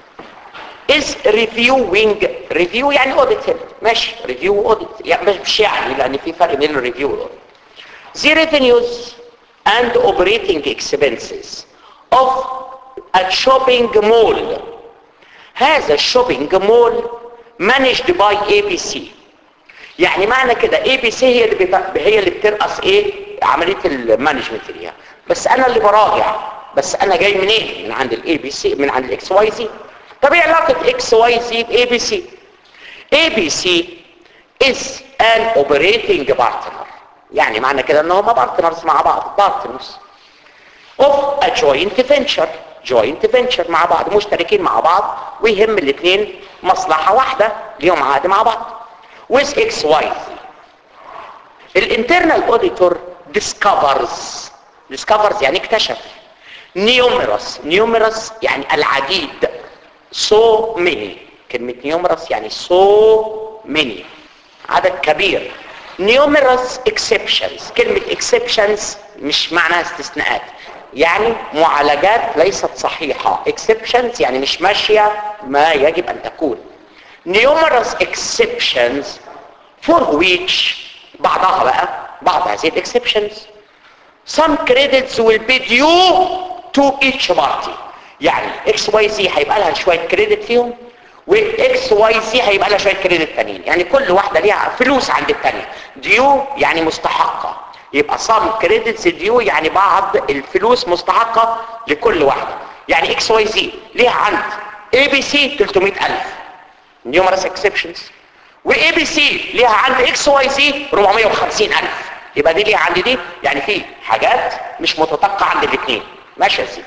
is reviewing review يعني audited ماشي review audit يعني مش- مش يعني لأن في فرق بين الريفيو والاوديت the revenues and operating expenses of a shopping mall هذا الشوبينج مول managed by ABC يعني معنى كده اي بي سي هي اللي بت... هي اللي بترأس ايه عمليه المانجمنت ليها بس انا اللي براجع بس انا جاي منين من عند الاي بي سي من عند الاكس واي زي طب ايه علاقه اكس واي زي باي بي سي اي بي سي از ان اوبريتنج بارتنر يعني معنى كده ان هم بارتنرز مع بعض بارتنرز اوف ا جوينت فينشر جوينت فينشر مع بعض مشتركين مع بعض ويهم الاثنين مصلحه واحده ليهم عقد مع بعض with XY الانترنال اوديتور discovers discovers يعني اكتشف numerous numerous يعني العديد so many كلمة numerous يعني so many عدد كبير numerous exceptions كلمة exceptions مش معناها استثناءات يعني معالجات ليست صحيحة exceptions يعني مش ماشية ما يجب أن تكون numerous exceptions for which بعضها بقى بعض هذه الاكسبشنز some credits will be due to each party يعني اكس واي زي هيبقى لها شويه كريدت فيهم واكس واي زي هيبقى لها شويه كريدت تانيين يعني كل واحده ليها فلوس عند الثانيه ديو يعني مستحقه يبقى some credits due يعني بعض الفلوس مستحقه لكل واحده يعني اكس واي زي ليها عند اي بي سي 300000 numerous exceptions واي بي سي ليها عند اكس واي سي 450000 يبقى دي ليها عند دي يعني في حاجات مش متطابقه عند الاثنين ماشي يا سيدي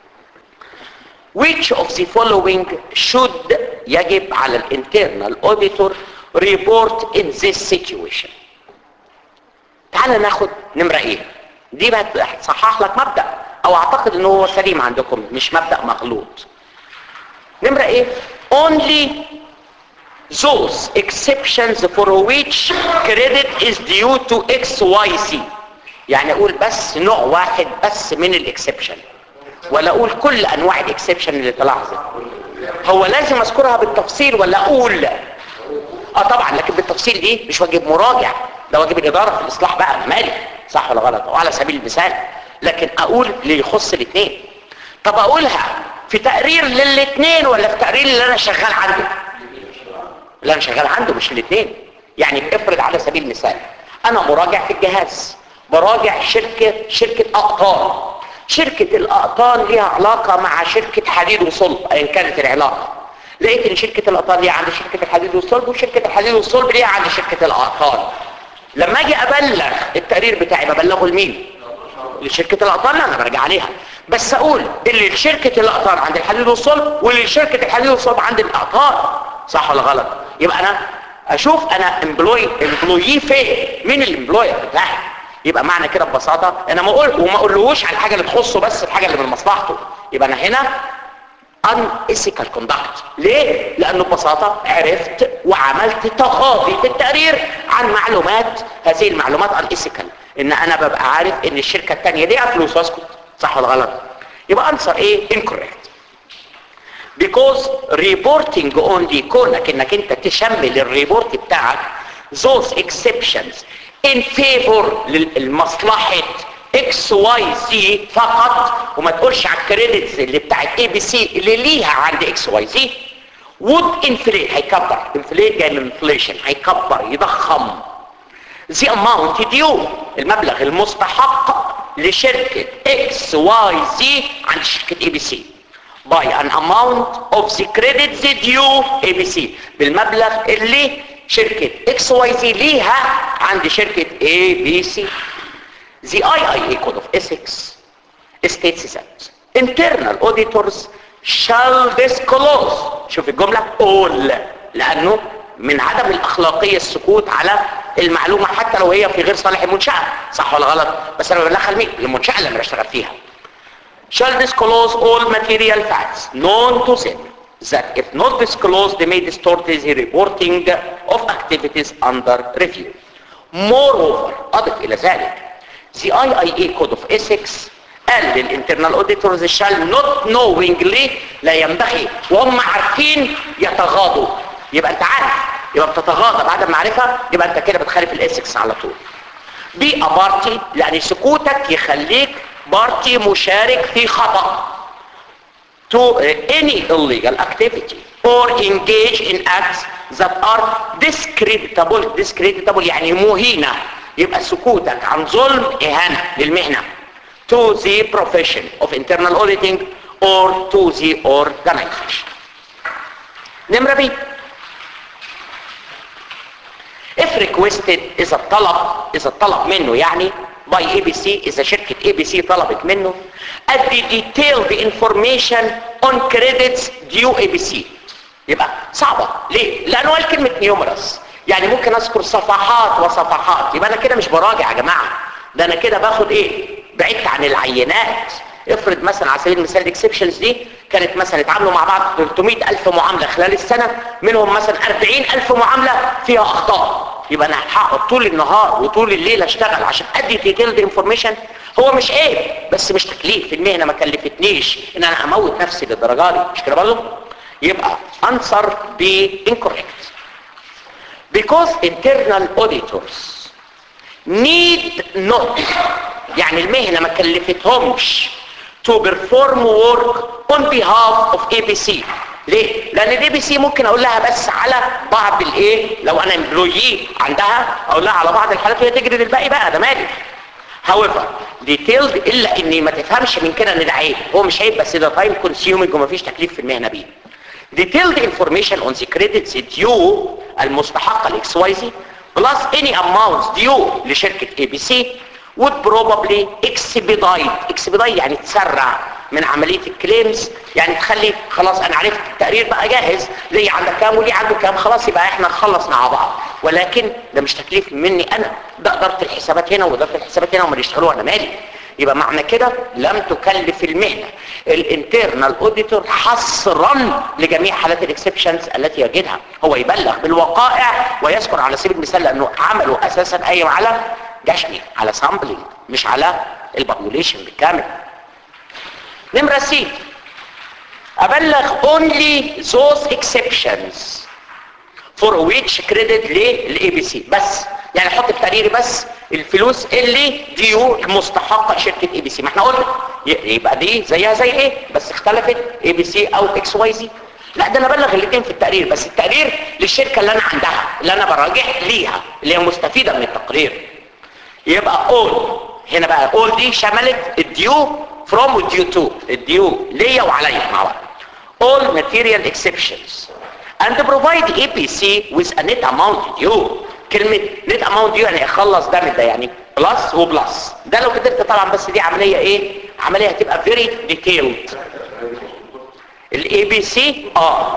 which of the following should يجب على الانترنال auditor report in this situation تعال ناخد نمرة ايه دي بقى هتصحح لك مبدأ او اعتقد ان هو سليم عندكم مش مبدأ مغلوط نمرة ايه only those exceptions for which credit is due to XYZ يعني اقول بس نوع واحد بس من الاكسبشن ولا اقول كل انواع الاكسبشن اللي تلاحظت هو لازم اذكرها بالتفصيل ولا اقول اه طبعا لكن بالتفصيل دي مش واجب مراجع ده واجب الاداره في الاصلاح بقى انا مالي صح ولا غلط وعلى سبيل المثال لكن اقول اللي يخص الاثنين طب اقولها في تقرير للاثنين ولا في تقرير اللي انا شغال عنده اللي انا شغال عنده مش الاثنين يعني افرض على سبيل المثال انا مراجع في الجهاز براجع شركه شركه اقطار شركه الاقطار ليها علاقه مع شركه حديد وصلب ايا كانت العلاقه لقيت ان شركه الاقطار ليها عند شركه الحديد والصلب وشركه الحديد والصلب ليها عند شركه الاقطار لما اجي ابلغ التقرير بتاعي ببلغه لمين لشركه الاقطار اللي انا برجع عليها بس اقول اللي لشركه الاقطار عند الحديد والصلب واللي لشركه الحديد والصلب عند الاقطار صح ولا غلط يبقى انا اشوف انا امبلوي امبلويي فين مين الامبلوير بتاعي يبقى معنى كده ببساطه انا ما اقول وما اقولهوش على الحاجه اللي تخصه بس الحاجه اللي من مصلحته يبقى انا هنا unethical conduct ليه؟ لأنه ببساطة عرفت وعملت تغاضي في التقرير عن معلومات هذه المعلومات unethical إن أنا ببقى عارف إن الشركة التانية ليها فلوس واسكت صح ولا غلط؟ يبقى أنصر إيه؟ incorrect because reporting only كونك إنك أنت تشمل الريبورت بتاعك those exceptions in favor للمصلحة اكس واي زي فقط وما تقولش على الكريدتس اللي بتاعت اي بي سي اللي ليها عند اكس واي زي would inflate هيكبر inflate جاي من inflation هيكبر يضخم the amount due المبلغ المستحق لشركة اكس واي زي عند شركة اي بي سي by an amount of the credits due اي بي سي بالمبلغ اللي شركة اكس واي زي ليها عند شركة اي بي سي The IIA Code of Ethics states that internal auditors shall disclose شوف الجملة all لأنه من عدم الأخلاقية السكوت على المعلومة حتى لو هي في غير صالح المنشأة صح ولا غلط بس أنا ببلغها لمين المنشأة اللي أنا بشتغل فيها shall disclose all material facts known to them that if not disclosed may distort the reporting of activities under review moreover أضف إلى ذلك the IIA Code of Ethics قال للانترنال اوديتورز shall not knowingly لا ينبغي وهم عارفين يتغاضوا يبقى انت عارف يبقى بتتغاضى بعد المعرفة يبقى انت كده بتخالف الاسكس على طول بي بارتي لان سكوتك يخليك بارتي مشارك في خطأ to any illegal activity or engage in acts that are discreditable discreditable يعني مهينة يبقى سكوتك عن ظلم إهانة للمهنة to the profession of internal auditing or to the organization نمرة بي if requested إذا الطلب إذا الطلب منه يعني by ABC إذا شركة ABC طلبت منه ادي detailed information on credits due ABC يبقى صعبة ليه؟ لأنه قال كلمة numerous يعني ممكن اذكر صفحات وصفحات يبقى انا كده مش براجع يا جماعة ده انا كده باخد ايه بعدت عن العينات افرض مثلا على سبيل المثال الاكسبشنز دي كانت مثلا اتعاملوا مع بعض 300 الف معاملة خلال السنة منهم مثلا 40 الف معاملة فيها اخطاء يبقى انا هقعد طول النهار وطول الليل اشتغل عشان ادي ديتيلد انفورميشن هو مش عيب بس مش تكليف المهنه ما كلفتنيش ان انا اموت نفسي للدرجه دي مش كده برضه يبقى answer be incorrect because internal auditors need not يعني المهنة ما كلفتهمش to perform work on behalf of ABC ليه؟ لأن الاي بي سي ممكن أقول لها بس على بعض الإيه؟ لو أنا امبلويي عندها أقول لها على بعض الحالات وهي تجري الباقي بقى ده مالي. however detailed إلا إني ما تفهمش من كده إن ده عيب، هو مش عيب بس ده تايم كونسيومنج ومفيش تكليف في المهنة بيه. detailed information on the credits due المستحقة الاكس واي زي plus any amounts due لشركة اي بي سي would probably expedite expedite يعني تسرع من عملية الكليمز يعني تخلي خلاص انا عرفت التقرير بقى جاهز ليه عندك كام وليه عنده كام خلاص يبقى احنا نخلص مع بعض ولكن ده مش تكليف مني انا ده اداره الحسابات هنا واداره الحسابات هنا هم اللي يشتغلوا انا مالي يبقى معنى كده لم تكلف المهنة الانترنال اوديتور حصرا لجميع حالات الاكسبشنز التي يجدها هو يبلغ بالوقائع ويذكر على سبيل المثال لانه عمله اساسا قايم على جشني على سامبلينج مش على البابوليشن بالكامل نمرة سي ابلغ only those exceptions for which credit للاي بي سي بس يعني احط في تقريري بس الفلوس اللي ديو المستحقه لشركه اي بي سي ما احنا قلنا ي- يبقى دي زيها زي ايه بس اختلفت اي بي سي او اكس واي زي لا ده انا ابلغ الاثنين في التقرير بس التقرير للشركه اللي انا عندها اللي انا براجع ليها اللي هي مستفيده من التقرير يبقى all هنا بقى all دي شملت الديو from والديو to الديو ليا وعليا مع بعض all material exceptions and provide APC with a net amount due كلمة net amount due يعني اخلص ده من ده يعني بلس وبلس ده لو قدرت طبعا بس دي عملية ايه عملية هتبقى very detailed الاي بي سي اه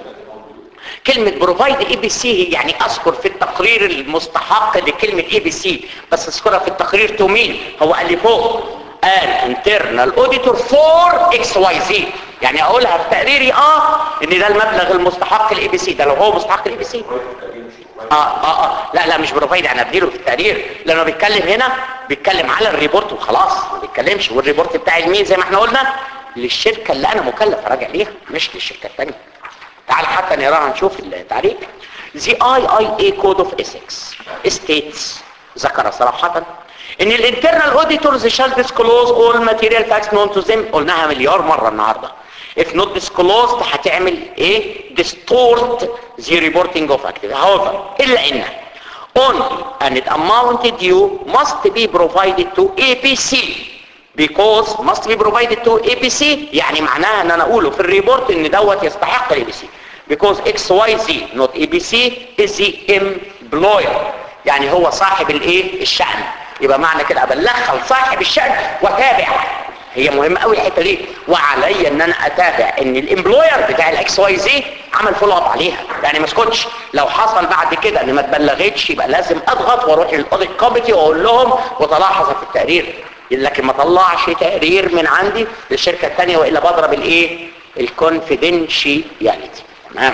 كلمة بروفايد اي بي سي يعني اذكر في التقرير المستحق لكلمة اي بي سي بس اذكرها في التقرير تو مين هو قال لي فوق قال internal auditor for اكس واي زي يعني اقولها في تقريري اه ان ده المبلغ المستحق للاي بي سي ده لو هو مستحق للاي بي سي اه اه اه لا لا مش بروفايد انا اديله في التقرير لانه بيتكلم هنا بيتكلم على الريبورت وخلاص ما بيتكلمش والريبورت بتاعي لمين زي ما احنا قلنا للشركه اللي انا مكلف اراجع ليها مش للشركه الثانيه تعال حتى نقراها نشوف التعريف The IIA Code of Ethics states ذكر صراحة ان الانترنال auditors shall disclose all material facts known to them قلناها مليار مرة النهاردة if not disclosed هتعمل ايه distort the reporting of activity however الا ان only an amount due must be provided to APC because must be provided to ABC يعني معناها ان انا اقوله في الريبورت ان دوت يستحق الاي بي سي because XYZ not ABC is the employer يعني هو صاحب الايه الشأن يبقى معنى كده ابلغها لصاحب الشأن واتابع هي مهمة قوي الحته دي وعليا ان انا اتابع ان الامبلوير بتاع الاكس واي زي عمل فولو اب عليها يعني ما اسكتش لو حصل بعد كده ان ما اتبلغتش يبقى لازم اضغط واروح للاوديت كوميتي واقول لهم وتلاحظ في التقرير لكن ما طلعش تقرير من عندي للشركه الثانيه والا بضرب الايه الكونفيدنشياليتي تمام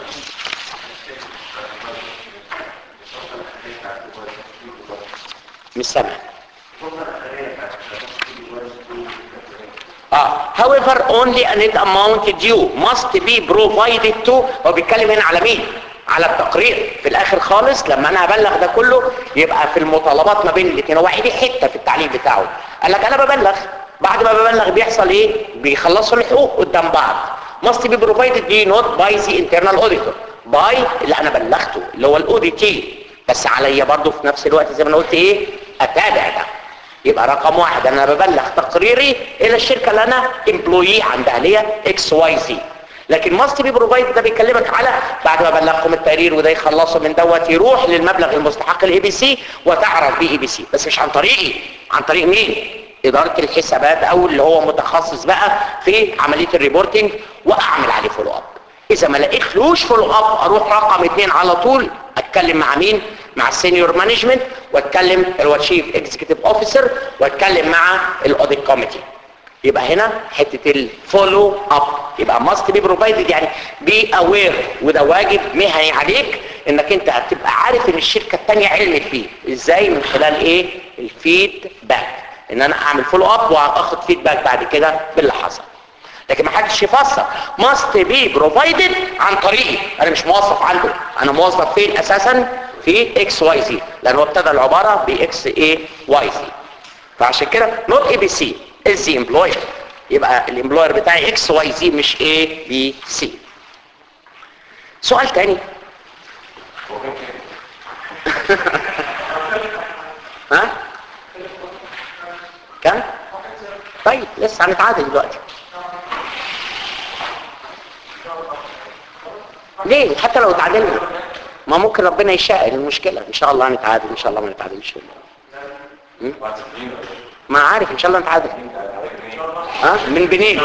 مش سامع اه however only a net amount due must be provided to هو بيتكلم هنا على مين على التقرير في الاخر خالص لما انا ابلغ ده كله يبقى في المطالبات ما بين الاثنين هو عيد حته في التعليم بتاعه قال لك انا ببلغ بعد ما ببلغ بيحصل ايه بيخلصوا الحقوق قدام بعض must be provided due not by the internal auditor by اللي انا بلغته اللي هو الاوديتي بس عليا برضو في نفس الوقت زي ما انا قلت ايه اتابع ده يبقى رقم واحد انا ببلغ تقريري الى الشركه اللي انا امبلوي عندها اللي هي اكس واي زي لكن ماست بي بروفايد ده بيكلمك على بعد ما بلغكم التقرير وده يخلصوا من دوت يروح للمبلغ المستحق الاي بي سي وتعرف بيه اي بي سي بس مش عن طريقي عن طريق مين اداره الحسابات او اللي هو متخصص بقى في عمليه الريبورتنج واعمل عليه فولو اب اذا ما لقيتلوش فولو اب اروح رقم اثنين على طول اتكلم مع مين مع السينيور مانجمنت واتكلم اللي هو تشيف اكزيكتيف اوفيسر واتكلم مع الاوديت كوميتي يبقى هنا حته الفولو اب يبقى ماست بي بروفايدد يعني بي اوير وده واجب مهني عليك انك انت هتبقى عارف ان الشركه الثانيه علمت بيه ازاي من خلال ايه الفيد باك ان انا اعمل فولو اب واخد فيدباك بعد كده باللي حصل لكن ما حدش يفسر must be provided عن طريقي انا مش موظف عنده انا موظف فين اساسا في اكس واي زي لان هو ابتدى العباره باكس اي واي زي فعشان كده نوت اي بي سي از ذا امبلوير يبقى الامبلوير بتاعي اكس واي زي مش اي بي سي سؤال تاني ها كم طيب لسه هنتعادل دلوقتي ليه حتى لو تعادلنا ما ممكن ربنا يشاء المشكلة ان شاء الله هنتعادل ان شاء الله ما نتعادلش ما عارف ان شاء الله نتعادل ها من بنين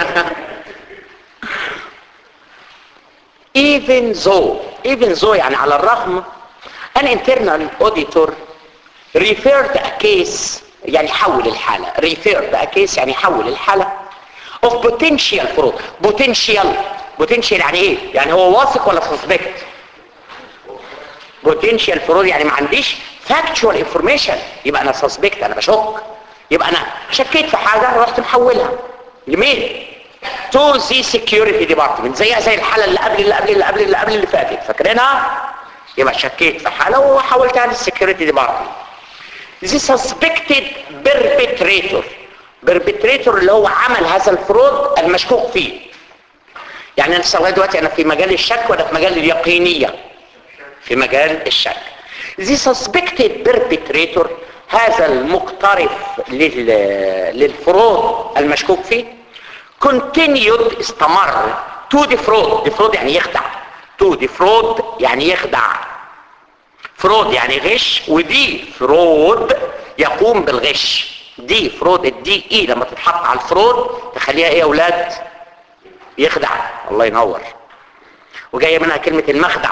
even though even though يعني على الرغم an internal auditor referred a case يعني حول الحالة referred a case يعني حول الحالة of potential fraud potential potential يعني ايه يعني هو واثق ولا suspect potential fraud يعني ما عنديش factual information يبقى انا suspect انا بشك يبقى انا شكيت في حاجة رحت محولها لمين to the security department زيها زي الحالة اللي قبل اللي قبل اللي قبل اللي قبل اللي فاتت فاكرينها يبقى شكيت في حالة وحولتها للسكيورتي ديبارتمنت the suspected perpetrator perpetrator اللي هو عمل هذا الفرود المشكوك فيه يعني انا لغايه دلوقتي انا في مجال الشك ولا في مجال اليقينيه في مجال الشك the suspected perpetrator هذا المقترف لل... للفرود المشكوك فيه continued استمر to defraud defraud يعني يخدع to defraud يعني يخدع فرود يعني غش ودي فرود يقوم بالغش دي فرود الدي اي لما تتحط على الفرود تخليها ايه يا اولاد يخدع الله ينور وجايه منها كلمه المخدع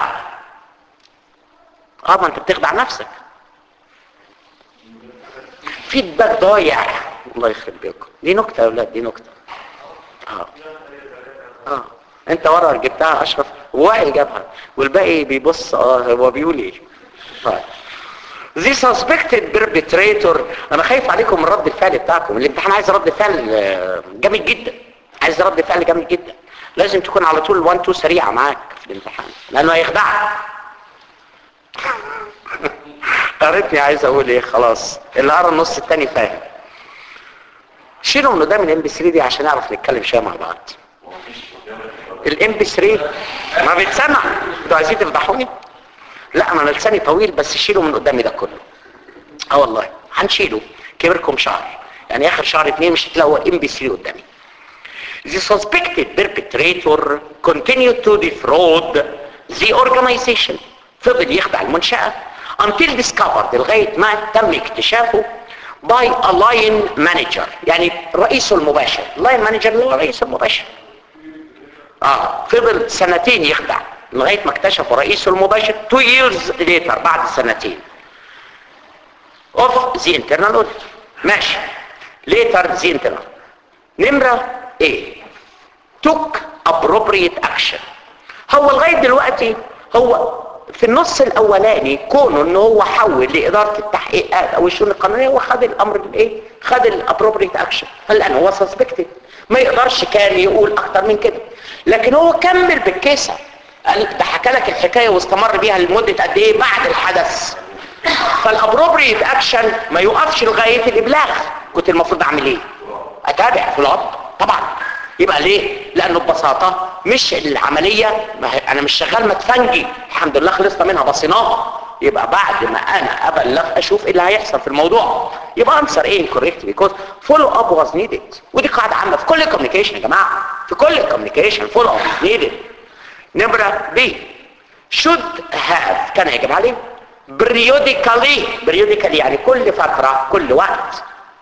اه ما انت بتخدع نفسك فيدباك ضايع الله يخرب بيكم دي نكته يا اولاد دي نكته اه اه انت ورا جبتها اشرف وائل جابها والباقي بيبص اه هو بيقول ايه طيب The suspected perpetrator انا خايف عليكم من رد الفعل بتاعكم الامتحان عايز رد فعل آه، جامد جدا عايز رد فعل جامد جدا لازم تكون على طول 1 2 سريعه معاك في الامتحان لانه هيخدعك قريتني عايز اقول ايه خلاص اللي قرا النص التاني فاهم شيلوا من قدام الام بي 3 دي عشان نعرف نتكلم شويه مع بعض الام بي 3 ما بيتسمع انتوا عايزين تفضحوني لا ما انا لساني طويل بس شيلوا من قدامي ده كله اه والله هنشيله كبركم شهر يعني اخر شهر اتنين مش هتلاقوا ام بي 3 قدامي The suspected perpetrator continued to defraud the organization فضل يخدع المنشأة until discovered لغاية ما تم اكتشافه by a line manager يعني رئيسه المباشر line manager اللي هو رئيس المباشر اه فضل سنتين يخدع لغاية ما اكتشفوا رئيسه المباشر two years later بعد سنتين of the internal audit ماشي later the internal نمرة ايه took appropriate action هو لغاية دلوقتي هو في النص الاولاني كونه ان هو حول لاداره التحقيقات او الشؤون القانونيه هو خد الامر الايه خد الابروبريت اكشن لان هو سسبكتد ما يقدرش كان يقول اكتر من كده لكن هو كمل بالكيسه قال ده حكى لك الحكايه واستمر بيها لمده قد ايه بعد الحدث فالابروبريت اكشن ما يوقفش لغايه الابلاغ كنت المفروض اعمل ايه اتابع في الاب طبعا يبقى ليه لانه ببساطه مش العمليه ما هي انا مش شغال متفنجي الحمد لله خلصنا منها بصيناها يبقى بعد ما انا ابلغ اشوف ايه اللي هيحصل في الموضوع يبقى انسر ايه incorrect because follow up was needed ودي قاعده عامه في كل الكوميونيكيشن يا جماعه في كل الكوميونيكيشن follow up is needed نمره B should have كان يجب عليه periodically periodically يعني كل فتره كل وقت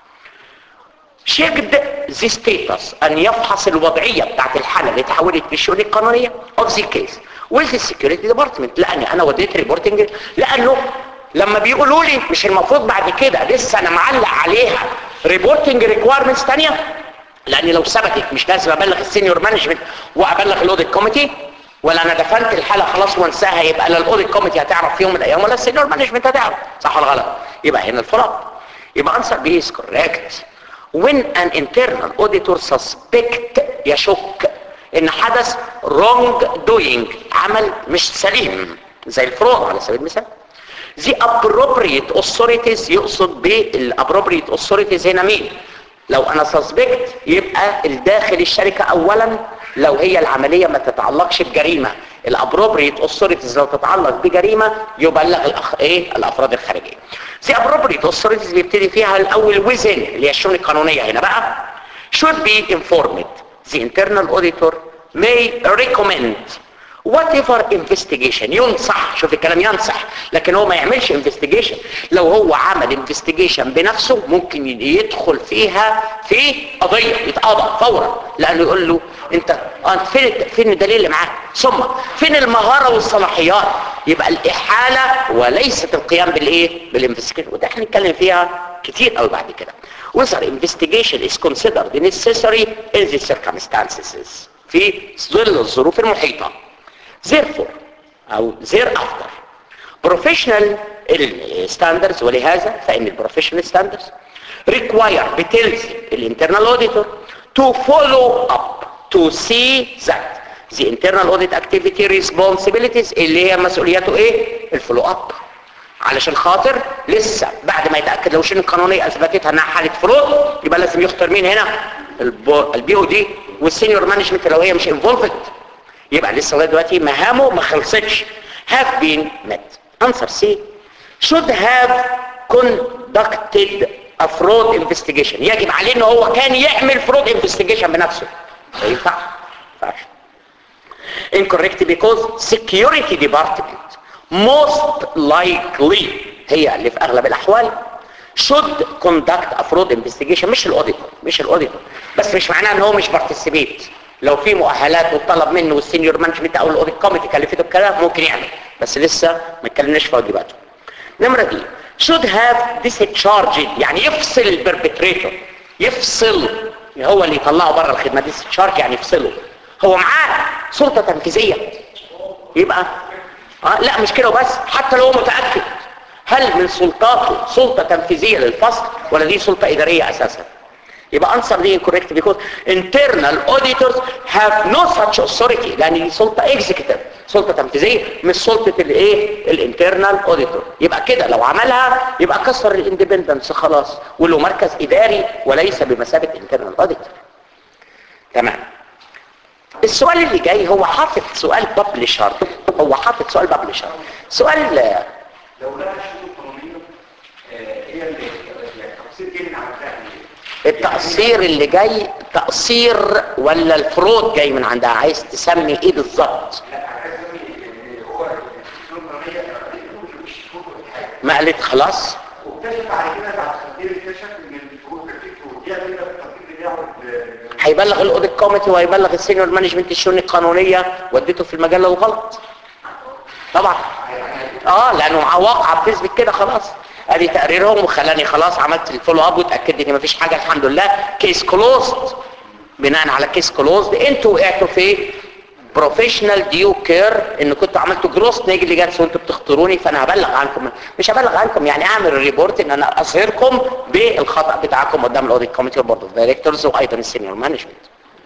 checked the status أن يفحص الوضعية بتاعت الحالة اللي تحولت للشؤون القانونية of the case with the security department لأني أنا وديت ريبورتنج لأنه لما بيقولوا لي مش المفروض بعد كده لسه أنا معلق عليها ريبورتنج ريكويرمنتس تانية لأني لو ثبتت مش لازم أبلغ السينيور مانجمنت وأبلغ الأوديت كوميتي ولا انا دفنت الحاله خلاص وانساها يبقى لا الاوديت كوميتي هتعرف في يوم من الايام ولا السينيور مانجمنت هتعرف صح ولا غلط يبقى هنا الفرق يبقى انسر بي از كوريكت when an internal auditor suspect يشك ان حدث wrong doing عمل مش سليم زي الفرود على سبيل المثال the appropriate authorities يقصد بالappropriate authorities هنا مين لو انا suspect يبقى الداخل الشركة اولا لو هي العملية ما تتعلقش بجريمة الابروبريت authorities لو تتعلق بجريمة يبلغ الأخ... ايه الافراد الخارجية the appropriate authorities بيبتدي فيها الاول within اللي هي الشؤون القانونية هنا بقى should be informed the internal auditor may recommend whatever investigation ينصح شوف الكلام ينصح لكن هو ما يعملش investigation لو هو عمل investigation بنفسه ممكن يدخل فيها في قضية يتقاضى فورا لانه يقول له انت انت فين فين الدليل اللي معاك ثم فين المهارة والصلاحيات يبقى الاحالة وليست القيام بالايه بالانفستيجيشن وده احنا نتكلم فيها كتير قوي بعد كده whether investigation is considered necessary in the circumstances في ظل الظروف المحيطة therefore او thereafter professional standards ولهذا فإن البروفيشنال standards require بتلزم الانترنال auditor to follow up to see that the internal audit activity responsibilities اللي هي مسؤولياته ايه الفولو اب علشان خاطر لسه بعد ما يتاكد لو شنو القانونيه اثبتتها انها حاله فروض يبقى لازم يختار مين هنا البي او دي والسينيور مانجمنت لو هي مش انفولفد يبقى لسه لغايه دلوقتي مهامه ما خلصتش have been met answer C should have conducted a fraud investigation يجب عليه ان هو كان يعمل fraud investigation بنفسه ما ينفع ما ينفعش incorrect because security department most likely هي اللي في اغلب الاحوال should conduct a fraud investigation مش الاوديتور مش الاوديتور بس مش معناه ان هو مش بارتيسيبيت لو في مؤهلات وطلب منه السينيور مانجمنت او الاوديت كوميتي كلفته بكلام ممكن يعمل بس لسه ما اتكلمناش في واجباته نمره دي should have discharged يعني يفصل البربتريتور يفصل هو اللي يطلعه بره الخدمه discharge يعني يفصله هو معاه سلطه تنفيذيه يبقى آه لا مش كده وبس حتى لو هو متاكد هل من سلطاته سلطه تنفيذيه للفصل ولا دي سلطه اداريه اساسا يبقى answer دي incorrect because internal auditors have no such authority لان دي سلطه executive سلطه تنفيذيه مش سلطه الايه الانترنال اوديتور يبقى كده لو عملها يبقى كسر الاندبندنس خلاص وله مركز اداري وليس بمثابه انترنال اوديتور تمام السؤال اللي جاي هو حاطط سؤال ببلشر هو حاطط سؤال ببلشر سؤال لو لقى الشروط القانونيه آه، هي اللي يعني تفصيل ايه من عملتها التقصير اللي جاي تقصير ولا الفروض جاي من عندها عايز تسمي ايه بالظبط لا عايز اقول إن هو الشروط القانونيه مش شروط ولا حاجه ما قالت خلاص واكتشف بعد كده بعد تقدير اكتشف ان الفروض كان فيه فروض يعمل كده في التقدير بتاعه ال- هيبلغ الاوديت كوميتي وهيبلغ السينيور مانجمنت الشؤون القانونيه وديته في المجله الغلط طبعا اه لانه معاه واقعه بتثبت كده خلاص ادي تقريرهم وخلاني خلاص عملت الفولو اب واتاكدت ان مفيش حاجه الحمد لله كيس كلوزد بناء على كيس كلوزد انتوا وقعتوا في بروفيشنال ديو كير ان كنتوا عملتوا جروس نيجي اللي جالس وانتوا بتختاروني فانا هبلغ عنكم مش هبلغ عنكم يعني اعمل ريبورت ان انا اظهركم بالخطا بتاعكم قدام الاوديت كوميتي والبورد اوف دايركتورز وايضا السينيور مانجمنت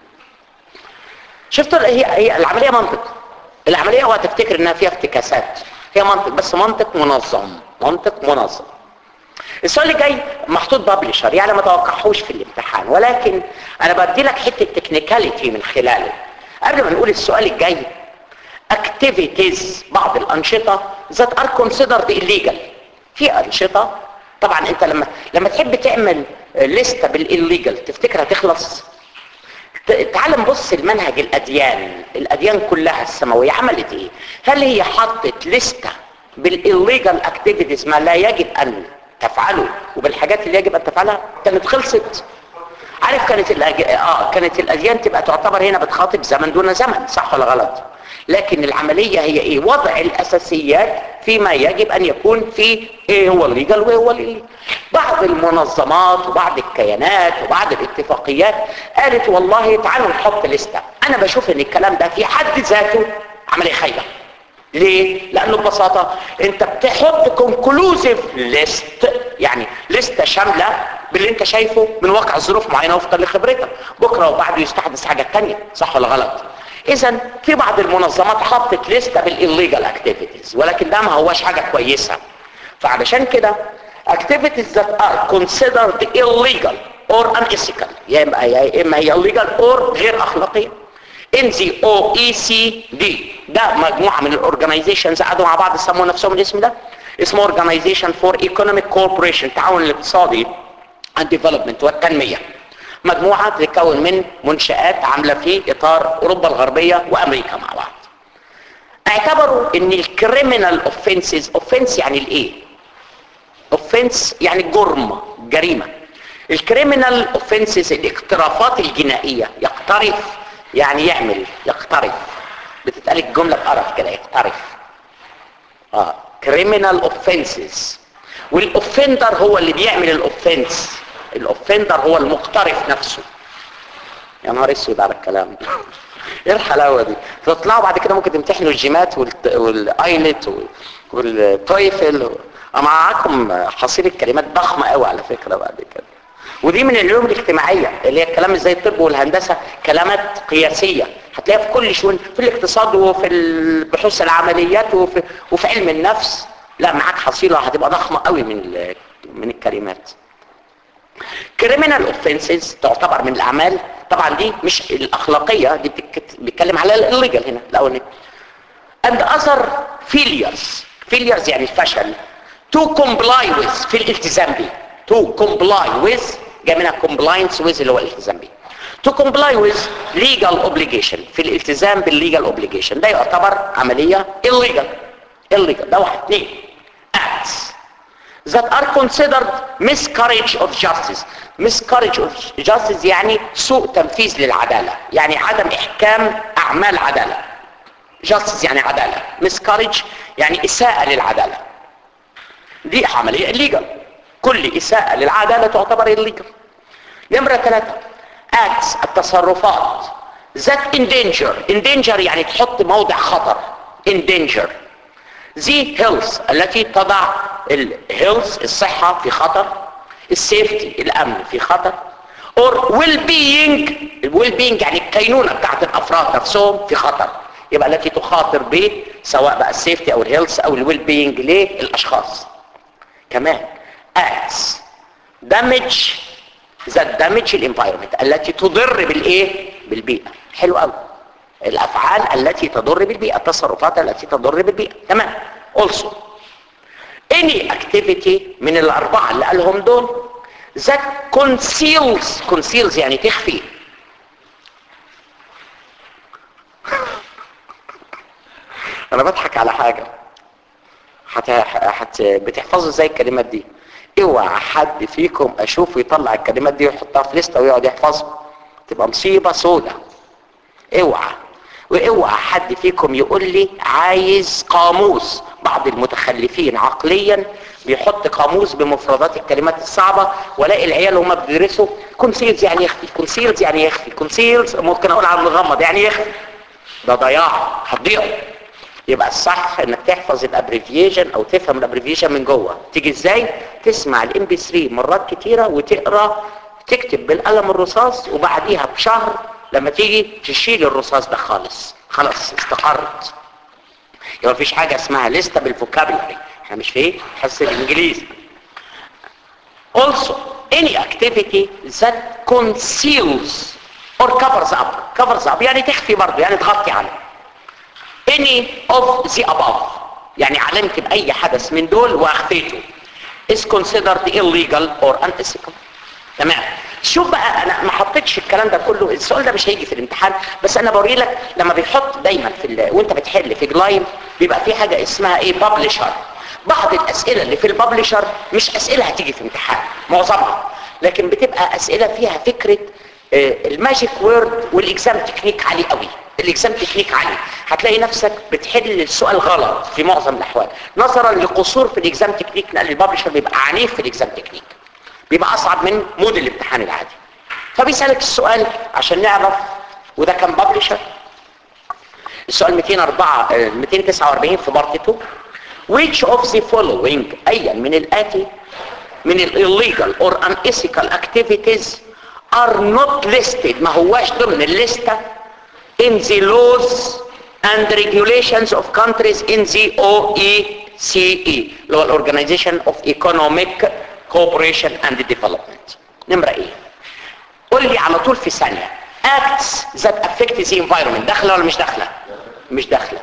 شفتوا هي هي العمليه منطق العمليه هو تفتكر انها فيها افتكاسات هي منطق بس منطق منظم منطق منظم السؤال اللي جاي محطوط بابلشر يعني ما توقعهوش في الامتحان ولكن انا بدي لك حته تكنيكاليتي من خلاله قبل ما نقول السؤال الجاي activities بعض الانشطه that are considered illegal في انشطه طبعا انت لما لما تحب تعمل لسته بالillegal تفتكر هتخلص ت- تعال نبص لمنهج الاديان الاديان كلها السماويه عملت ايه هل هي حطت لسته بالillegal activities ما لا يجب ان تفعله وبالحاجات اللي يجب ان تفعلها كانت خلصت عارف كانت الأج... اه كانت الاديان تبقى تعتبر هنا بتخاطب زمن دون زمن صح ولا غلط لكن العمليه هي ايه وضع الاساسيات فيما يجب ان يكون في ايه هو الليجل وايه هو الليجل بعض المنظمات وبعض الكيانات وبعض الاتفاقيات قالت والله تعالوا نحط لستة انا بشوف ان الكلام ده في حد ذاته عمليه خايبه ليه؟ لانه ببساطة انت بتحط كونكلوزيف ليست يعني لستة شاملة باللي انت شايفه من واقع ظروف معينة وفقا لخبرتك بكرة وبعده يستحدث حاجة تانية صح ولا غلط؟ اذا في بعض المنظمات حطت لستة بالillegal activities ولكن ده ما هواش حاجة كويسة فعلشان كده activities that are considered illegal or unethical يا اما يا اما هي illegal or غير اخلاقيه ان the OECD ده مجموعة من الاورجنايزيشنز قعدوا مع بعض سموا نفسهم الاسم ده اسمه Organization for Economic Cooperation التعاون الاقتصادي and Development والتنمية مجموعة تتكون من منشآت عاملة في اطار اوروبا الغربية وامريكا مع بعض اعتبروا ان الكريمنال اوفنسز اوفنس يعني الايه اوفنس يعني جرم جريمة الكريمنال اوفنسز الاقترافات الجنائية يقترف يعني يعمل يقترف بتتقال الجملة بقرف كده يقترف اه criminal offenses والاوفندر هو اللي بيعمل الاوفنس الاوفندر هو المقترف نفسه يا نهار اسود على الكلام ايه الحلاوه دي تطلعوا بعد كده ممكن تمتحنوا الجيمات والت- والايلت وال- والتويفل معاكم حصيله كلمات ضخمه قوي على فكره بعد كده ودي من العلوم الاجتماعية اللي هي الكلام ازاي الطب والهندسة كلامات قياسية هتلاقيها في كل شؤون في الاقتصاد وفي البحوث العمليات وفي, وفي علم النفس لا معاك حصيلة هتبقى ضخمة قوي من ال- من الكلمات criminal offenses تعتبر من الاعمال طبعا دي مش الاخلاقية دي بتك- بيتكلم على الليجل هنا الاولاني and other failures failures يعني الفشل to comply with في الالتزام به to comply with جاء منها compliance with اللي هو الالتزام به to comply with legal obligation في الالتزام بالlegal obligation ده يعتبر عملية illegal illegal ده واحد اثنين acts that are considered miscarriage of justice miscarriage of justice يعني سوء تنفيذ للعدالة يعني عدم احكام اعمال عدالة justice يعني عدالة miscarriage يعني اساءة للعدالة دي عملية illegal كل اساءة للعدالة تعتبر illegal نمرة ثلاثة acts التصرفات that endanger endanger يعني تحط موضع خطر endanger the health التي تضع الهيلث الصحة في خطر السيفتي الامن في خطر or well being well being يعني الكينونة بتاعت الافراد نفسهم في خطر يبقى التي تخاطر به سواء بقى السيفتي او الهيلث او الويل بينج للاشخاص كمان acts damage that damage الانفايرمنت التي تضر بالايه بالبيئة حلو قوي الافعال التي تضر بالبيئة التصرفات التي تضر بالبيئة تمام also any activity من الاربعة اللي قالهم دول that conceals conceals يعني تخفي انا بضحك على حاجة حت... حت... بتحفظوا ازاي الكلمات دي اوعى حد فيكم اشوفه يطلع الكلمات دي ويحطها في لسته ويقعد يحفظها تبقى مصيبة سودة اوعى واوعى حد فيكم يقول لي عايز قاموس بعض المتخلفين عقليا بيحط قاموس بمفردات الكلمات الصعبة والاقي العيال وهم بيدرسوا كونسيلز يعني يخفي كونسيلز يعني يخفي كونسيلز ممكن اقول على مغمض يعني يخفي ده ضياع هتضيعوا يبقى الصح انك تحفظ الابريفيشن او تفهم الابريفيشن من جوه تيجي ازاي تسمع الام بي 3 مرات كتيره وتقرا تكتب بالقلم الرصاص وبعديها بشهر لما تيجي تشيل الرصاص ده خالص خلاص استقرت يبقى مفيش حاجه اسمها لسته بالفوكابلري احنا مش في ايه حصه الانجليزي also any activity that conceals or covers up covers up يعني تخفي برضه يعني تغطي عنه any of the above يعني علمت بأي حدث من دول واخفيته is considered illegal or unethical تمام شوف بقى انا ما حطيتش الكلام ده كله السؤال ده مش هيجي في الامتحان بس انا بوري لك لما بيحط دايما في ال... وانت بتحل في جلايم بيبقى في حاجه اسمها ايه بابلشر بعض الاسئله اللي في البابلشر مش اسئله هتيجي في امتحان معظمها لكن بتبقى اسئله فيها فكره آه، الماجيك وورد والاكزام تكنيك عالي قوي الاكزام تكنيك عالي هتلاقي نفسك بتحل السؤال غلط في معظم الاحوال نظرا لقصور في الاكزام تكنيك لان البابلشر بيبقى عنيف في الاكزام تكنيك بيبقى اصعب من مود الامتحان العادي فبيسالك السؤال عشان نعرف وده كان بابلشر السؤال 204 آه، 249 في بارت 2 which of the following ايا من الاتي من ال illegal or unethical activities are not listed ما هواش ضمن الليستة in the laws and regulations of countries in the OECE اللي هو ال Organization of Economic Cooperation and Development نمرة ايه قول لي على طول في ثانية acts that affect the environment داخلة ولا مش داخلة مش داخلة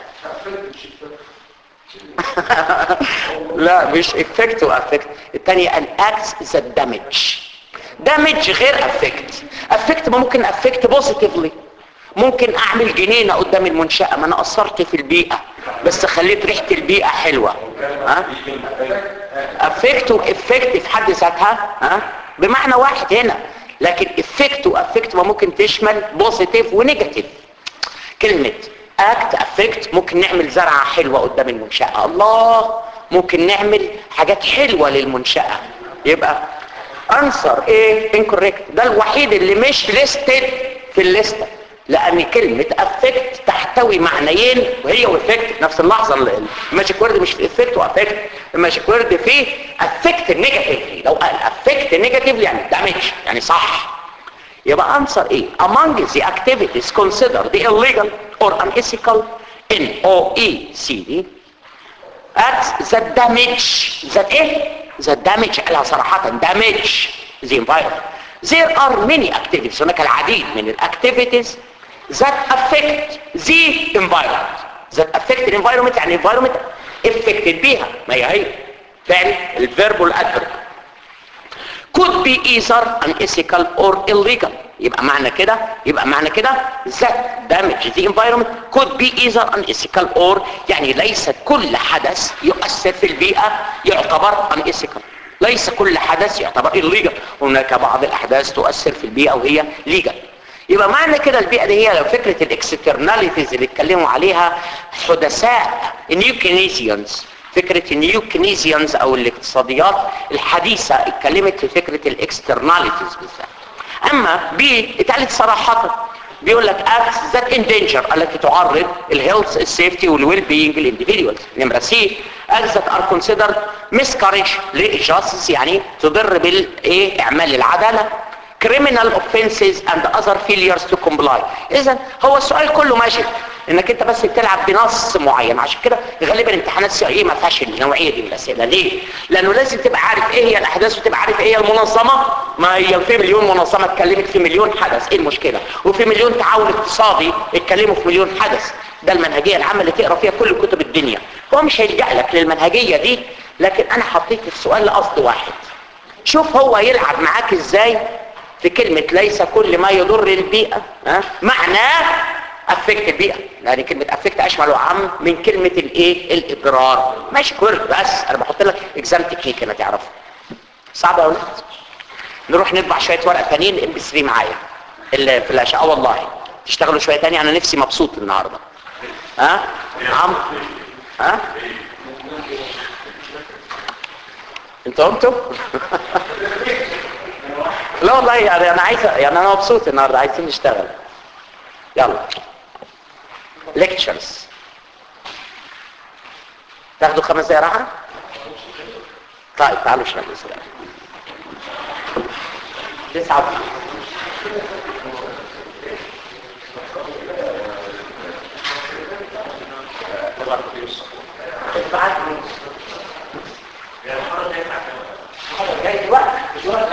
لا مش effect و affect الثانية ال acts that damage damage غير affect affect ما ممكن affect positively ممكن اعمل جنينة قدام المنشأة ما انا اثرت في البيئة بس خليت ريحة البيئة حلوة ها افكت وافكت في حد ذاتها ها بمعنى واحد هنا لكن افكت وافكت ما ممكن تشمل بوزيتيف ونيجاتيف كلمة اكت افكت ممكن نعمل زرعة حلوة قدام المنشأة الله ممكن نعمل حاجات حلوة للمنشأة يبقى انسر ايه incorrect ده الوحيد اللي مش listed في الليستة لان كلمة افكت تحتوي معنيين وهي وافكت نفس اللحظة الماجيك وورد مش في افكت وافكت الماجيك وورد فيه افكت نيجاتيفلي لو قال افكت افكت نيجاتيف يعني دامج يعني صح يبقى answer ايه among the activities considered illegal or unethical in OECD acts that damage that ايه that damage قالها صراحة damage the environment there are many activities هناك العديد من الاكتيفيتيز that affect the environment that affect the environment يعني environment affected بيها ما هي هي فعل الفيرب والادفيرب could be either unethical or illegal يبقى معنى كده يبقى معنى كده that damage the environment could be either unethical or يعني ليس كل حدث يؤثر في البيئة يعتبر unethical ليس كل حدث يعتبر illegal هناك بعض الأحداث تؤثر في البيئة وهي legal يبقى معنى كده البيئة دي هي لو فكرة الاكسترناليتيز اللي اتكلموا عليها حدثاء نيو كينيزيانز فكرة النيو كينيزيانز او الاقتصاديات الحديثة اتكلمت في فكرة الاكسترناليتيز بالذات اما بي اتقالت صراحة بيقول لك acts that endanger التي تعرض الهيلث السيفتي والويل بينج الانديفيدوالز نمرة سي acts that are considered miscarriage للجاستس يعني تضر بالايه اعمال العدالة criminal offenses and other failures to comply اذا هو السؤال كله ماشي انك انت بس بتلعب بنص معين عشان كده غالبا امتحانات سي اي ما فيهاش النوعيه دي من الاسئله ليه لانه لازم تبقى عارف ايه هي الاحداث وتبقى عارف ايه هي المنظمه ما هي في مليون منظمه اتكلمت في مليون حدث ايه المشكله وفي مليون تعاون اقتصادي اتكلموا في مليون حدث ده المنهجيه العامه اللي تقرا فيها كل كتب الدنيا هو مش هيلجا لك للمنهجيه دي لكن انا حطيت السؤال لقصد واحد شوف هو يلعب معاك ازاي في كلمة ليس كل ما يضر البيئة ها معناه افكت البيئة يعني كلمة افكت اشمل وعم من كلمة الايه الاضرار ماشي كورد بس انا بحط لك اكزام تكنيك انا تعرفه صعب يا ولاد نروح نطبع شوية ورقة تانيين ام بي 3 معايا الفلاش اه والله تشتغلوا شوية تاني انا نفسي مبسوط النهاردة ها عم ها انتوا قمتوا لا والله يعني انا عايز يعني انا مبسوط النهارده عايزين نشتغل يلا ليكتشرز تاخدوا خمس دقايق راحه طيب تعالوا اشربوا سوا تسعة جاي وقت مش وقت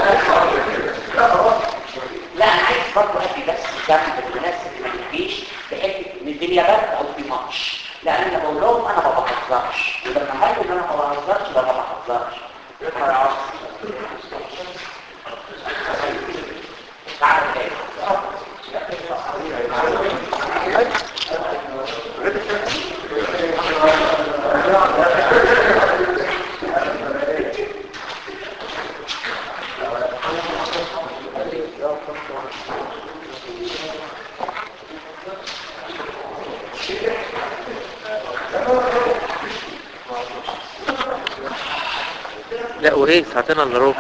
لا انا عايز برضه ادي بس جنب الناس اللي ما تجيش بحته ان الدنيا برد او في ماتش لان انا بقول لهم انا ما بهزرش ولما هاجي ان انا ما بهزرش ده ما بهزرش لا وايه ساعتين الا ربع